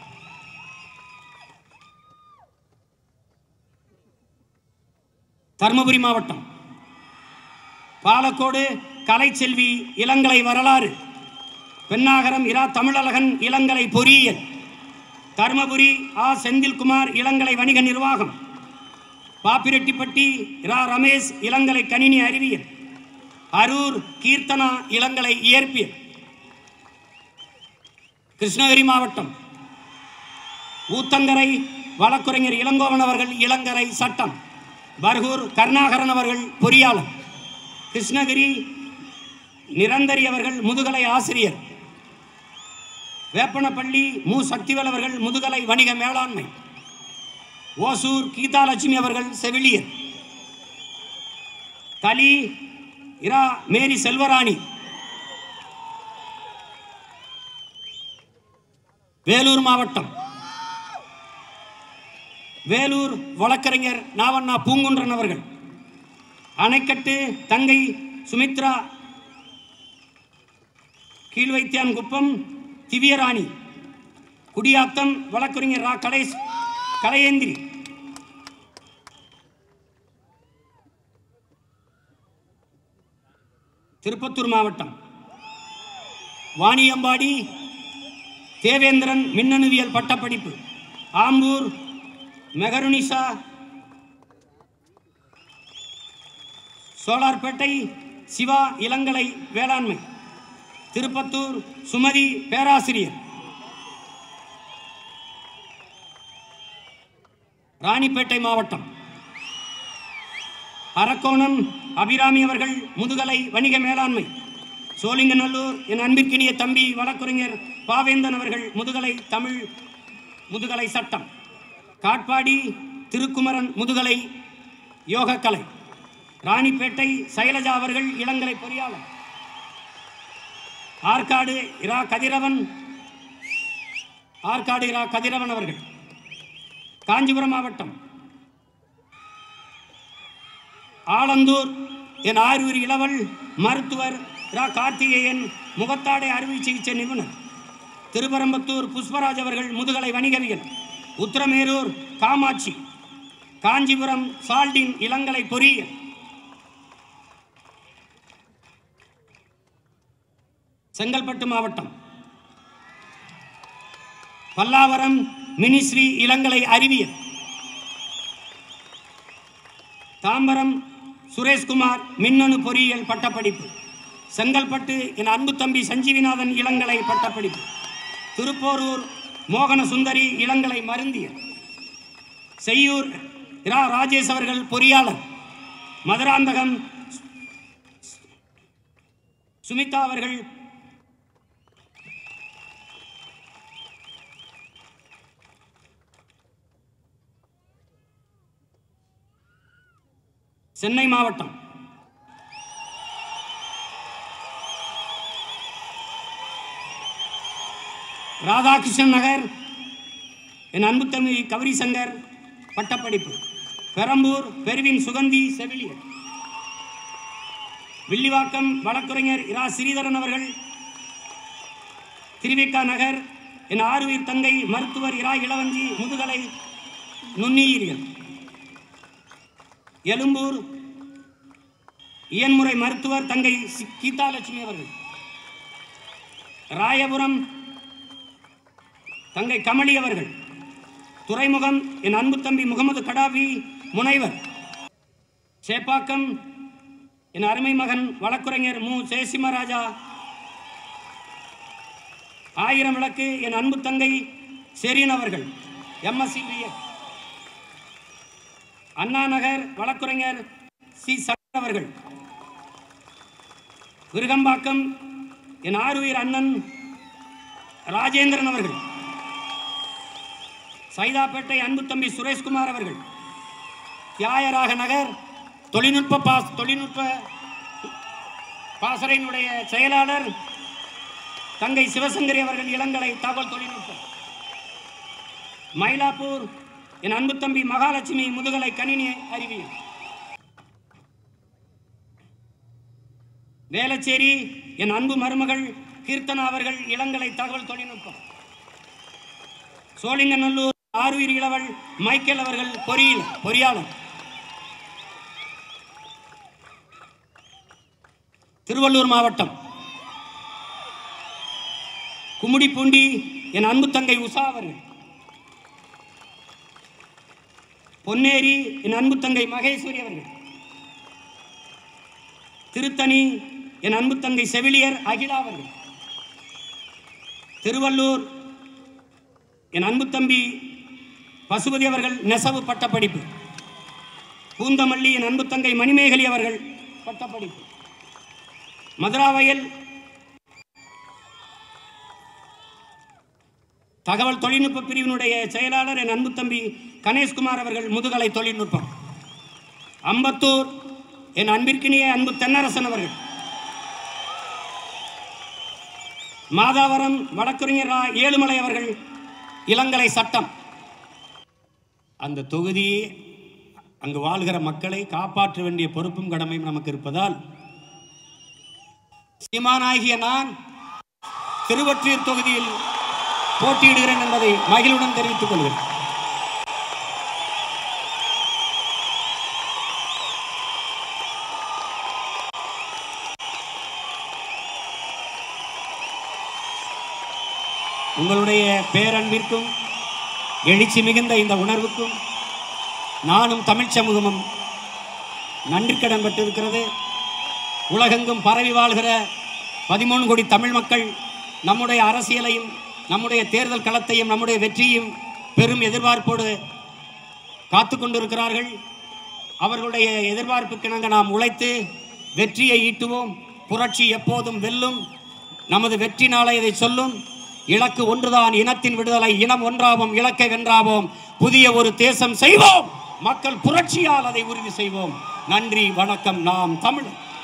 தருமபுரி மாவட்டம் பாலக்கோடு கலைச்செல்வி இளங்கலை வரலாறு பெண்ணாகரம் இரா தமிழழகன் இளங்கலை பொறியியல் தருமபுரி ஆ செந்தில்குமார் இளங்கலை வணிக நிர்வாகம் பாப்பிரெட்டிப்பட்டி இரா ரமேஷ் இளங்கலை கணினி அறிவியல் அரூர் கீர்த்தனா இளங்கலை இயற்பியல் கிருஷ்ணகிரி மாவட்டம் ஊத்தங்கரை வழக்குரைஞர் இளங்கோவன் அவர்கள் இளங்கலை சட்டம் பர்கூர் கருணாகரன் அவர்கள் பொறியாளர் கிருஷ்ணகிரி நிரந்தரி அவர்கள் முதுகலை ஆசிரியர் வேப்பனப்பள்ளி மு சக்திவேல் அவர்கள் முதுகலை வணிக மேலாண்மை ஓசூர் கீதாலட்சுமி அவர்கள் செவிலியர் தலி இரா மேரி செல்வராணி வேலூர் மாவட்டம் வேலூர் வழக்கறிஞர் நாவண்ணா பூங்குன்றன் அவர்கள் அணைக்கட்டு தங்கை சுமித்ரா கீழ்வைத்தியான் குப்பம் திவ்யராணி குடியாத்தம் வழக்கறிஞர் ரா கடை கலையேந்திரி திருப்பத்தூர் மாவட்டம் வாணியம்பாடி தேவேந்திரன் மின்னணுவியல் பட்டப்படிப்பு ஆம்பூர் மெகருனிசா சோலார்பேட்டை சிவா இளங்கலை வேளாண்மை திருப்பத்தூர் சுமதி பேராசிரியர் ராணிப்பேட்டை மாவட்டம் அரக்கோணம் அபிராமி அவர்கள் முதுகலை வணிக மேலாண்மை சோழிங்கநல்லூர் என் அன்பிற்கினிய தம்பி வழக்குரைஞர் பாவேந்தன் அவர்கள் முதுகலை தமிழ் முதுகலை சட்டம் காட்பாடி திருக்குமரன் முதுகலை யோகக்கலை ராணிப்பேட்டை சைலஜா அவர்கள் இளங்கலை பொறியாளர் ஆற்காடு இரா கதிரவன் ஆற்காடு இரா கதிரவன் அவர்கள் காஞ்சிபுரம் மாவட்டம் ஆலந்தூர் என் ஆரூர் இளவல் மருத்துவர் ரா கார்த்திகேயன் முகத்தாடை அறுவை சிகிச்சை நிபுணர் திருப்பரம்பத்தூர் புஷ்பராஜ் அவர்கள் முதுகலை வணிகவியல் உத்திரமேரூர் காமாட்சி காஞ்சிபுரம் சால்டின் இளங்கலை பொறியியல் செங்கல்பட்டு மாவட்டம் பல்லாவரம் மினிஸ்ரீ இளங்கலை அறிவியல் தாம்பரம் சுரேஷ்குமார் மின்னணு பொறியியல் பட்டப்படிப்பு செங்கல்பட்டு என் அன்பு தம்பி சஞ்சீவிநாதன் இளங்கலை பட்டப்படிப்பு திருப்போரூர் மோகன சுந்தரி இளங்கலை மருந்தியல் செய்யூர் இரா ராஜேஷ் அவர்கள் பொறியாளர் மதுராந்தகம் சுமிதா அவர்கள் சென்னை மாவட்டம் ராதாகிருஷ்ணன் நகர் என் அன்பு தம்பி கௌரி சங்கர் பட்டப்படிப்பு பெரம்பூர் பெருவின் சுகந்தி செவிலியர் வில்லிவாக்கம் வழக்குரைஞர் இரா ஸ்ரீதரன் அவர்கள் திருவிக்கா நகர் என் ஆறுயிர் தங்கை மருத்துவர் இரா இளவஞ்சி முதுகலை நுண்ணுயிரியல் எழும்பூர் இயன்முறை மருத்துவர் தங்கை சி- கீதாலட்சுமி அவர்கள் ராயபுரம் தங்கை கமலி அவர்கள் துறைமுகம் என் அன்பு தம்பி முகமது கடாபி முனைவர் சேப்பாக்கம் என் அருமை மகன் வழக்குரைஞர் மு சேசிமராஜா ஆயிரம் விளக்கு என் அன்பு தங்கை செரீன் அவர்கள் எம்எஸ்சி அண்ணா நகர் வழக்குரைஞர் சி சரண் அவர்கள் விருகம்பாக்கம் என் ஆறுயிர் அண்ணன் ராஜேந்திரன் அவர்கள் சைதாப்பேட்டை அன்பு தம்பி சுரேஷ்குமார் அவர்கள் தியாயராக நகர் தொழில்நுட்ப பாஸ் தொழில்நுட்ப பாசறையினுடைய செயலாளர் தங்கை சிவசங்கரி அவர்கள் இளங்கலை தகவல் தொழில்நுட்பம் மயிலாப்பூர் என் அன்பு தம்பி மகாலட்சுமி முதுகலை கணினி அறிவியல் வேளச்சேரி என் அன்பு மருமகள் கீர்த்தனா அவர்கள் இளங்கலை தகவல் தொழில்நுட்பம் சோழிங்கநல்லூர் ஆறுயிர் இளவல் மைக்கேல் அவர்கள் பொறியியல் பொறியாளர் திருவள்ளூர் மாவட்டம் கும்மிடிப்பூண்டி என் அன்பு தங்கை உஷா அவர்கள் பொன்னேரி என் அன்பு தங்கை மகேஸ்வரி அவர்கள் திருத்தணி என் அன்பு தங்கை செவிலியர் அகிலா அவர்கள் திருவள்ளூர் என் அன்பு தம்பி பசுபதி அவர்கள் நெசவு பட்டப்படிப்பு பூந்தமல்லி என் அன்பு தங்கை மணிமேகலி அவர்கள் பட்டப்படிப்பு மதுராவயல் தகவல் தொழில்நுட்ப பிரிவினுடைய செயலாளர் என் அன்பு தம்பி கணேஷ்குமார் அவர்கள் முதுகலை தொழில்நுட்பம் அம்பத்தூர் என் அன்பிற்கினிய அன்பு தென்னரசன் அவர்கள் மாதாவரம் வழக்கறிஞர் ரா. ஏழுமலை அவர்கள் இளங்கலை சட்டம் அந்த தொகுதி அங்கு வாழ்கிற மக்களை காப்பாற்ற வேண்டிய பொறுப்பும் கடமையும் நமக்கு இருப்பதால் சீமானாகிய நான் திருவொற்றியூர் தொகுதியில் போட்டியிடுகிறேன் என்பதை மகிழ்வுடன் தெரிவித்துக் கொள்கிறேன் உங்களுடைய பேரன்பிற்கும் எழுச்சி மிகுந்த இந்த உணர்வுக்கும் நானும் தமிழ்ச் சமூகமும் நன்றி கடன் பட்டிருக்கிறது உலகெங்கும் பரவி வாழ்கிற பதிமூணு கோடி தமிழ் மக்கள் நம்முடைய அரசியலையும் நம்முடைய தேர்தல் களத்தையும் நம்முடைய வெற்றியும் பெரும் எதிர்பார்ப்போடு காத்து கொண்டிருக்கிறார்கள் அவர்களுடைய எதிர்பார்ப்புக்கிணங்க நாம் உழைத்து வெற்றியை ஈட்டுவோம் புரட்சி எப்போதும் வெல்லும் நமது வெற்றி நாளை இதை சொல்லும் இலக்கு ஒன்றுதான் இனத்தின் விடுதலை இனம் ஒன்றாவோம் இலக்கை வென்றாவோம் புதிய ஒரு தேசம் செய்வோம் மக்கள் புரட்சியால் அதை உறுதி செய்வோம் நன்றி வணக்கம் நாம் தமிழ்